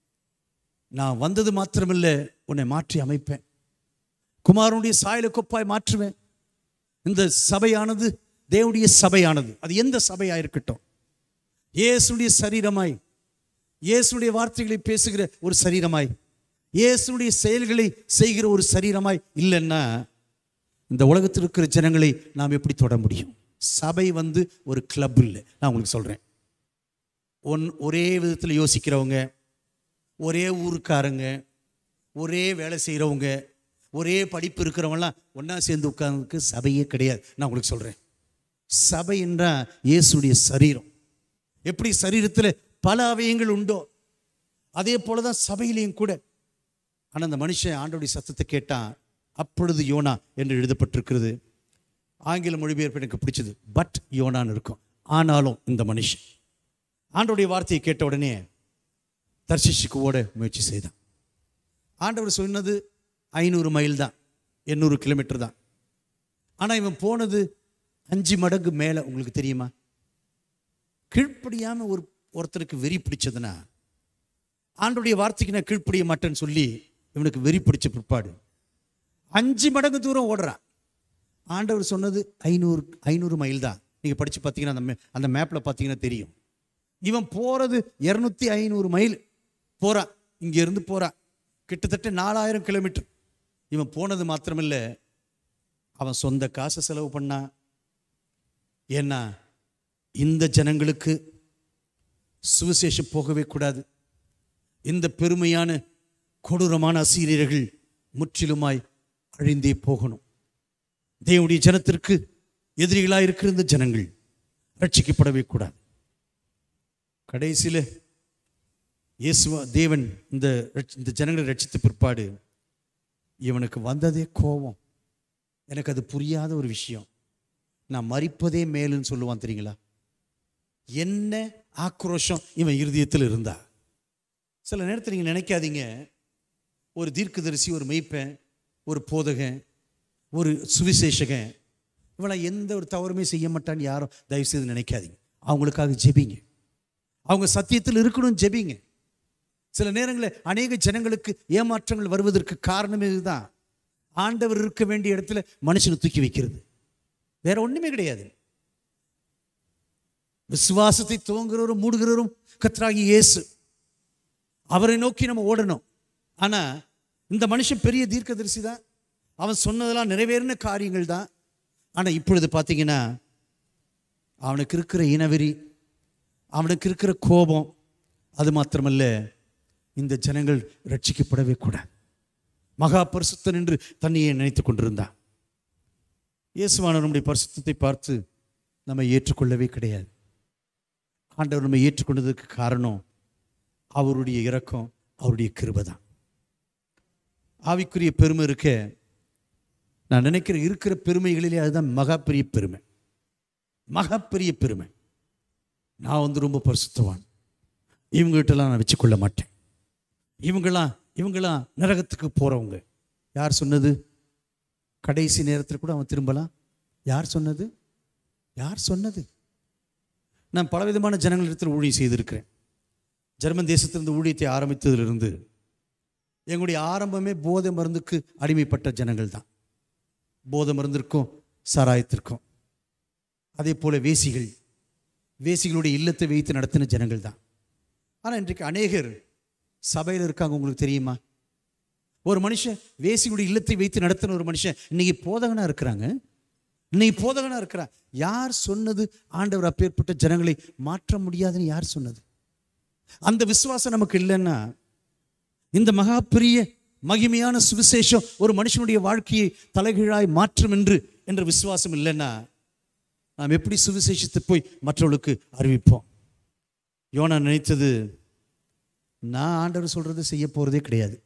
நான் வந்தது மாத்திரமில்லை உன்னை மாற்றி அமைப்பேன் குமாரனுடைய சாயல கொப்பாய் மாற்றுவேன் இந்த சபையானது தேவனுடைய சபையானது அது எந்த சபையா இருக்கட்டும் இயேசுடைய சரீரமாய் இயேசுடைய வார்த்தைகளை பேசுகிற ஒரு சரீரமாய் இயேசுடைய செயல்களை செய்கிற ஒரு சரீரமாய் இல்லைன்னா இந்த உலகத்தில் இருக்கிற ஜனங்களை நாம் எப்படி தொட முடியும் சபை வந்து ஒரு கிளப் இல்லை நான் உங்களுக்கு சொல்கிறேன் ஒன் ஒரே விதத்தில் யோசிக்கிறவங்க ஒரே ஊருக்காரங்க ஒரே வேலை செய்கிறவங்க ஒரே படிப்பு இருக்கிறவங்கலாம் ஒன்றா சேர்ந்து உட்கார்ந்துக்கு சபையே கிடையாது நான் உங்களுக்கு சொல்கிறேன் சபை என்றால் இயேசுடைய சரீரம் எப்படி சரீரத்தில் பல அவயங்கள் உண்டோ அதே போல தான் சபையிலையும் கூட ஆனால் அந்த மனுஷன் ஆண்டோடைய சத்தத்தை கேட்டான் அப்பொழுது யோனா என்று எழுதப்பட்டிருக்கிறது ஆங்கில மொழிபெயர்ப்பு எனக்கு பிடிச்சது பட் யோனான்னு இருக்கும் ஆனாலும் இந்த மனுஷன் ஆண்டோடைய வார்த்தையை கேட்ட உடனே தர்ஷிஷுக்கு ஓட முயற்சி செய்தான் ஆண்டவர் சொன்னது ஐநூறு மைல் தான் எண்ணூறு கிலோமீட்டர் தான் ஆனால் இவன் போனது அஞ்சு மடங்கு மேலே உங்களுக்கு தெரியுமா கீழ்ப்படியாமல் ஒரு ஒருத்தருக்கு வெறி பிடிச்சதுன்னா ஆண்டுடைய வார்த்தைக்கு நான் கீழ்ப்படிய மாட்டேன்னு சொல்லி இவனுக்கு வெறி பிடிச்ச பிற்பாடு அஞ்சு மடங்கு தூரம் ஓடுறான் ஆண்டவர் சொன்னது ஐநூறு ஐநூறு மைல் தான் நீங்கள் படித்து பார்த்தீங்கன்னா அந்த மே- அந்த மேப்பில் பார்த்தீங்கன்னா தெரியும் இவன் போகிறது இரநூத்தி ஐநூறு மைல் போகிறான் இங்கேருந்து போகிறான் கிட்டத்தட்ட நாலாயிரம் கிலோமீட்டர் இவன் போனது மாத்திரமில்ல அவன் சொந்த காசை செலவு பண்ணான் ஏன்னா இந்த ஜனங்களுக்கு சுவிசேஷம் போகவே கூடாது இந்த பெருமையான கொடூரமான அசீரியர்கள் முற்றிலுமாய் அழிந்தே போகணும் தேவனுடைய ஜனத்திற்கு எதிரிகளாக இருக்கிற இந்த ஜனங்கள் ரட்சிக்கப்படவே கூடாது கடைசியில் இயேசுவா தேவன் இந்த ரட்ச- இந்த ஜனங்களை ரட்சித்த பிற்பாடு இவனுக்கு வந்ததே கோபம் எனக்கு அது புரியாத ஒரு விஷயம் நான் மறிப்பதே மேலுன்னு சொல்லுவான் தெரியுங்களா என்ன ஆக்ரோஷம் இவன் இருதயத்தில் இருந்தா சில நேரத்தில் நீங்கள் நினைக்காதீங்க ஒரு தீர்க்கதரிசி ஒரு மெய்ப்பன் ஒரு போதகன் ஒரு சுவிசேஷகன் இவனை எந்த ஒரு தவறுமே செய்ய மாட்டான்னு யாரும் தயவு செய்து நினைக்காதீங்க அவங்களுக்காக ஜெபிங்க அவங்க சத்தியத்தில் இருக்கணும் ஜெபிங்க சில நேரங்களில் அநேக ஜனங்களுக்கு ஏமாற்றங்கள் வருவதற்கு காரணம் இதுதான் ஆண்டவர் இருக்க வேண்டிய இடத்துல மனுஷனை தூக்கி வைக்கிறது வேற ஒண்ணுமே கிடையாது விசுவாசத்தை துவங்குறவரும் மூடுகிறவரும் கத்ராகி இயேசு அவரை நோக்கி நம்ம ஓடணும் ஆனா இந்த மனுஷன் பெரிய தீர்க்கதரிசி தான் அவன் சொன்னதெல்லாம் நிறைவேறின காரியங்கள் தான் ஆனா இப்பொழுது பார்த்தீங்கன்னா அவனுக்கு இருக்கிற இனவெறி அவனுக்கு இருக்கிற கோபம் அது மாத்திரமல்ல இந்த ஜனங்கள் ரட்சிக்கப்படவே கூடாது மகா பரிசுத்தன் என்று தன்னையே நினைத்துக் கொண்டிருந்தான் இயேசுவானவர் நம்முடைய பரிசுத்தத்தை பார்த்து நம்ம ஏற்றுக்கொள்ளவே கிடையாது ஆண்டவர் நம்ம ஏற்றுக்கொண்டதுக்கு காரணம் அவருடைய இரக்கம் அவருடைய கிருபை தான் ஆவிக்குரிய பெருமை இருக்க நான் நினைக்கிற இருக்கிற பெருமைகளிலே அதுதான் மகா பெரிய பெருமை மகா பெரிய பெருமை நான் வந்து ரொம்ப பரிசுத்தவான் இவங்ககிட்டலாம் நான் வச்சுக்கொள்ள மாட்டேன் இவங்களாம் இவங்களாம் நரகத்துக்கு போகிறவங்க யார் சொன்னது கடைசி நேரத்தில் கூட அவன் திரும்பலாம் யார் சொன்னது யார் சொன்னது நான் பலவிதமான ஜனங்களிடத்தில் ஊழியம் செய்திருக்கிறேன் ஜெர்மன் தேசத்திலிருந்து ஊழியத்தை ஆரம்பித்ததிலிருந்து எங்களுடைய ஆரம்பமே போதை மருந்துக்கு அடிமைப்பட்ட ஜனங்கள் தான் போதை மருந்திற்கும் சாராயத்திற்கும் அதே போல வேசிகள் வேசிகளுடைய இல்லத்தை வைத்து நடத்தின ஜனங்கள் தான் ஆனால் இன்றைக்கு அநேகர் சபையில் இருக்காங்க உங்களுக்கு தெரியுமா ஒரு மனுஷன் வேசிகளுடைய இல்லத்தை வைத்து நடத்தின ஒரு மனுஷன் இன்னைக்கு போதகனா இருக்கிறாங்க இன்னைக்கு போதகனா இருக்கிறான் யார் சொன்னது ஆண்டவர் அப்பேற்பட்ட ஜனங்களை மாற்ற முடியாதுன்னு யார் சொன்னது அந்த விசுவாசம் நமக்கு இல்லைன்னா இந்த மகா பெரிய மகிமையான சுவிசேஷம் ஒரு மனுஷனுடைய வாழ்க்கையை தலைகீழாய் மாற்றும் என்று என்ற விசுவாசம் இல்லைன்னா நாம் எப்படி சுவிசேஷத்தை போய் மற்றவர்களுக்கு அறிவிப்போம் யோனா நினைத்தது நான் ஆண்டவர் சொல்றது செய்ய போறதே கிடையாது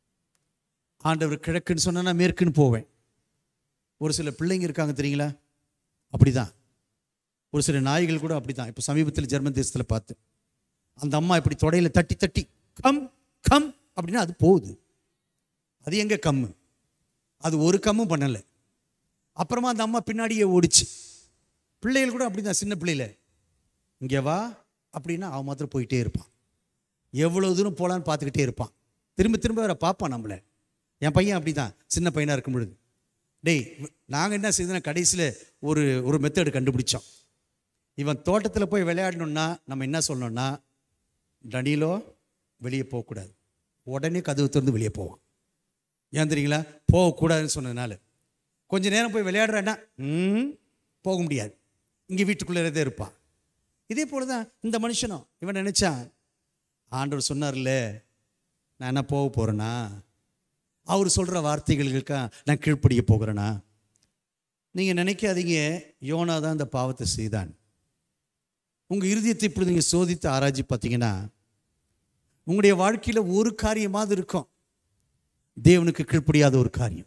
ஆண்டவர் கிழக்குன்னு சொன்னா நான் மேற்குன்னு போவேன் ஒரு சில பிள்ளைங்க இருக்காங்க தெரியுங்களா அப்படிதான் ஒரு சில நாய்கள் கூட அப்படிதான் இப்போ சமீபத்தில் ஜெர்மன் தேசத்தில் பார்த்து அந்த அம்மா இப்படி தொடையில தட்டி தட்டி கம் கம் அப்படின்னா அது போகுது அது எங்க கம்மு அது ஒரு கம்மும் பண்ணலை அப்புறமா அந்த அம்மா பின்னாடியே ஓடிச்சு பிள்ளைகள் கூட அப்படிதான் சின்ன பிள்ளையில இங்கே வா அப்படின்னா அவன் மாத்திரம் போயிட்டே இருப்பான் எவ்வளோ தூரம் போகலான்னு பார்த்துக்கிட்டே இருப்பான் திரும்ப திரும்ப வேற பார்ப்பான் நம்மளை என் பையன் அப்படிதான் சின்ன பையனாக இருக்கும் பொழுது டேய் நாங்கள் என்ன செய்தோம்னா கடைசியில் ஒரு ஒரு மெத்தடு கண்டுபிடிச்சோம் இவன் தோட்டத்தில் போய் விளையாடணும்னா நம்ம என்ன சொல்லணும்னா டனிலோ வெளியே போகக்கூடாது உடனே கதவு திறந்து வெளியே போவான் ஏன் தெரியுங்களா போகக்கூடாதுன்னு சொன்னதுனால கொஞ்ச நேரம் போய் விளையாடுறான்னா ம் போக முடியாது இங்கே வீட்டுக்குள்ளே தான் இருப்பான் இதே போல தான் இந்த மனுஷனும் இவன் நினைச்சான் ஆண்டவர் சொன்னார்ல நான் என்ன போக போகிறேனா அவர் சொல்கிற வார்த்தைகளுக்கா நான் கீழ்ப்படிய போகிறேனா நீங்கள் நினைக்காதீங்க யோனா தான் இந்த பாவத்தை செய்தான் உங்கள் இருதயத்தை இப்படி நீங்கள் சோதித்து ஆராய்ச்சி பார்த்தீங்கன்னா உங்களுடைய வாழ்க்கையில் ஒரு காரியமாவது இருக்கும் தேவனுக்கு கீழ்ப்படியாத ஒரு காரியம்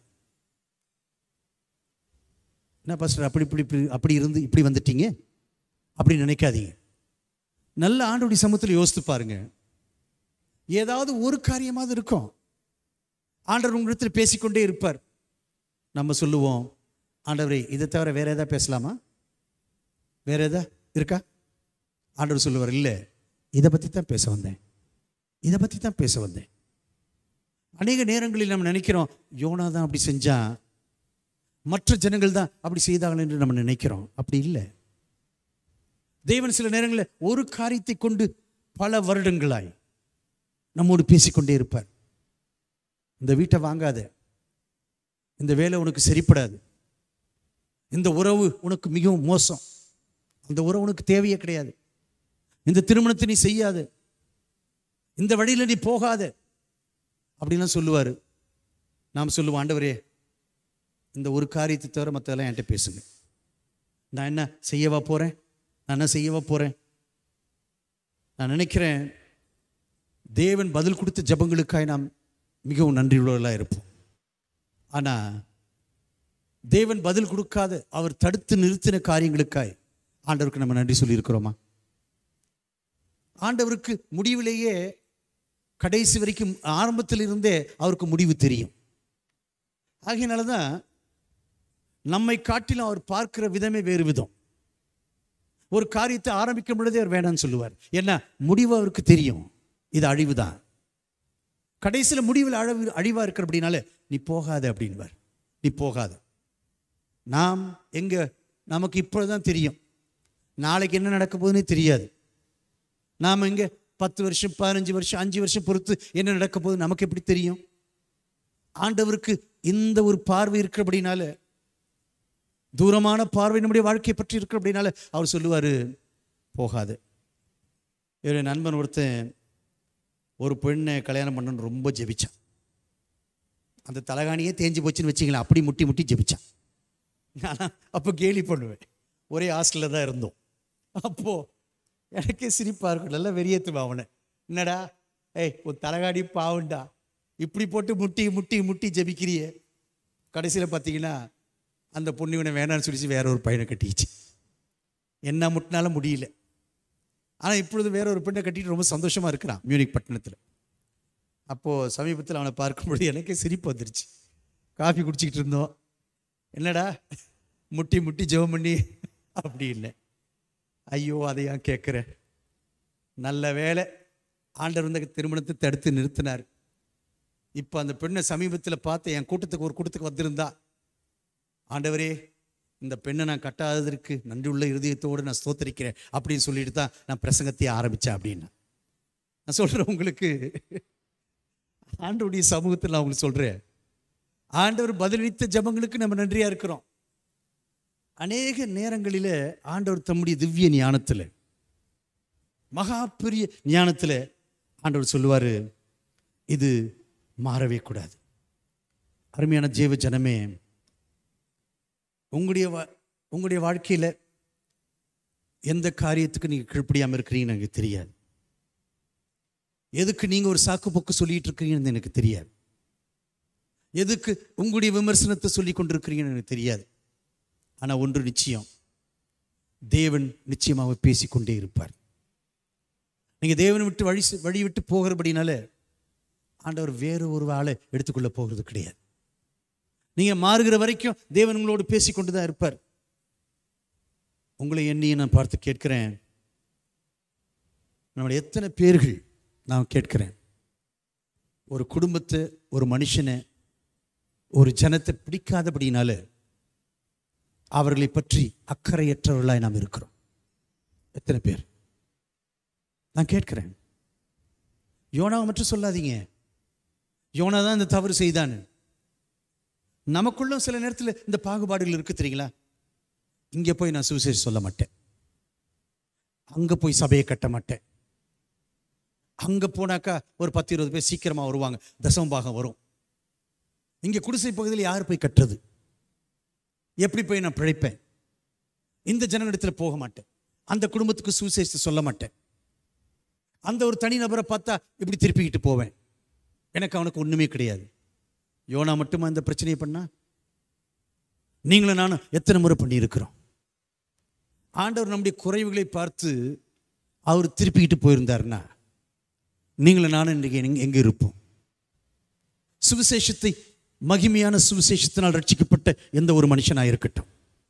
என்ன பாஸ்டர் அப்படி இப்படி இப்படி அப்படி இருந்து இப்படி வந்துட்டீங்க அப்படி நினைக்காதீங்க நல்ல ஆண்டோடைய சமூகத்தில் யோசித்து பாருங்க ஏதாவது ஒரு காரியமாவது இருக்கும் ஆண்டவர் உங்களிடத்தில் பேசிக்கொண்டே இருப்பார் நம்ம சொல்லுவோம் ஆண்டவரே இதை தவிர வேற ஏதாவது பேசலாமா வேற ஏதா இருக்கா ஆண்டவர் சொல்லுவார் இல்லை இதை பற்றி தான் பேச வந்தேன் இதை பற்றி தான் பேச வந்தேன் அநேக நேரங்களில் நம்ம நினைக்கிறோம் யோனா தான் அப்படி செஞ்சான் மற்ற ஜனங்கள் தான் அப்படி செய்தார்கள் என்று நம்ம நினைக்கிறோம் அப்படி இல்லை தேவன் சில நேரங்களில் ஒரு காரியத்தை கொண்டு பல வருடங்களாய் நம்மோடு பேசிக்கொண்டே இருப்பார் இந்த வீட்டை வாங்காத இந்த வேலை உனக்கு சரிப்படாது இந்த உறவு உனக்கு மிகவும் மோசம் அந்த உறவு உனக்கு தேவையே கிடையாது இந்த திருமணத்தை நீ செய்யாத இந்த வழியில் நீ போகாத அப்படின்லாம் சொல்லுவார் நாம் சொல்லுவோம் ஆண்டவரே இந்த ஒரு காரியத்தை தவிர மற்றதெல்லாம் என்கிட்ட பேசுங்க நான் என்ன செய்யவா போகிறேன் நான் என்ன செய்யவா போகிறேன் நான் நினைக்கிறேன் தேவன் பதில் கொடுத்த ஜபங்களுக்காய் நாம் மிகவும் நன்றியுள்ளவர்களாக இருப்போம் ஆனால் தேவன் பதில் கொடுக்காத அவர் தடுத்து நிறுத்தின காரியங்களுக்காய் ஆண்டவருக்கு நம்ம நன்றி சொல்லியிருக்கிறோமா ஆண்டவருக்கு முடிவிலேயே கடைசி வரைக்கும் ஆரம்பத்தில் இருந்தே அவருக்கு முடிவு தெரியும் ஆகையினால தான் நம்மை காட்டிலும் அவர் பார்க்கிற விதமே வேறு விதம் ஒரு காரியத்தை ஆரம்பிக்கும் பொழுதே அவர் வேணாம்னு சொல்லுவார் என்ன முடிவு அவருக்கு தெரியும் இது அழிவு தான் கடைசியில் முடிவில் அழிவு அழிவா இருக்கிற அப்படின்னால நீ போகாத அப்படின்வார் நீ போகாத நாம் எங்க நமக்கு இப்பொழுதுதான் தெரியும் நாளைக்கு என்ன நடக்க போகுதுன்னே தெரியாது நாம் எங்க பத்து வருஷம் பதினஞ்சு வருஷம் அஞ்சு வருஷம் பொறுத்து என்ன நடக்க போகுது நமக்கு எப்படி தெரியும் ஆண்டவருக்கு இந்த ஒரு பார்வை இருக்கிறபடினால தூரமான பார்வை நம்முடைய வாழ்க்கையை பற்றி இருக்கிற அப்படின்னால அவர் சொல்லுவார் போகாது என்னுடைய நண்பன் ஒருத்தன் ஒரு பெண்ணை கல்யாணம் பண்ணணும்னு ரொம்ப ஜெபிச்சான் அந்த தலகாணியே தேஞ்சு போச்சுன்னு வச்சிங்களேன் அப்படி முட்டி முட்டி ஜெபிச்சான் நான் அப்போ கேலி பண்ணுவேன் ஒரே ஹாஸ்டலில் தான் இருந்தோம் அப்போது எனக்கே சிரிப்பாக இருக்கும் நல்லா வெறியேற்றுவேன் அவனை என்னடா ஏய் உன் தலகாணி பாவுண்டா இப்படி போட்டு முட்டி முட்டி முட்டி ஜெபிக்கிறியே கடைசியில் பார்த்தீங்கன்னா அந்த பொண்ணு இவனை வேணான்னு சொல்லிச்சு வேற ஒரு பையனை கட்டிச்சு என்ன முட்டினாலும் முடியல ஆனால் இப்பொழுது வேற ஒரு பெண்ணை கட்டிட்டு ரொம்ப சந்தோஷமாக இருக்கிறான் மியூனிக் பட்டணத்தில் அப்போது சமீபத்தில் அவனை பார்க்கும்பொழுது எனக்கே சிரிப்பு வந்துருச்சு காஃபி குடிச்சிக்கிட்டு இருந்தோம் என்னடா முட்டி முட்டி ஜெபம் பண்ணி அப்படி இல்லை ஐயோ அதை ஏன் கேட்குற நல்ல வேலை ஆண்டவர் வந்து திருமணத்தை தடுத்து நிறுத்தினார் இப்போ அந்த பெண்ணை சமீபத்தில் பார்த்து என் கூட்டத்துக்கு ஒரு கூட்டத்துக்கு வந்திருந்தா ஆண்டவரே இந்த பெண்ணை நான் கட்டாததற்கு நன்றி உள்ள இருதயத்தோடு நான் ஸ்தோத்தரிக்கிறேன் அப்படின்னு சொல்லிட்டு தான் நான் பிரசங்கத்தையே ஆரம்பித்தேன் அப்படின்னு நான் சொல்கிறேன் உங்களுக்கு ஆண்டவருடைய சமூகத்தில் நான் உங்களுக்கு சொல்கிறேன் ஆண்டவர் பதிலளித்த ஜெபங்களுக்கு நம்ம நன்றியாக இருக்கிறோம் அநேக நேரங்களில் ஆண்டவர் தம்முடைய திவ்ய ஞானத்தில் மகா பெரிய ஞானத்தில் ஆண்டவர் சொல்லுவார் இது மாறவே கூடாது அருமையான ஜீவ ஜனமே உங்களுடைய வா- உங்களுடைய வாழ்க்கையில் எந்த காரியத்துக்கு நீங்கள் கீழ்ப்படியாமல் இருக்கிறீங்கன்னு எனக்கு தெரியாது எதுக்கு நீங்கள் ஒரு சாக்கு போக்கு சொல்லிட்டு இருக்கிறீங்கன்னு எனக்கு தெரியாது எதுக்கு உங்களுடைய விமர்சனத்தை சொல்லி கொண்டிருக்கிறீங்கன்னு எனக்கு தெரியாது ஆனால் ஒன்று நிச்சயம் தேவன் நிச்சயமாக பேசிக்கொண்டே இருப்பார் நீங்கள் தேவனை விட்டு வழி செ- வழி விட்டு போகிறபடினால ஆண்டவர் வேறு ஒரு ஆளை எடுத்துக்கொள்ள போகிறது கிடையாது நீங்கள் மாறுகிற வரைக்கும் தேவன் உங்களோடு பேசிக்கொண்டு தான் இருப்பார் உங்களை எண்ணியை நான் பார்த்து கேட்கிறேன் நம்முடைய எத்தனை பேர்கள் நான் கேட்கிறேன் ஒரு குடும்பத்தை ஒரு மனுஷனை ஒரு ஜனத்தை பிடிக்காதபடினால அவர்களை பற்றி அக்கறையற்றவர்களாய் நாம் இருக்கிறோம் எத்தனை பேர் நான் கேட்கிறேன் யோனாவை மட்டும் சொல்லாதீங்க யோனா தான் இந்த தவறு செய்தான்னு நமக்குள்ளும் சில நேரத்தில் இந்த பாகுபாடுகள் இருக்கு தெரியுங்களா இங்கே போய் நான் சுவிசேஷம் சொல்ல மாட்டேன் அங்கே போய் சபையை கட்ட மாட்டேன் அங்கே போனாக்கா ஒரு பத்து இருபது பேர் சீக்கிரமாக வருவாங்க தசம பாகம் வரும் இங்கே குடிசை பகுதியில் யார் போய் கட்டுறது எப்படி போய் நான் பிழைப்பேன் இந்த ஜனங்களிடத்தில் போக மாட்டேன் அந்த குடும்பத்துக்கு சுவிசேஷத்தை சொல்ல மாட்டேன் அந்த ஒரு தனி நபரை பார்த்தா இப்படி திருப்பிக்கிட்டு போவேன் எனக்கு அவனுக்கு ஒன்றுமே கிடையாது யோனா மட்டுமா இந்த பிரச்சனையை பண்ணா நீங்களும் நானும் எத்தனை முறை பண்ணியிருக்கிறோம் ஆண்டவர் நம்முடைய குறைவுகளை பார்த்து அவர் திருப்பிக்கிட்டு போயிருந்தாருன்னா நீங்களும் நானும் இன்றைக்கு எங்க- எங்க இருப்போம் சுவிசேஷத்தை மகிமையான சுவிசேஷத்தினால் ரட்சிக்கப்பட்ட எந்த ஒரு மனுஷனாக இருக்கட்டும்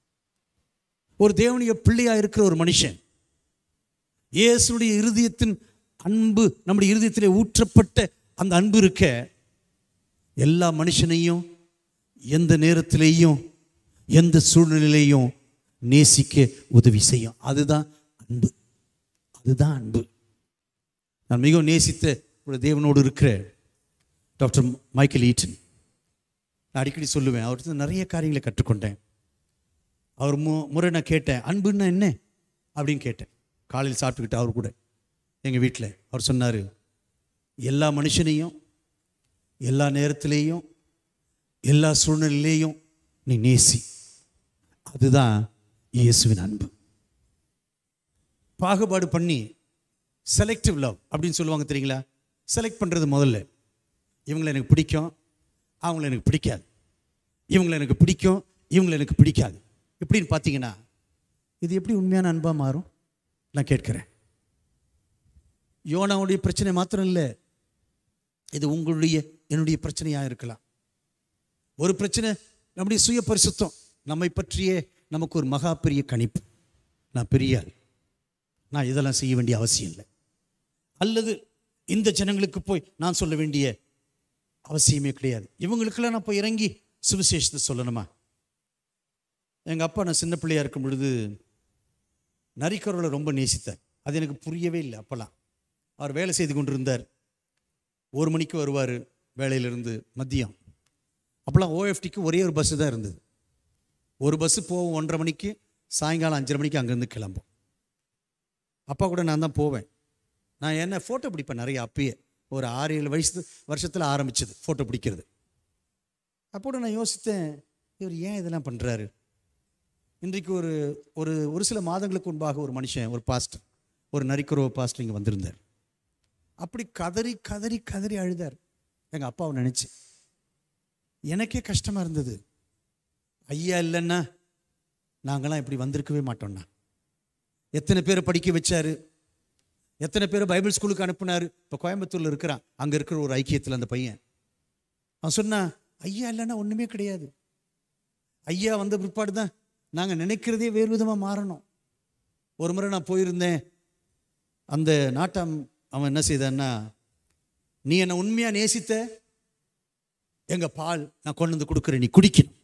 ஒரு தேவனுடைய பிள்ளையா இருக்கிற ஒரு மனுஷன் இயேசுடைய இருதயத்தின் அன்பு நம்முடைய இருதயத்திலே ஊற்றப்பட்ட அந்த அன்பு இருக்க எல்லா மனுஷனையும் எந்த நேரத்திலேயும் எந்த சூழ்நிலையிலையும் நேசிக்க உதவி செய்யும் அதுதான் அன்பு அதுதான் அன்பு நான் மிகவும் நேசித்த ஒரு தேவனோடு இருக்கிற டாக்டர் மைக்கேல் ஈட்டன் நான் அடிக்கடி சொல்லுவேன் அவர்கிட்ட நிறைய காரியங்களை கற்றுக்கொண்டேன் அவர் மு முறை நான் கேட்டேன் அன்புன்னா என்ன அப்படின்னு கேட்டேன் காலையில் சாப்பிட்டுக்கிட்டு அவர் கூட எங்கள் வீட்டில் அவர் சொன்னார் எல்லா மனுஷனையும் எல்லா நேரத்திலேயும் எல்லா சூழ்நிலையிலேயும் நீ நேசி அதுதான் இயேசுவின் அன்பு பாகுபாடு பண்ணி செலக்டிவ் லவ் அப்படின்னு சொல்லுவாங்க தெரியுங்களா செலக்ட் பண்ணுறது முதல்ல இவங்களை எனக்கு பிடிக்கும் அவங்கள எனக்கு பிடிக்காது இவங்களை எனக்கு பிடிக்கும் இவங்களை எனக்கு பிடிக்காது எப்படின்னு பார்த்தீங்கன்னா இது எப்படி உண்மையான அன்பாக மாறும் நான் கேட்கிறேன் யோனாவுடைய பிரச்சனை மாத்திரம் இல்லை இது உங்களுடைய என்னுடைய பிரச்சனையாக இருக்கலாம் ஒரு பிரச்சனை நம்முடைய சுய பரிசுத்தம் நம்மை பற்றியே நமக்கு ஒரு மகா பெரிய கணிப்பு நான் பெரிய ஆள் நான் இதெல்லாம் செய்ய வேண்டிய அவசியம் இல்லை அல்லது இந்த ஜனங்களுக்கு போய் நான் சொல்ல வேண்டிய அவசியமே கிடையாது இவங்களுக்கெல்லாம் நான் போய் இறங்கி சுவிசேஷத்தை சொல்லணுமா எங்கள் அப்பா நான் சின்ன பிள்ளையா இருக்கும் பொழுது நரிக்கரோலை ரொம்ப நேசித்தார் அது எனக்கு புரியவே இல்லை அப்போல்லாம் அவர் வேலை செய்து கொண்டிருந்தார் ஒரு மணிக்கு வருவார் வேலையிலிருந்து மதியம் அப்போல்லாம் ஓஎஃப்டிக்கு ஒரே ஒரு பஸ்ஸு தான் இருந்தது ஒரு பஸ்ஸு போகும் ஒன்றரை மணிக்கு சாயங்காலம் அஞ்சரை மணிக்கு அங்கேருந்து கிளம்பும் அப்பா கூட நான் தான் போவேன் நான் என்ன ஃபோட்டோ பிடிப்பேன் நிறைய அப்பயே ஒரு ஆறு ஏழு வயசு வருஷத்தில் ஆரம்பிச்சது ஃபோட்டோ பிடிக்கிறது அப்போ நான் யோசித்தேன் இவர் ஏன் இதெல்லாம் பண்ணுறாரு இன்றைக்கு ஒரு ஒரு ஒரு சில மாதங்களுக்கு முன்பாக ஒரு மனுஷன் ஒரு பாஸ்டர் ஒரு நரிக்குறவ பாஸ்டர் இங்கே வந்திருந்தார் அப்படி கதறி கதறி கதறி அழுதார் எங்கள் அப்பாவை நினச்சி எனக்கே கஷ்டமாக இருந்தது ஐயா இல்லைன்னா நாங்களாம் இப்படி வந்திருக்கவே மாட்டோம்ண்ணா எத்தனை பேரை படிக்க வச்சாரு எத்தனை பேரை பைபிள் ஸ்கூலுக்கு அனுப்புனாரு இப்போ கோயம்புத்தூர்ல இருக்கிறான் அங்கே இருக்கிற ஒரு ஐக்கியத்தில் அந்த பையன் அவன் சொன்னான் ஐயா இல்லைன்னா ஒன்றுமே கிடையாது ஐயா வந்த பிற்பாடு தான் நாங்கள் நினைக்கிறதே வேறு விதமாக மாறணும் ஒரு முறை நான் போயிருந்தேன் அந்த நாட்டம் அவன் என்ன செய்தான்னா நீ என்னை உண்மையாக நேசித்த எங்க பால் நான் கொண்டு வந்து கொடுக்குறேன் நீ குடிக்கணும்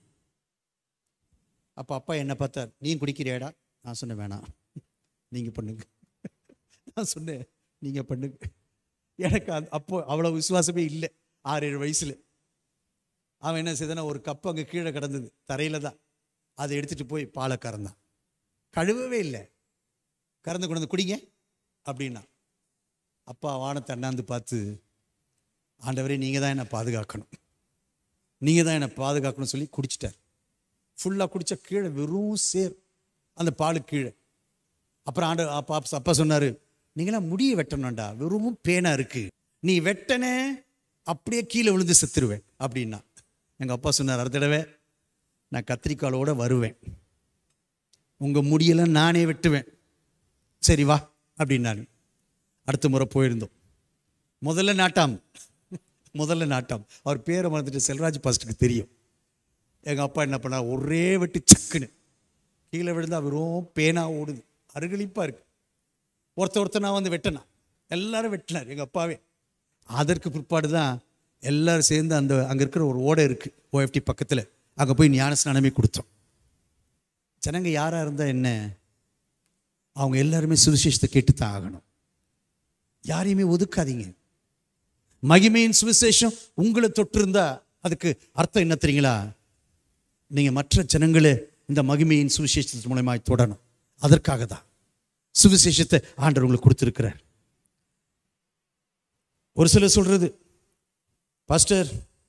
அப்போ அப்பா என்ன பார்த்தார் நீ குடிக்கிறியாடா நான் சொன்னேன் வேணாம் நீங்கள் பண்ணுங்க நான் சொன்னேன் நீங்கள் பண்ணுங்க எனக்கு அது அப்போ அவ்வளோ விசுவாசமே இல்லை ஆறு ஏழு வயசுல அவன் என்ன செய்தானா ஒரு கப்பு அங்கே கீழே கிடந்தது தரையில் தான் அதை எடுத்துட்டு போய் பாலை கறந்தான் கழுவவே இல்லை கறந்து கொண்டு வந்து குடிங்க அப்படின்னா அப்பா வானத்தை அண்ணாந்து பார்த்து ஆண்டவரே நீங்கள் தான் என்னை பாதுகாக்கணும் நீங்கள் தான் என்னை பாதுகாக்கணும்னு சொல்லி குடிச்சிட்டார் ஃபுல்லாக குடிச்ச கீழே வெறும் சேர் அந்த பாலு கீழே அப்புறம் ஆண்டு அப்பா அப்பா சொன்னார் நீங்களாம் முடியை வெட்டணும்டா வெறும் பேனா இருக்கு நீ வெட்டனே அப்படியே கீழே விழுந்து செத்துருவேன் அப்படின்னா எங்கள் அப்பா சொன்னார் அடுத்த தடவை நான் கத்திரிக்காலோட வருவேன் உங்கள் முடியெல்லாம் நானே வெட்டுவேன் சரி வா அப்படின்னாரு அடுத்த முறை போயிருந்தோம் முதல்ல நாட்டாம் முதல்ல நாட்டாம் அவர் பேரை மறந்துட்டு செல்வராஜ் பாஸ்டருக்கு தெரியும் எங்கள் அப்பா என்ன பண்ணார் ஒரே வெட்டு சக்குன்னு கீழே விழுந்தா வெறும் பேனா ஓடுது அருகளிப்பாக இருக்கு ஒருத்த ஒருத்தர் நான் வந்து வெட்டினா எல்லாரும் வெட்டினார் எங்கள் அப்பாவே அதற்கு பிற்பாடு தான் எல்லாரும் சேர்ந்து அந்த அங்கே இருக்கிற ஒரு ஓடை இருக்குது ஓஎஃப்டி பக்கத்தில் அங்கே போய் ஞான ஸ்நானமே கொடுத்தோம் ஜனங்க யாராக இருந்தால் என்ன அவங்க எல்லாருமே சுவிசேஷத்தை கேட்டு தான் ஆகணும் யாரையுமே ஒதுக்காதீங்க மகிமையின் சுவிசேஷம் உங்களை தொட்டிருந்தா அதுக்கு அர்த்தம் என்ன தெரியுங்களா நீங்கள் மற்ற ஜனங்களை இந்த மகிமையின் சுவிசேஷத்தின் மூலமாய் தொடணும் அதற்காக தான் சுவிசேஷத்தை ஆண்டவர் உங்களுக்கு கொடுத்துருக்கிறார் ஒரு சிலர் சொல்றது பாஸ்டர்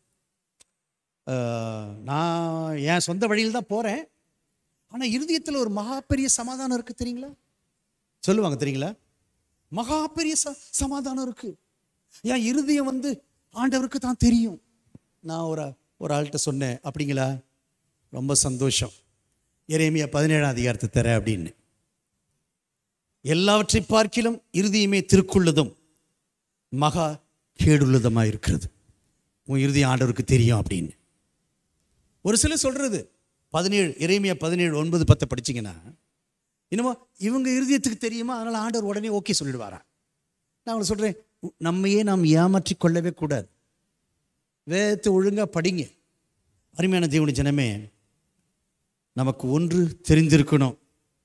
அஹ், நான் என் சொந்த வழியில் தான் போகிறேன் ஆனால் இருதயத்தில் ஒரு மகா பெரிய சமாதானம் இருக்குது தெரியுங்களா சொல்லுவாங்க தெரியுங்களா மகா பெரிய ச சமாதானம் இருக்கு என் இருதயம் வந்து ஆண்டவருக்கு தான் தெரியும் நான் ஒரு ஒரு ஆள்கிட்ட சொன்னேன் அப்படிங்களா ரொம்ப சந்தோஷம் எரேமியா பதினேழாம் அதிகாரத்தை தர அப்படின்னு எல்லாவற்றை பார்க்கிலும் இருதயமே திருக்குள்ளதும் மகா கேடுள்ளதுமாக இருக்கிறது உன் இறுதி ஆண்டவருக்கு தெரியும் அப்படின்னு ஒரு சிலர் சொல்றது பதினேழு இறைமையா பதினேழு ஒன்பது பத்தை படிச்சீங்கன்னா இன்னுமா இவங்க இருதயத்துக்கு தெரியுமா அதனால ஆண்டவர் உடனே ஓகே சொல்லிடுவாரா நான் உங்களுக்கு சொல்றேன் உ- நம்மையே நாம் ஏமாற்றி கொள்ளவே கூடாது வேதத்தை ஒழுங்கா படிங்க அருமையான தேவனுடைய ஜனமே நமக்கு ஒன்று தெரிந்திருக்கணும்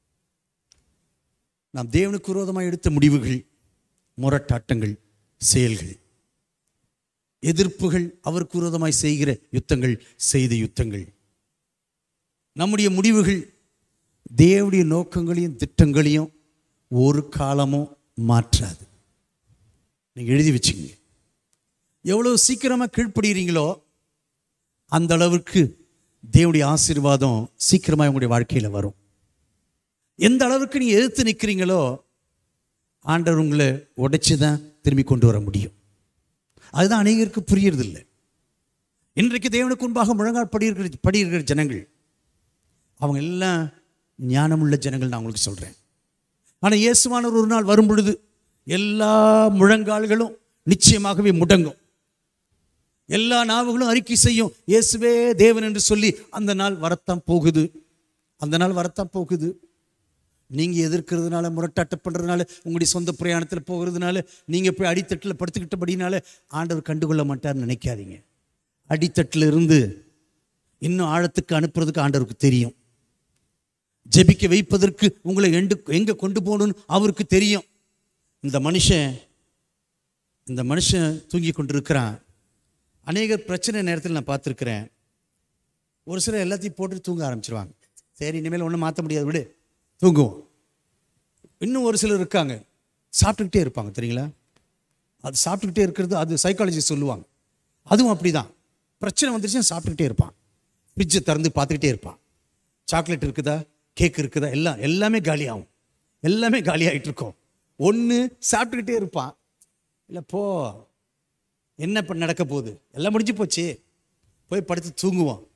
நாம் தேவனுக்கு விரோதமாக எடுத்த முடிவுகள் முரட்டாட்டங்கள் செயல்கள் எதிர்ப்புகள் அவருக்கு விரோதமாய் செய்கிற யுத்தங்கள் செய்த யுத்தங்கள் நம்முடைய முடிவுகள் தேவனுடைய நோக்கங்களையும் திட்டங்களையும் ஒரு காலமும் மாற்றாது நீங்க எழுதி வச்சுங்க எவ்வளவு சீக்கிரமா கீழ்ப்படுகிறீங்களோ அந்த அளவுக்கு தேவனுடைய ஆசீர்வாதம் சீக்கிரமா உங்களுடைய வாழ்க்கையில வரும் எந்த அளவுக்கு நீங்க எதிர்த்து நிற்கிறீங்களோ ஆண்டவர் உங்களை உடைச்சு தான் திரும்பி கொண்டு வர முடியும் அதுதான் அநேகருக்கு புரியறதில்லை இன்றைக்கு தேவனுக்கு முன்பாக முழங்கால் படி இருக்கிற படி இருக்கிற ஜனங்கள் அவங்க எல்லாம் ஞானமுள்ள ஜனங்கள் நான் உங்களுக்கு சொல்கிறேன் ஆனால் இயேசுவானவர் ஒரு நாள் வரும் பொழுது எல்லா முழங்கால்களும் நிச்சயமாகவே முடங்கும் எல்லா நாவுகளும் அறிக்கை செய்யும் இயேசுவே தேவன் என்று சொல்லி அந்த நாள் வரத்தான் போகுது அந்த நாள் வரத்தான் போகுது நீங்கள் எதிர்க்கிறதுனால முரட்டாட்டம் பண்ணுறதுனால உங்களுடைய சொந்த பிரயாணத்தில் போகிறதுனால நீங்கள் போய் அடித்தட்டில் படுத்துக்கிட்டபடினால ஆண்டவர் கண்டுகொள்ள மாட்டார்னு நினைக்காதீங்க அடித்தட்டில் இருந்து இன்னும் ஆழத்துக்கு அனுப்புறதுக்கு ஆண்டவருக்கு தெரியும் ஜெபிக்க வைப்பதற்கு உங்களை எண்டு எங்கே கொண்டு போகணும்னு அவருக்கு தெரியும் இந்த மனுஷன் இந்த மனுஷன் தூங்கி கொண்டிருக்கிறான் அநேக பிரச்சனை நேரத்தில் நான் பார்த்துருக்கிறேன் ஒரு சிலர் எல்லாத்தையும் போட்டு தூங்க ஆரம்பிச்சிருவாங்க சரி இனிமேல் ஒன்றும் மாற்ற முடியாது விடு தூங்குவோம் இன்னும் ஒரு சிலர் இருக்காங்க சாப்பிட்டுக்கிட்டே இருப்பாங்க தெரியுங்களா அது சாப்பிட்டுக்கிட்டே இருக்கிறது அது சைக்காலஜி சொல்லுவாங்க அதுவும் அப்படிதான் பிரச்சனை வந்துருச்சுன்னா சாப்பிட்டுக்கிட்டே இருப்பான் ஃப்ரிட்ஜை திறந்து பார்த்துக்கிட்டே இருப்பான் சாக்லேட் இருக்குதா கேக் இருக்குதா எல்லாம் எல்லாமே காலியாகும் எல்லாமே காலியாகிட்டு இருக்கும் ஒன்று சாப்பிட்டுக்கிட்டே இருப்பான் இல்லை போ என்ன இப்போ நடக்க போகுது எல்லாம் முடிஞ்சு போச்சு போய் படுத்து தூங்குவோம்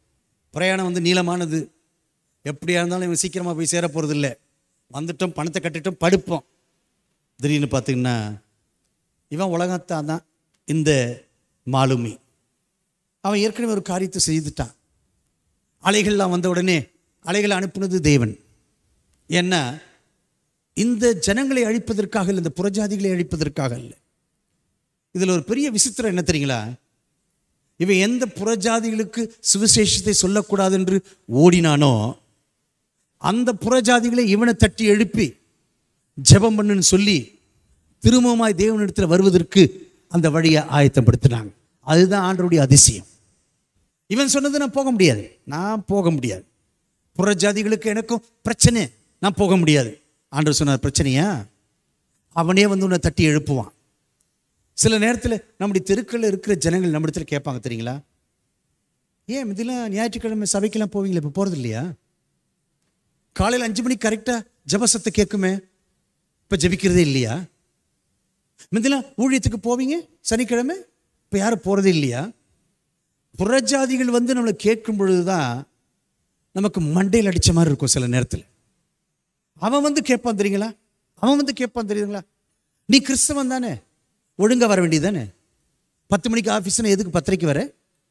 பிரயாணம் வந்து நீளமானது எப்படியா இருந்தாலும் இவன் சீக்கிரமாக போய் சேர போகிறது இல்லை வந்துட்டோம் பணத்தை கட்டிட்டோம் படுப்போம் திடீர்னு பார்த்தீங்கன்னா இவன் உலகத்தான் தான் இந்த மாலுமி அவன் ஏற்கனவே ஒரு காரியத்தை செய்துட்டான் அலைகள்லாம் வந்த உடனே அலைகளை அனுப்புனது தேவன் ஏன்னா இந்த ஜனங்களை அழிப்பதற்காக இல்லை இந்த புறஜாதிகளை அழிப்பதற்காக இல்லை இதில் ஒரு பெரிய விசித்திரம் என்ன தெரியுங்களா இவன் எந்த புறஜாதிகளுக்கு சுவிசேஷத்தை சொல்லக்கூடாது என்று ஓடினானோ அந்த புறஜாதிகளை இவனை தட்டி எழுப்பி ஜெபம் பண்ணுன்னு சொல்லி திரும்பவுமாய் தேவனிடத்தில் வருவதற்கு அந்த வழியை ஆயத்தப்படுத்தினாங்க அதுதான் ஆண்டருடைய அதிசயம் இவன் சொன்னது நான் போக முடியாது நான் போக முடியாது புறஜாதிகளுக்கு எனக்கும் பிரச்சனை நான் போக முடியாது ஆண்டவர் சொன்னார் பிரச்சனையா அவனே வந்து உன்னை தட்டி எழுப்புவான் சில நேரத்தில் நம்முடைய தெருக்களில் இருக்கிற ஜனங்கள் நம்ம இடத்துல கேட்பாங்க தெரியுங்களா ஏன் இதெல்லாம் ஞாயிற்றுக்கிழமை சபைக்கெல்லாம் போவீங்களா இப்போ போகிறது இல்லையா காலையில் அஞ்சு மணிக்கு கரெக்டாக ஜபசத்தை கேட்குமே இப்போ ஜபிக்கிறதே இல்லையா முந்தெல்லாம் ஊழியத்துக்கு போவீங்க சனிக்கிழமை இப்போ யாரும் போகிறதே இல்லையா புறஜாதிகள் வந்து நம்மளை கேட்கும் பொழுது தான் நமக்கு மண்டையில் அடித்த மாதிரி இருக்கும் சில நேரத்தில் அவன் வந்து கேட்பான் தெரியுங்களா அவன் வந்து கேட்பான் தெரியுங்களா நீ கிறிஸ்தவன் தானே ஒழுங்கா வர வேண்டியது தானே பத்து மணிக்கு ஆஃபீஸ்னு எதுக்கு பத்தரைக்கு வர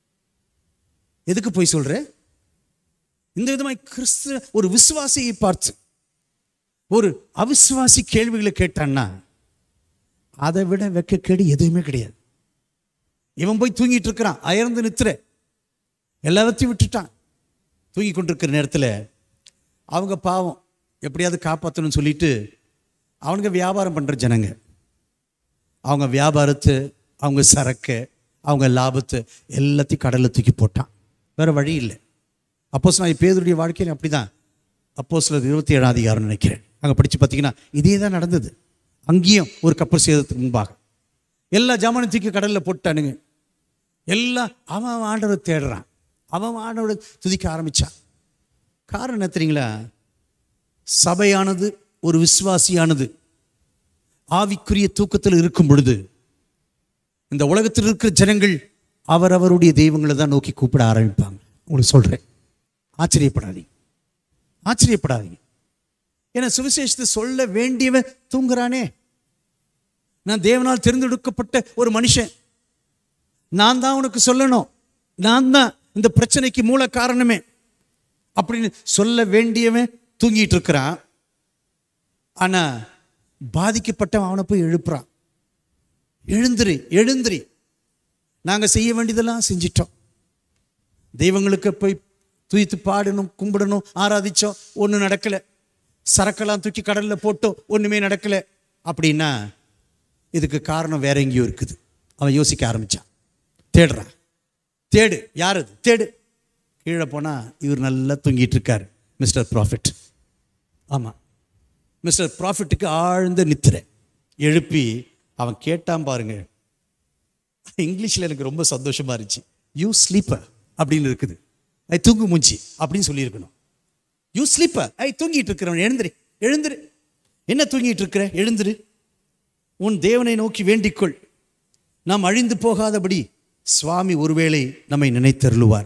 எதுக்கு போய் சொல்ற இந்த விதமாய் கிறிஸ்து ஒரு விசுவாசியை பார்த்து ஒரு அவிசுவாசி கேள்விகளை கேட்டான்னா அதை விட வெக்கக்கேடு எதுவுமே கிடையாது இவன் போய் தூங்கிட்டு இருக்கிறான் அயர்ந்து நித்துற எல்லாத்தையும் விட்டுட்டான் தூங்கி கொண்டிருக்கிற நேரத்தில் அவங்க பாவம் எப்படியாவது காப்பாற்றணும்னு சொல்லிட்டு அவனுங்க வியாபாரம் பண்ணுற ஜனங்க அவங்க வியாபாரத்தை அவங்க சரக்கு அவங்க லாபத்தை எல்லாத்தையும் கடலில் தூக்கி போட்டான் வேற வழி இல்லை அப்போஸ் நான் பேதருடைய வாழ்க்கையில் அப்படி தான் அப்போ சிலர் இருபத்தி ஏழாம் அதிகாரம் நினைக்கிறேன் அங்கே படித்து பார்த்தீங்கன்னா இதே தான் நடந்தது அங்கேயும் ஒரு கப்பல் சேதத்துக்கு முன்பாக எல்லா ஜாமானும் தூக்கி கடலில் போட்டானுங்க எல்லாம் அவன் அவன் ஆண்டவரை தேடுறான் அவன் அவன் ஆண்டவரை துதிக்க ஆரம்பிச்சான் காரணம் என்ன தெரியுங்களா சபையானது ஒரு விசுவாசியானது ஆவிக்குரிய தூக்கத்தில் இருக்கும் பொழுது இந்த உலகத்தில் இருக்கிற ஜனங்கள் அவரவருடைய தெய்வங்களை தான் நோக்கி கூப்பிட ஆரம்பிப்பாங்க உங்களுக்கு சொல்றேன் ஆச்சரியப்படாதீங்க ஆச்சரியப்படாதீங்க ஏன்னா சுவிசேஷத்தை சொல்ல வேண்டியவன் தூங்குறானே நான் தேவனால் தேர்ந்தெடுக்கப்பட்ட ஒரு மனுஷன் நான் தான் உனக்கு சொல்லணும் நான் தான் இந்த பிரச்சனைக்கு மூல காரணமே அப்படின்னு சொல்ல வேண்டியவன் தூங்கிட்டு இருக்கிறான் ஆனா பாதிக்கப்பட்டவன் அவனை போய் எழுப்புறான் எழுந்திரி எழுந்திரி நாங்க செய்ய வேண்டியதெல்லாம் செஞ்சிட்டோம் தெய்வங்களுக்கு போய் துய்த்து பாடணும் கும்பிடணும் ஆராதிச்சோம் ஒன்றும் நடக்கல சரக்கெல்லாம் தூக்கி கடல்ல போட்டோம் ஒண்ணுமே நடக்கல அப்படின்னா இதுக்கு காரணம் வேற எங்கேயோ இருக்குது அவன் யோசிக்க ஆரம்பிச்சான் தேடுறான் தேடு யார் அது தேடு கீழே போனா இவர் நல்லா தூங்கிட்டு இருக்காரு மிஸ்டர் ப்ராஃபிட் ஆமாம் மிஸ்டர் ப்ராஃபிட்டுக்கு ஆழ்ந்த நித்திரை எழுப்பி அவன் கேட்டான் பாருங்க இங்கிலீஷில் எனக்கு ரொம்ப சந்தோஷமா இருந்துச்சு யூ ஸ்லீப்பர் அப்படின்னு இருக்குது ஐ தூங்கு மூஞ்சி அப்படின்னு சொல்லியிருக்கணும் யூ ஸ்லீப்பர் ஐ தூங்கிட்டு இருக்கிறவன் எழுந்திரு எழுந்திரு என்ன தூங்கிட்டு இருக்கிற எழுந்திரு உன் தேவனை நோக்கி வேண்டிக்கொள் நாம் அழிந்து போகாதபடி சுவாமி ஒருவேளை நம்மை நினைத்தருளுவார்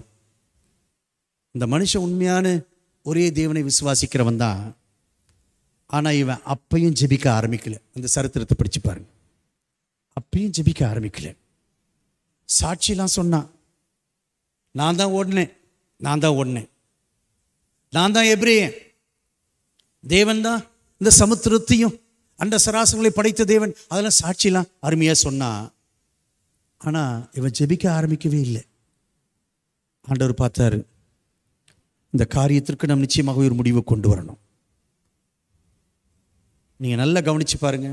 இந்த மனுஷன் உண்மையான ஒரே தேவனை விசுவாசிக்கிறவன் தான் ஆனா இவன் அப்பையும் ஜெபிக்க ஆரம்பிக்கல அந்த சரித்திரத்தை படிச்சு பாருங்க அப்பையும் ஜெபிக்க ஆரம்பிக்கல சாட்சிலாம் சொன்னான் நான் தான் ஓடினேன் நான் தான் ஓடினேன் நான் தான் எப்ரேயன் தேவன் தான் இந்த சமுத்திரத்தையும் அந்த சராசங்களை படைத்த தேவன் அதெல்லாம் சாட்சிலாம் அருமையாக சொன்னான் ஆனால் இவன் ஜெபிக்க ஆரம்பிக்கவே இல்லை ஆண்டவர் பார்த்தாரு இந்த காரியத்திற்கு நம்ம நிச்சயமாக ஒரு முடிவை கொண்டு வரணும் நீங்க நல்லா கவனிச்சு பாருங்க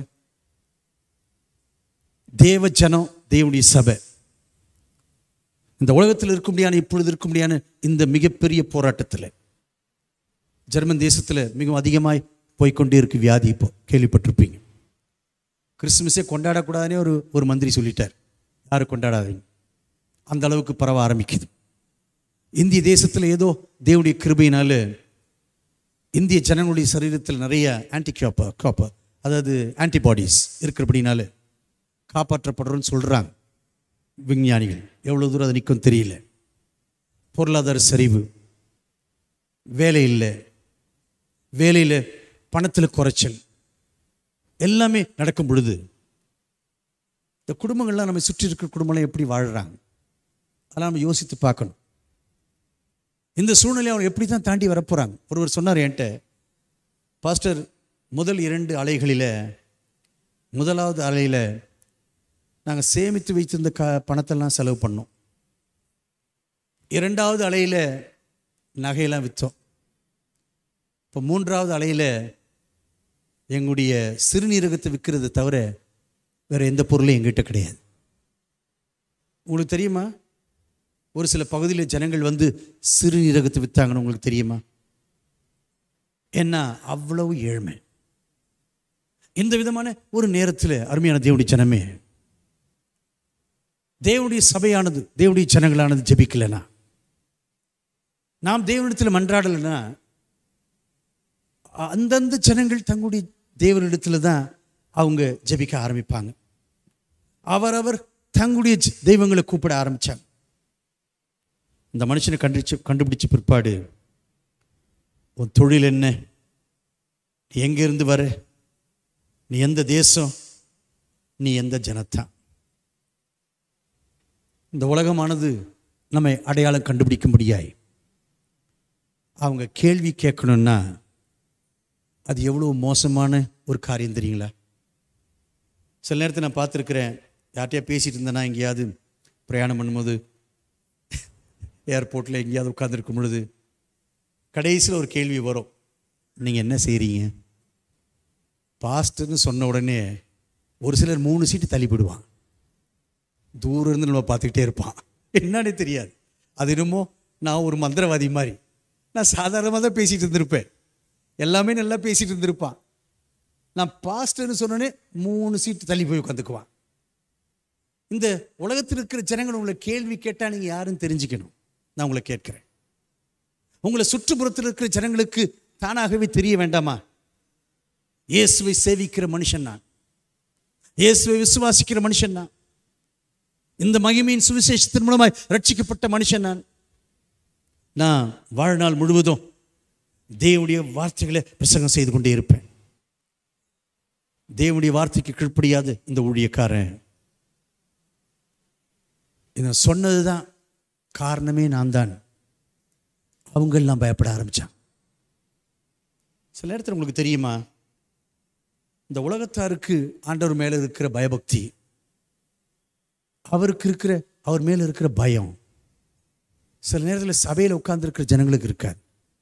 தேவ ஜனம் தேவனுடைய சபை இந்த உலகத்தில் இருக்க முடியான இப்பொழுது இருக்க முடியான இந்த மிகப்பெரிய போராட்டத்தில் ஜெர்மன் தேசத்தில் மிகவும் அதிகமாய் போய்க்கொண்டே இருக்கு வியாதி இப்போ கேள்விப்பட்டிருப்பீங்க கிறிஸ்துமஸே கொண்டாடக்கூடாதுனே ஒரு ஒரு மந்திரி சொல்லிட்டார் யாரும் கொண்டாடாதீங்க அந்த அளவுக்கு பரவ ஆரம்பிக்குது இந்திய தேசத்தில் ஏதோ தேவனுடைய கிருபையினால இந்திய ஜனங்களுடைய சரீரத்தில் நிறைய ஆன்டி காப்பர் காப்பர் அதாவது ஆன்டிபாடிஸ் இருக்கிறபடினால காப்பாற்றப்படுறோன்னு சொல்கிறாங்க விஞ்ஞானிகள் எவ்வளோ தூரம் அது நிற்கும் தெரியல பொருளாதார சரிவு வேலை இல்லை வேலையில் பணத்தில் குறைச்சல் எல்லாமே நடக்கும் பொழுது இந்த குடும்பங்கள்லாம் நம்ம சுற்றி இருக்கிற குடும்பம்லாம் எப்படி வாழ்கிறாங்க அதெல்லாம் நம்ம யோசித்து பார்க்கணும் இந்த சூழ்நிலையை அவங்க எப்படி தான் தாண்டி வரப்போகிறாங்க ஒருவர் சொன்னார் என்கிட்ட பாஸ்டர் முதல் இரண்டு அலைகளில் முதலாவது அலையில் நாங்கள் சேமித்து வைத்திருந்த க பணத்தெல்லாம் செலவு பண்ணோம் இரண்டாவது அலையில் நகையெல்லாம் விற்றோம் இப்போ மூன்றாவது அலையில் எங்களுடைய சிறுநீரகத்தை விற்கிறது தவிர வேறு எந்த பொருளும் எங்கிட்ட கிடையாது உங்களுக்கு தெரியுமா ஒரு சில பகுதியில் ஜனங்கள் வந்து சிறுநீரகத்தை விற்றாங்கன்னு உங்களுக்கு தெரியுமா ஏன்னா அவ்வளவு ஏழ்மை இந்த விதமான ஒரு நேரத்தில் அருமையான தேவனுடைய ஜனமே தேவனுடைய சபையானது தேவனுடைய ஜனங்களானது ஜெபிக்கலைனா நாம் தேவனிடத்தில் மன்றாடலைன்னா அந்தந்த ஜனங்கள் தங்களுடைய தேவனிடத்தில் தான் அவங்க ஜெபிக்க ஆரம்பிப்பாங்க அவரவர் தங்களுடைய ஜ- தெய்வங்களை கூப்பிட ஆரம்பிச்சாங்க இந்த மனுஷனை கண்டுபிடிச்சு கண்டுபிடிச்ச பிற்பாடு உன் தொழில் என்ன நீ எங்கேருந்து வர நீ எந்த தேசம் நீ எந்த ஜனத்தான் இந்த உலகமானது நம்மை அடையாளம் கண்டுபிடிக்கும்படியாய் அவங்க கேள்வி கேட்கணும்னா அது எவ்வளோ மோசமான ஒரு காரியம் தெரியுங்களா சில நேரத்தில் நான் பார்த்துருக்குறேன் யார்கிட்டயா பேசிட்டு இருந்தேன்னா எங்கேயாவது பிரயாணம் பண்ணும்போது ஏர்போர்ட்டில் எங்கேயாவது உட்காந்துருக்கும் பொழுது கடைசியில் ஒரு கேள்வி வரும் நீங்கள் என்ன செய்கிறீங்க பாஸ்டர்னு சொன்ன உடனே ஒரு சிலர் மூணு சீட்டு தள்ளி போடுவான் தூரம் இருந்து நம்ம பார்த்துக்கிட்டே இருப்பான் என்னன்னே தெரியாது அது என்னமோ நான் ஒரு மந்திரவாதி மாதிரி நான் சாதாரணமாக தான் பேசிகிட்டு இருந்திருப்பேன் எல்லாமே நல்லா பேசிகிட்டு இருந்திருப்பான் நான் பாஸ்டர்னு சொன்னோடனே மூணு சீட்டு தள்ளி போய் உட்காந்துக்குவான் இந்த உலகத்தில் இருக்கிற ஜனங்கள் உங்களை கேள்வி கேட்டால் நீங்கள் யாருன்னு தெரிஞ்சுக்கணும் நான் உங்களை கேட்கிறேன் உங்களை சுற்றுப்புறத்தில் இருக்கிற ஜனங்களுக்கு தானாகவே தெரிய வேண்டாமா இயேசுவை சேவிக்கிற மனுஷன் நான் இயேசுவை விசுவாசிக்கிற மனுஷன் நான் இந்த மகிமையின் சுவிசேஷத்தின் மூலமாய் ரட்சிக்கப்பட்ட மனுஷன் நான் நான் வாழ்நாள் முழுவதும் தேவனுடைய வார்த்தைகளை பிரசங்கம் செய்து கொண்டே இருப்பேன் தேவனுடைய வார்த்தைக்கு கீழ்ப்படியாது இந்த ஊழியக்காரன் இதை சொன்னது தான் காரணமே நான் தான் அவங்க எல்லாம் பயப்பட ஆரம்பிச்சான் சில நேரத்தில் உங்களுக்கு தெரியுமா இந்த உலகத்தாருக்கு ஆண்டவர் மேலே இருக்கிற பயபக்தி அவருக்கு இருக்கிற அவர் மேலே இருக்கிற பயம் சில நேரத்தில் சபையில் உட்கார்ந்திருக்கிற ஜனங்களுக்கு இருக்காது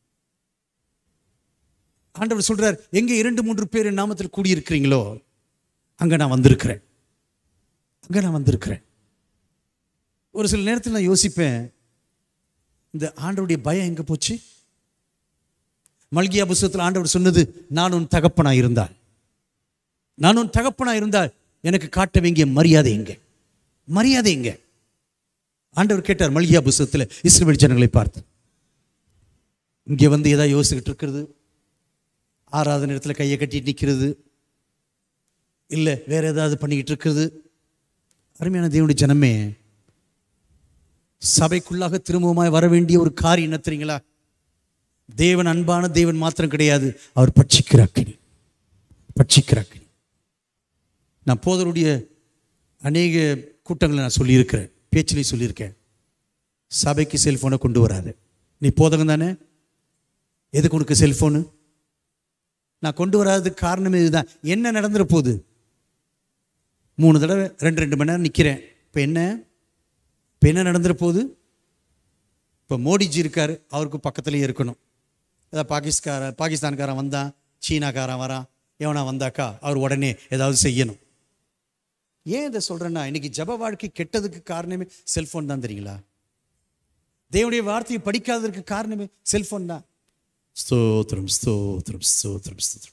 ஆண்டவர் சொல்றார் எங்க இரண்டு மூன்று பேர் என் நாமத்தில் கூடியிருக்கிறீங்களோ அங்க நான் வந்திருக்கிறேன் அங்க நான் வந்திருக்கிறேன் ஒரு சில நேரத்தில் நான் யோசிப்பேன் இந்த ஆண்டவருடைய பயம் எங்க போச்சு மல்கியா புஸ்தகத்தில் ஆண்டவர் சொன்னது நான் உன் தகப்பனா இருந்தால் நான் உன் தகப்பனா இருந்தால் எனக்கு காட்ட வேண்டிய மரியாதை எங்க மரியாதை எங்க ஆண்டவர் கேட்டார் மல்கியா புஸ்தகத்தில் இஸ்ரேல் ஜனங்களை பார்த்து இங்கே வந்து ஏதாவது யோசிச்சுக்கிட்டு இருக்கிறது ஆறாவது இடத்துல கையை கட்டிட்டு நிற்கிறது இல்லை வேற ஏதாவது பண்ணிக்கிட்டு இருக்கிறது அருமையான தேவனுடைய ஜனமே சபைக்குள்ளாக திரும்பவுமாய் வர வேண்டிய ஒரு காரியம் என்ன தெரியுங்களா தேவன் அன்பான தேவன் மாத்திரம் கிடையாது அவர் பட்சிக்கிற அக்கினி பட்சிக்கிற அக்கினி நான் போதருடைய அநேக கூட்டங்களை நான் சொல்லியிருக்கிறேன் பேச்சிலையும் சொல்லியிருக்கேன் சபைக்கு செல்ஃபோனை கொண்டு வராது நீ போதகம் தானே எதுக்கு உனக்கு செல்ஃபோனு நான் கொண்டு வராததுக்கு காரணம் இதுதான் என்ன நடந்துற போகுது மூணு தடவை ரெண்டு ரெண்டு மணி நேரம் நிற்கிறேன் இப்போ என்ன இப்போ என்ன நடந்துற போகுது இப்போ மோடிஜி இருக்கார் அவருக்கு பக்கத்துலேயே இருக்கணும் ஏதாவது பாகிஸ்கார பாகிஸ்தான்காரன் வந்தான் சீனாக்காரன் வரான் எவனா வந்தாக்கா அவர் உடனே ஏதாவது செய்யணும் ஏன் இதை சொல்கிறேன்னா இன்னைக்கு ஜப வாழ்க்கை கெட்டதுக்கு காரணமே செல்ஃபோன் தான் தெரியுங்களா தேவனுடைய வார்த்தையை படிக்காததுக்கு காரணமே செல்ஃபோன் தான் ஸ்தோத்திரம் ஸ்தோத்திரம் ஸ்தோத்திரம் ஸ்தோத்திரம்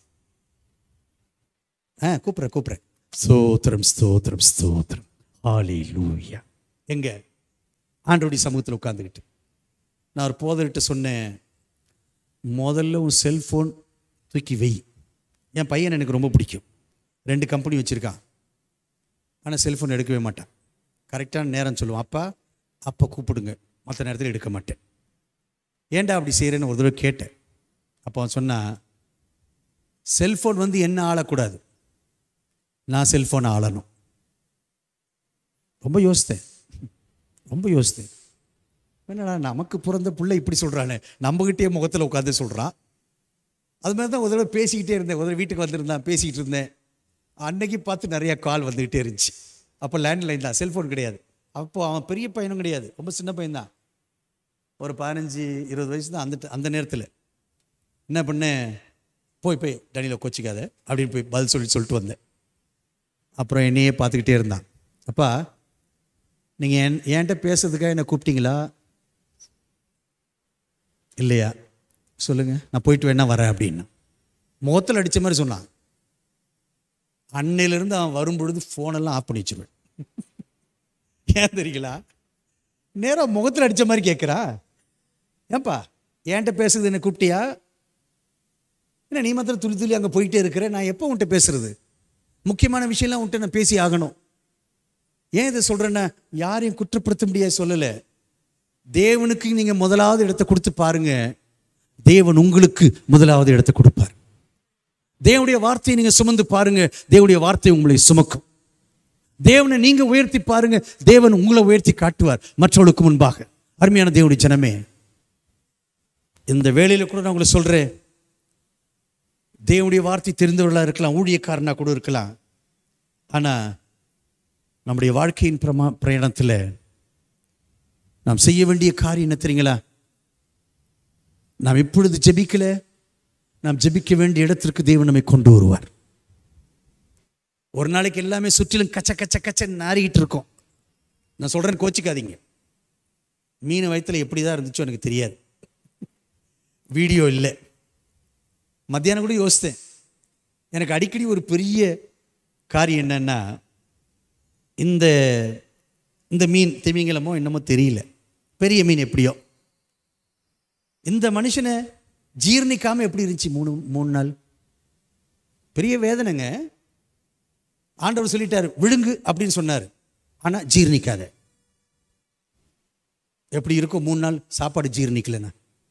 ஆ கூப்பிட்றேன் கூப்பிட்றேன் ஸ்தோத்திரம் ஸ்தோத்திரம் ஸ்தோத்திரம் ஆலி லூயா எங்க ஆண்டோடைய சமூகத்தில் உட்காந்துக்கிட்டு நான் ஒரு போதர்கிட்ட சொன்னேன் முதல்ல உன் செல்ஃபோன் தூக்கி வை என் பையன் எனக்கு ரொம்ப பிடிக்கும் ரெண்டு கம்பெனி வச்சுருக்கான் ஆனால் செல்ஃபோன் எடுக்கவே மாட்டான் கரெக்டான நேரம் சொல்லுவான் அப்பா அப்போ கூப்பிடுங்க மற்ற நேரத்தில் எடுக்க மாட்டேன் ஏன்டா அப்படி செய்கிறேன்னு ஒரு தடவை கேட்டேன் அப்போ அவன் சொன்னான் செல்ஃபோன் வந்து என்ன ஆளக்கூடாது நான் செல்ஃபோனை ஆளணும் ரொம்ப யோசித்தேன் ரொம்ப யோசித்தேன் என்னடா நமக்கு பிறந்த பிள்ளை இப்படி சொல்கிறானே நம்மகிட்டே முகத்தில் உட்காந்து சொல்கிறான் அது மாதிரி தான் ஒரு தடவை பேசிக்கிட்டே இருந்தேன் ஒரு தடவை வீட்டுக்கு வந்திருந்தான் பேசிக்கிட்டு இருந்தேன் அன்னைக்கு பார்த்து நிறைய கால் வந்துக்கிட்டே இருந்துச்சு அப்போ லேண்ட்லைன் தான் செல்ஃபோன் கிடையாது அப்போ அவன் பெரிய பையனும் கிடையாது ரொம்ப சின்ன பையன் தான் ஒரு பதினஞ்சு இருபது வயசு தான் அந்த அந்த நேரத்தில் என்ன பண்ணேன் போய் போய் டனியில் கொச்சிக்காத அப்படின்னு போய் பதில் சொல்லி சொல்லிட்டு வந்தேன் அப்புறம் என்னையே பார்த்துக்கிட்டே இருந்தான் அப்பா நீங்கள் என் என்கிட்ட பேசுறதுக்காக என்னை கூப்பிட்டீங்களா இல்லையா சொல்லுங்கள் நான் போயிட்டு வேணா வரேன் அப்படின்னு முகத்தில் அடித்த மாதிரி சொன்னான் அன்னையிலேருந்து அவன் வரும்பொழுது ஃபோனெல்லாம் ஆஃப் பண்ணி வச்சிருவேன் ஏன் தெரியுங்களா நேராக முகத்தில் அடித்த மாதிரி கேட்குறா ஏன்பா என்கிட்ட பேசுறது என்ன கூப்பிட்டியா என்ன நீ மாத்திரம் துளி துளி அங்கே போயிட்டே இருக்கிற நான் எப்போ உன்கிட்ட பேசுறது முக்கியமான விஷயம்லாம் உன்கிட்ட நான் பேசி ஆகணும் ஏன் இதை சொல்கிறேன்னா யாரையும் குற்றப்படுத்த முடியாது சொல்லலை தேவனுக்கு நீங்கள் முதலாவது இடத்தை கொடுத்து பாருங்க தேவன் உங்களுக்கு முதலாவது இடத்தை கொடுப்பார் தேவனுடைய வார்த்தையை நீங்கள் சுமந்து பாருங்க தேவனுடைய வார்த்தை உங்களை சுமக்கும் தேவனை நீங்க உயர்த்தி பாருங்க தேவன் உங்களை உயர்த்தி காட்டுவார் மற்றவர்களுக்கு முன்பாக அருமையான தேவனுடைய ஜனமே இந்த வேளையில கூட நான் உங்களை சொல்றேன் தேவனுடைய வார்த்தை தெரிந்தவர்களாக இருக்கலாம் ஊழியக்காரனா கூட இருக்கலாம் ஆனா நம்முடைய வாழ்க்கையின் பிரமா பிரயாணத்தில் நாம் செய்ய வேண்டிய காரியம் என்ன தெரியுங்களா நாம் இப்பொழுது ஜெபிக்கல நாம் ஜெபிக்க வேண்டிய இடத்திற்கு தேவன் நம்மை கொண்டு வருவார் ஒரு நாளைக்கு எல்லாமே சுற்றிலும் கச்ச கச்ச கச்ச நாறிக்கிட்டு இருக்கோம் நான் சொல்றேன் கோச்சிக்காதீங்க மீன் வயித்துல எப்படி தான் இருந்துச்சோ எனக்கு தெரியாது வீடியோ இல்லை மத்தியானம் கூட யோசித்தேன் எனக்கு அடிக்கடி ஒரு பெரிய காரியம் என்னன்னா இந்த இந்த மீன் திமிங்கலமோ என்னமோ தெரியல பெரிய மீன் எப்படியோ இந்த மனுஷனை ஜீர்ணிக்காம எப்படி இருந்துச்சு மூணு மூணு நாள் பெரிய வேதனைங்க ஆண்டவர் சொல்லிட்டாரு விழுங்கு அப்படின்னு சொன்னார் ஆனா ஜீர்ணிக்காத எப்படி இருக்கும் மூணு நாள் சாப்பாடு ஜீர்ணிக்கலன்னா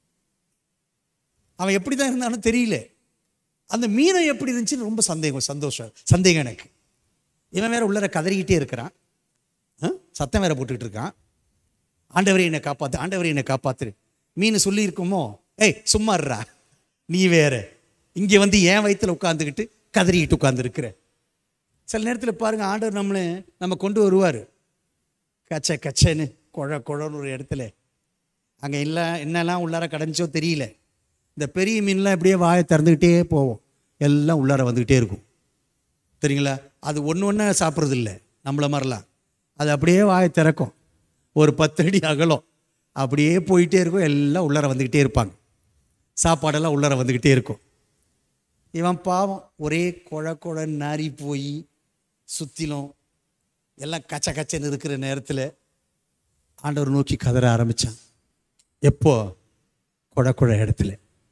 அவன் எப்படி தான் இருந்தாலும் தெரியல அந்த மீனை எப்படி இருந்துச்சுன்னு ரொம்ப சந்தேகம் சந்தோஷம் சந்தேகம் எனக்கு இவன் வேற உள்ளர கதறிக்கிட்டே இருக்கிறான் ஆ? சத்தம் வேற போட்டுக்கிட்டு இருக்கான் ஆண்டவரே என்னை காப்பாத்து ஆண்டவரே என்னை காப்பாத்து மீன் சொல்லியிருக்குமோ ஏய் சும்மா இருடா நீ வேற இங்கே வந்து என் வயித்துல உட்காந்துக்கிட்டு கதறிக்கிட்டு உட்காந்துருக்கிற சில நேரத்தில் பாருங்க ஆண்டவர் நம்மளை நம்ம கொண்டு வருவார் கச்ச கச்சன்னு குழ குழன்னு ஒரு இடத்துல அங்கே இல்லை என்னெல்லாம் உள்ளார கடைஞ்சோ தெரியல இந்த பெரிய மீன்லாம் இப்படியே வாயை திறந்துக்கிட்டே போவோம் எல்லாம் உள்ளார வந்துக்கிட்டே இருக்கும் சரிங்களா அது ஒன்று ஒன்றா சாப்பிட்றது இல்லை நம்மள மாதிரிலாம் அது அப்படியே வாயை திறக்கும் ஒரு பத்து அடி அகலம் அப்படியே போயிட்டே இருக்கும் எல்லாம் உள்ளார வந்துக்கிட்டே இருப்பாங்க சாப்பாடெல்லாம் உள்ளார வந்துக்கிட்டே இருக்கும் இவன் பாவம் ஒரே குழ குழ நாரி போய் சுற்றிலும் எல்லாம் கச்ச கச்சன்னு இருக்கிற நேரத்தில் ஆண்டவர் நோக்கி கதற ஆரம்பித்தான் எப்போ குழ குழ இடத்துல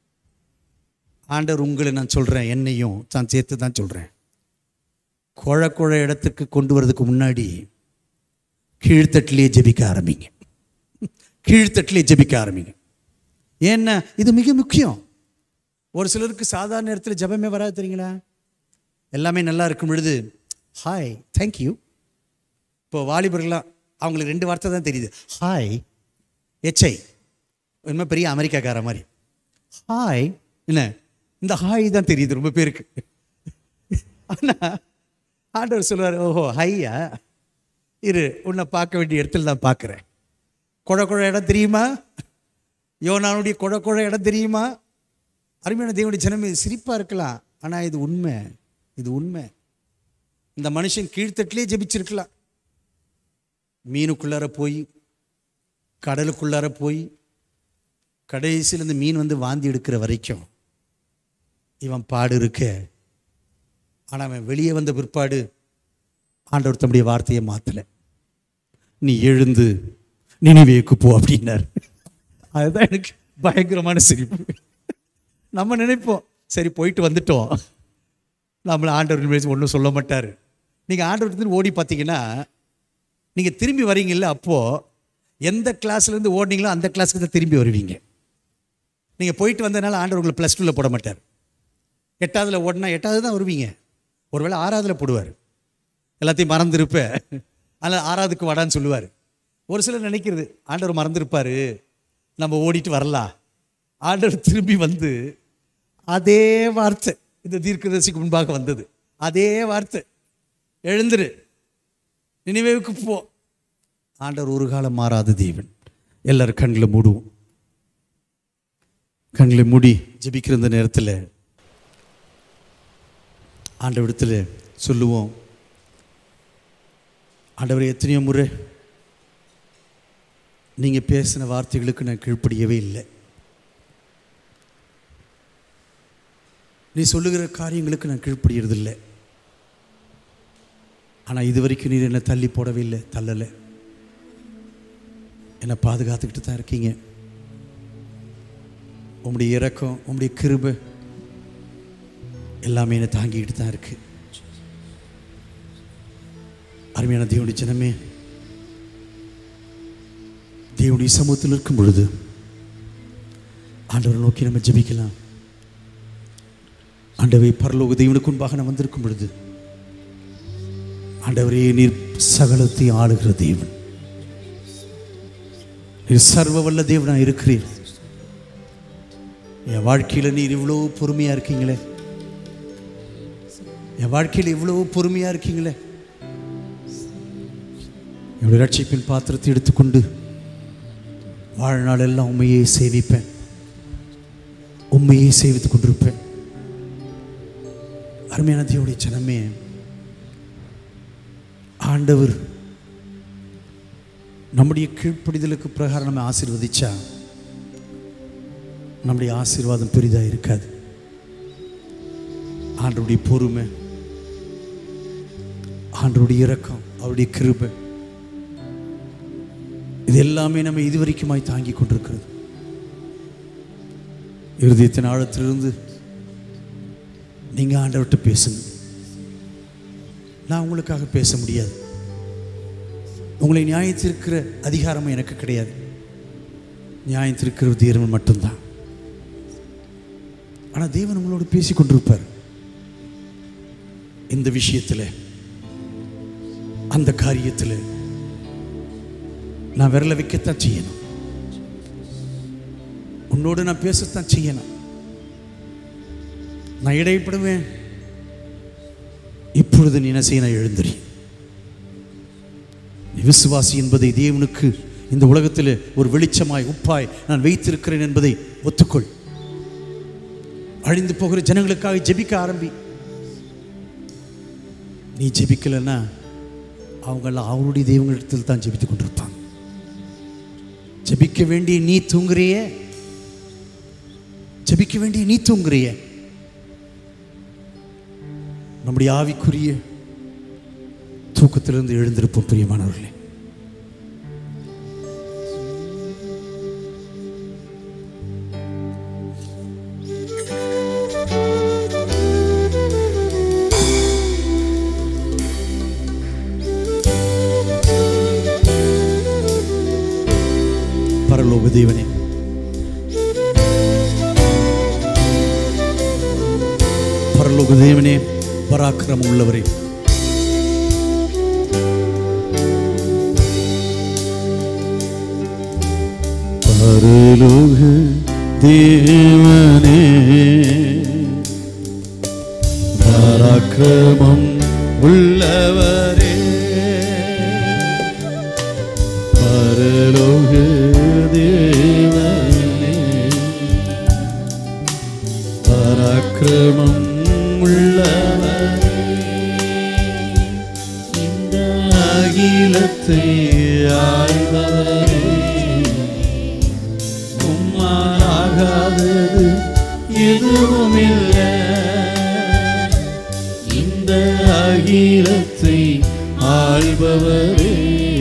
ஆண்டவர் உங்களை நான் சொல்கிறேன் என்னையும் தான் சேர்த்து தான் சொல்கிறேன் குழ குழ இடத்துக்கு கொண்டு வரதுக்கு முன்னாடி கீழ்த்தட்டிலே ஜெபிக்க ஆரம்பிங்க கீழ்த்தட்டிலே ஜெபிக்க ஆரம்பிங்க ஏன்னா இது மிக முக்கியம் ஒரு சிலருக்கு சாதாரண நேரத்தில் ஜெபமே வராது தெரியுங்களா எல்லாமே நல்லா இருக்கும் பொழுது ஹாய் தேங்க்யூ இப்போ வாலிபர்கள்லாம் அவங்களுக்கு ரெண்டு வார்த்தை தான் தெரியுது ஹாய் எச்ஐ இன்னும் பெரிய அமெரிக்காக்கார மாதிரி ஹாய் என்ன இந்த ஹாய் தான் தெரியுது ரொம்ப பேருக்கு ஆனால் ஆண்டவர் சொல்லுவார் ஓஹோ ஹையா இரு உன்னை பார்க்க வேண்டிய இடத்துல நான் பார்க்குறேன் குழ குழ இடம் தெரியுமா யோனானுடைய குழ குழ இடம் தெரியுமா அருமையான தேவனுடைய ஜனமே சிரிப்பாக இருக்கலாம் ஆனால் இது உண்மை இது உண்மை இந்த மனுஷன் கீழ்த்தட்டிலே ஜெபிச்சிருக்கலாம் மீனுக்குள்ளார போய் கடலுக்குள்ளார போய் கடைசியில் இந்த மீன் வந்து வாந்தி எடுக்கிற வரைக்கும் இவன் பாடு இருக்க ஆனால் அவன் வெளியே வந்த பிற்பாடு ஆண்டவர் தம்முடைய வார்த்தையை மாற்றலை நீ எழுந்து நினைவேக்கு போ அப்படின்னார் அதுதான் எனக்கு பயங்கரமான சிரிப்பு நம்ம நினைப்போம் சரி போயிட்டு வந்துட்டோம் நம்மளை ஆண்டவர் ஒன்றும் சொல்ல மாட்டார் நீங்கள் ஆண்டவர் ஓடி பார்த்தீங்கன்னா நீங்கள் திரும்பி வரீங்கல்ல அப்போது எந்த கிளாஸ்லேருந்து ஓடினீங்களோ அந்த கிளாஸுக்கு தான் திரும்பி வருவீங்க நீங்கள் போயிட்டு வந்ததுனால ஆண்டவர் உங்களை ப்ளஸ் டூவில் போட மாட்டார் எட்டாவதுல ஓடினா எட்டாவது தான் வருவீங்க ஒருவேளை ஆறாவதுல போடுவார் எல்லாத்தையும் மறந்துருப்ப அதில் ஆறாவதுக்கு வாடான்னு சொல்லுவார் ஒரு சிலர் நினைக்கிறது ஆண்டவர் மறந்துருப்பார் நம்ம ஓடிட்டு வரலாம் ஆண்டவர் திரும்பி வந்து அதே வார்த்தை இந்த தீர்க்கதரிசிக்கு முன்பாக வந்தது அதே வார்த்தை எழுந்துரு நினைவுக்கு போ ஆண்டவர் ஒரு காலம் மாறாத தேவன் எல்லாரும் கண்களை மூடுவோம் கண்களை மூடி ஜெபிக்கிற இந்த நேரத்தில் ஆண்டவரிடத்தில் சொல்லுவோம் ஆண்டவர் எத்தனையோ முறை நீங்கள் பேசின வார்த்தைகளுக்கு நான் கீழ்ப்படியவே இல்லை நீ சொல்லுகிற காரியங்களுக்கு நான் கீழ்ப்படியறதில்லை ஆனால் இது வரைக்கும் நீர் என்னை தள்ளி போடவே இல்லை தள்ளலை என்னை பாதுகாத்துக்கிட்டு தான் இருக்கீங்க உம்முடைய இரக்கம் உம்முடைய கிருபை எல்லாமே என்னை தாங்கிக்கிட்டு தான் இருக்கு அருமையான தேவனுடைய ஜனமே தேவனுடைய சமூகத்தில் இருக்கும் பொழுது ஆண்டவரை நோக்கி நம்ம ஜெபிக்கலாம் ஆண்டவை பரலோக தேவனுக்கு முன்பாக நான் வந்திருக்கும் பொழுது ஆண்டவரே நீர் சகலத்தை ஆளுகிற தேவன் நீர் சர்வ வல்ல தேவனா இருக்கிறீர் என் வாழ்க்கையில் நீர் இவ்வளோ பொறுமையாக இருக்கீங்களே என் வாழ்க்கையில் இவ்வளோ பொறுமையாக இருக்கீங்களே என்னுடைய ரட்சிப்பின் பாத்திரத்தை எடுத்துக்கொண்டு வாழ்நாள் எல்லாம் உண்மையே சேவிப்பேன் உண்மையே சேவித்துக் கொண்டிருப்பேன் அருமையான தேவனுடைய ஜனமே ஆண்டவர் நம்முடைய கீழ்ப்படிதலுக்கு பிரகாரம் நம்ம ஆசீர்வதிச்சா நம்முடைய ஆசீர்வாதம் பெரிதாக இருக்காது ஆண்டருடைய பொறுமை ஆண்டருடைய இரக்கம் அவருடைய கிருபை இது எல்லாமே நம்ம இதுவரைக்குமாய் தாங்கி கொண்டிருக்கிறது இருதயத்தின் ஆழத்திலிருந்து நீங்கள் ஆண்டவர்கிட்ட பேசுங்க நான் உங்களுக்காக பேச முடியாது உங்களை நியாயத்திருக்கிற அதிகாரமும் எனக்கு கிடையாது நியாயத்திருக்கிற தேவன் மட்டும்தான் ஆனால் தேவன் உங்களோடு பேசி கொண்டிருப்பார் இந்த விஷயத்தில் அந்த காரியத்தில் நான் விரல வைக்கத்தான் செய்யணும் உன்னோடு நான் பேசத்தான் செய்யணும் நான் இடைப்படுவேன் இப்பொழுது நீ என்ன செய்ய நான் எழுந்துறி நீ விசுவாசி என்பதை தேவனுக்கு இந்த உலகத்தில் ஒரு வெளிச்சமாய் உப்பாய் நான் வைத்திருக்கிறேன் என்பதை ஒத்துக்கொள் அழிந்து போகிற ஜனங்களுக்காக ஜெபிக்க ஆரம்பி நீ ஜெபிக்கலைன்னா அவங்கெல்லாம் அவருடைய தெய்வங்களிடத்தில் தான் ஜெபித்துக் கொண்டிருப்பாங்க ஜெபிக்க வேண்டிய நீ தூங்குறிய ஜெபிக்க வேண்டிய நீ தூங்குறிய நம்முடைய ஆவிக்குரிய தூக்கத்திலிருந்து எழுந்திருப்போம் பிரியமானவர்களே பரலோக தேவனே பரலோக தேவனே பராக்கிரமம் உள்ளவரே பரலோக தேவனே பராக்கிரமம் உள்ளவரே பரலோக தேவனே பராக்கிரமம் உள்ளவரே இந்த அகிலத்தை ஆழ்பவரே உம்மாலாகாதது எதுவும் இல்லை இந்த அகிலத்தை ஆள்பவரே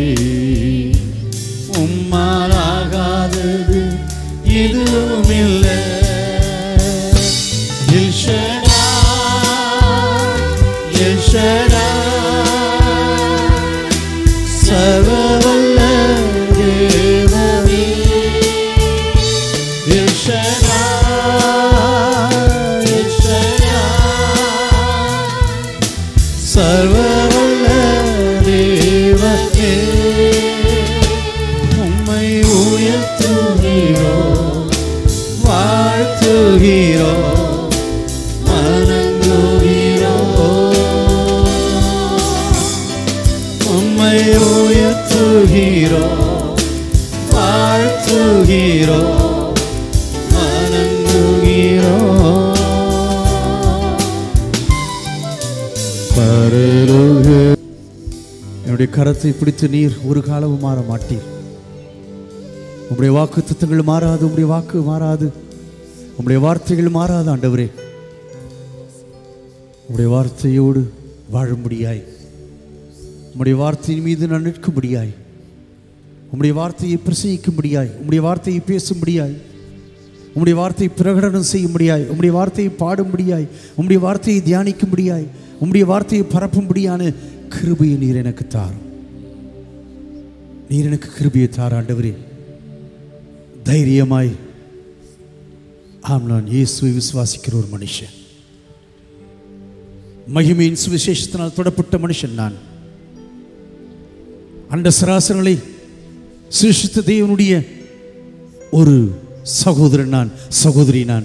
உம்மாலாகாதது எதுவும் இல்லை எல்ஷடா எல்ஷடா சர்வவல்ல தேவனே எல்ஷடா உம்மை உயர்த்துகிறோ வாழ்த்துகிறோ வணங்குகிறோ பரலோக என்னுடைய கரத்தை பிடித்து நீர் ஒரு காலமும் மாற மாட்டீர் உம்முடைய வாக்கு தத்தங்கள் மாறாது உம்முடைய வாக்கு மாறாது உம்முடைய வார்த்தைகள் மாறாது ஆண்டவரே உம்முடைய வார்த்தையோடு வாழும்படியாய் உம்முடைய வார்த்தையின் மீது நான் நிற்கும்படியாய் உம்முடைய வார்த்தையை பிரசங்கிக்கும்படியாய் உம்முடைய வார்த்தையை பேசும்படியாய் உம்முடைய வார்த்தையை பிரகடனம் செய்யும்படியாய் உம்முடைய வார்த்தையை பாடும்படியாய் உம்முடைய வார்த்தையை தியானிக்கும்படியாய் உம்முடைய வார்த்தையை பரப்பும்படியான கிருபையை நீர் எனக்கு தாரும் நீர் எனக்கு கிருபையை தார ஆண்டவரே தைரியமாய் ஆம் நான் இயேசுவை விசுவாசிக்கிற ஒரு மனுஷன் மகிமையின் சுவிசேஷத்தினால் தொடப்பட்ட மனுஷன் நான் அண்ட சராசரங்களை சிருஷ்டித்த தேவனுடைய ஒரு சகோதரன் நான் சகோதரி நான்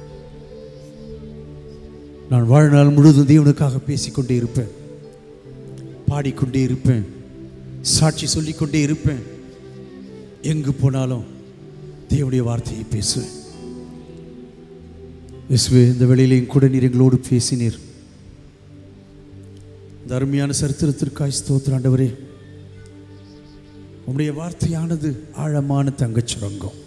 நான் வாழ்நாள் முழுவதும் தேவனுக்காக பேசிக்கொண்டே இருப்பேன் பாடிக்கொண்டே இருப்பேன் சாட்சி சொல்லிக்கொண்டே இருப்பேன் எங்கு போனாலும் தேவனுடைய வார்த்தையை பேசுவேன் இயேசுவே இந்த வேளையிலையும் கூட நீர் எங்களோடு பேசினீர் இந்த அருமையான சரித்திரத்திற்காய் ஸ்தோத்திர ஆண்டவரே உம்முடைய வார்த்தையானது ஆழமான தங்கச் சுரங்கம்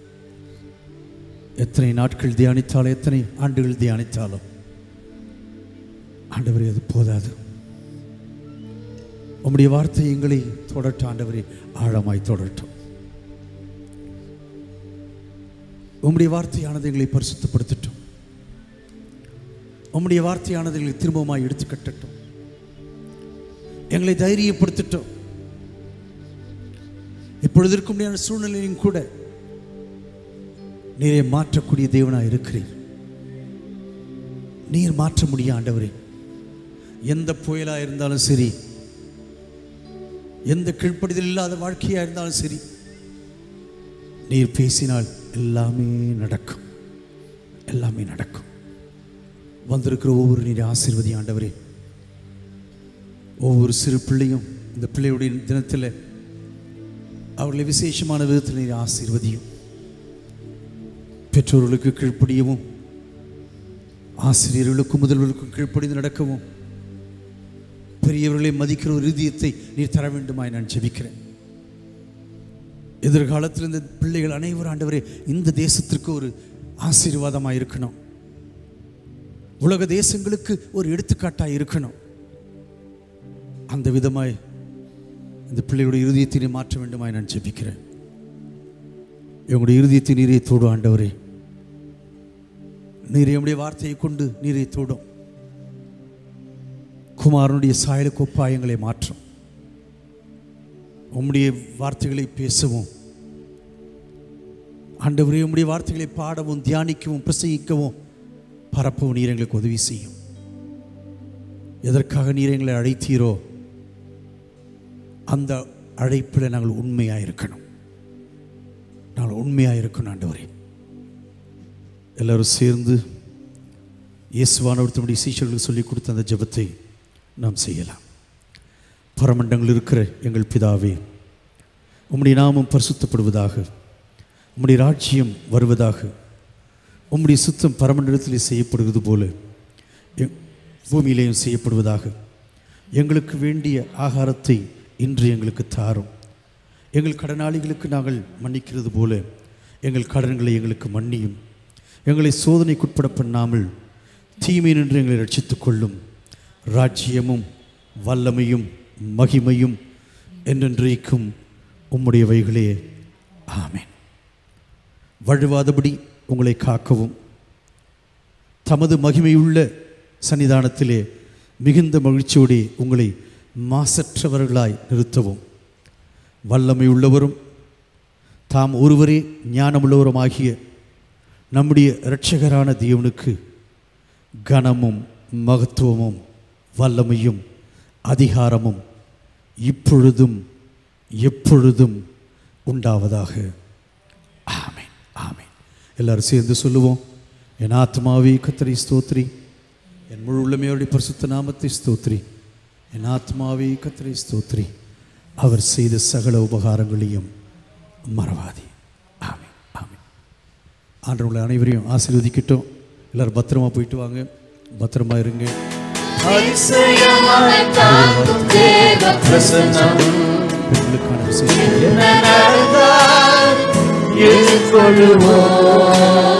எத்தனை நாட்கள் தியானித்தாலும் எத்தனை ஆண்டுகள் தியானித்தாலும் ஆண்டவரே அது போதாது உம்முடைய வார்த்தை எங்களை தொடட்டும் ஆண்டவரே ஆழமாய் தொடரட்டும் உம்முடைய வார்த்தையானது எங்களை பரிசுத்தப்படுத்தட்டும் உம்முடைய வார்த்தையானது எங்களை திரும்பமாய் எடுத்து கட்டட்டும் எங்களை தைரியப்படுத்தட்டும் இப்பொழுது இருக்க முடியாத சூழ்நிலையும் கூட நீரை மாற்றக்கூடிய தேவனாய் இருக்கிறீர் நீர் மாற்ற முடியும் ஆண்டவரே எந்த புயலா இருந்தாலும் சரி எந்த கீழ்ப்படிதல் இல்லாத வாழ்க்கையா இருந்தாலும் சரி நீர் பேசினால் எல்லாமே நடக்கும் எல்லாமே நடக்கும் வந்திருக்கிற ஒவ்வொரு நீர் ஆசீர்வதி ஆண்டவரே ஒவ்வொரு சிறு பிள்ளையும் இந்த பிள்ளையுடைய தினத்தில் அவர்களை விசேஷமான விதத்தில் நீர் ஆசீர்வதியும் பெற்றோர்களுக்கு கீழ்ப்படியவும் ஆசிரியர்களுக்கும் முதல்வர்களுக்கும் கீழ்ப்படிந்து நடக்கவும் பெரியவர்களை மதிக்கிற ஒரு இதயத்தை நீர் தர வேண்டுமாய் நான் ஜெபிக்கிறேன் எதிர்காலத்தில் இந்த பிள்ளைகள் அனைவரும் ஆண்டவரே இந்த தேசத்திற்கு ஒரு ஆசீர்வாதமாக இருக்கணும் உலக தேசங்களுக்கு ஒரு எடுத்துக்காட்டாக இருக்கணும் அந்த விதமாய் இந்த பிள்ளைகளுடைய இருதயத்தை நீர் மாற்ற வேண்டுமாய் நான் ஜெபிக்கிறேன் எங்களுடைய இருதயத்தை நீரை தோடும் ஆண்டவரே நீர் எம்முடைய வார்த்தையை கொண்டு நீரை தோடும் குமாரனுடைய சாயலுக்கு ஒப்பாயங்களை மாற்றும் உம்முடைய வார்த்தைகளை பேசவும் ஆண்டவரே உம்முடைய வார்த்தைகளை பாடவும் தியானிக்கவும் பிரசங்கிக்கவும் பரப்பவும் நீர் எங்களுக்கு உதவி செய்யும் எதற்காக நீர் எங்களை அழைத்தீரோ அந்த அழைப்பில் நாங்கள் உண்மையாக இருக்கணும் நாங்கள் உண்மையாக இருக்கணும் ஆண்டவரே எல்லாரும் சேர்ந்து இயேசுவானவர் தம்முடைய சீஷர்களுக்கு சொல்லிக் கொடுத்த அந்த ஜெபத்தை நாம் செய்யலாம் பரமண்டங்கள் இருக்கிற எங்கள் பிதாவே உம்முடைய நாமம் பரிசுத்தப்படுவதாக உம்முடைய ராஜ்யம் வருவதாக உம்முடைய சுத்தம் பரமண்டலத்திலே செய்யப்படுவது போல எ- பூமியிலேயும் செய்யப்படுவதாக எங்களுக்கு வேண்டிய ஆகாரத்தை இன்று எங்களுக்கு தாரும் எங்கள் கடனாளிகளுக்கு நாங்கள் மன்னிக்கிறது போல எங்கள் கடன்களை எங்களுக்கு மன்னியும் எங்களை சோதனைக்குட்பட பண்ணாமல் தீமை நின்று எங்களை ரட்சித்துக் கொள்ளும் ராஜ்யமும் வல்லமையும் மகிமையும் என்றென்றைக்கும் உம்முடைய வைகளே ஆமென் வழுவாதபடி உங்களை காக்கவும் தமது மகிமையுள்ள சன்னிதானத்திலே மிகுந்த மகிழ்ச்சியோடே உங்களை மாசற்றவர்களாய் நிறுத்தவும் வல்லமை உள்ளவரும் தாம் ஒருவரே ஞானமுள்ளவருமாகிய நம்முடைய இரட்சகரான தேவனுக்கு கனமும் மகத்துவமும் வல்லமையும் அதிகாரமும் இப்பொழுதும் எப்பொழுதும் உண்டாவதாக ஆமென் ஆமென் எல்லாரும் சேர்ந்து சொல்லுவோம் என் ஆத்மாவே கத்தரை ஸ்தோத்ரி என் முழு உள்ளமையோடைய பரிசுத்த நாமத்தை ஸ்தோத்ரி என் ஆத்மாவே கத்திரை ஸ்தோத்ரி அவர் செய்த சகல உபகாரங்களையும் மறவாதே ஆமென் ஆமென் ஆண்டவர்களை அனைவரையும் ஆசீர்வதிக்கட்டும் எல்லாரும் பத்திரமா போயிட்டு வாங்க பத்திரமா இருங்க அதிசயமாய் தாங்கும் தேவ பிரசன்னம் பெண்களுக்கான விசேஷம் நடந்தால் எதிர்கொள்வோம்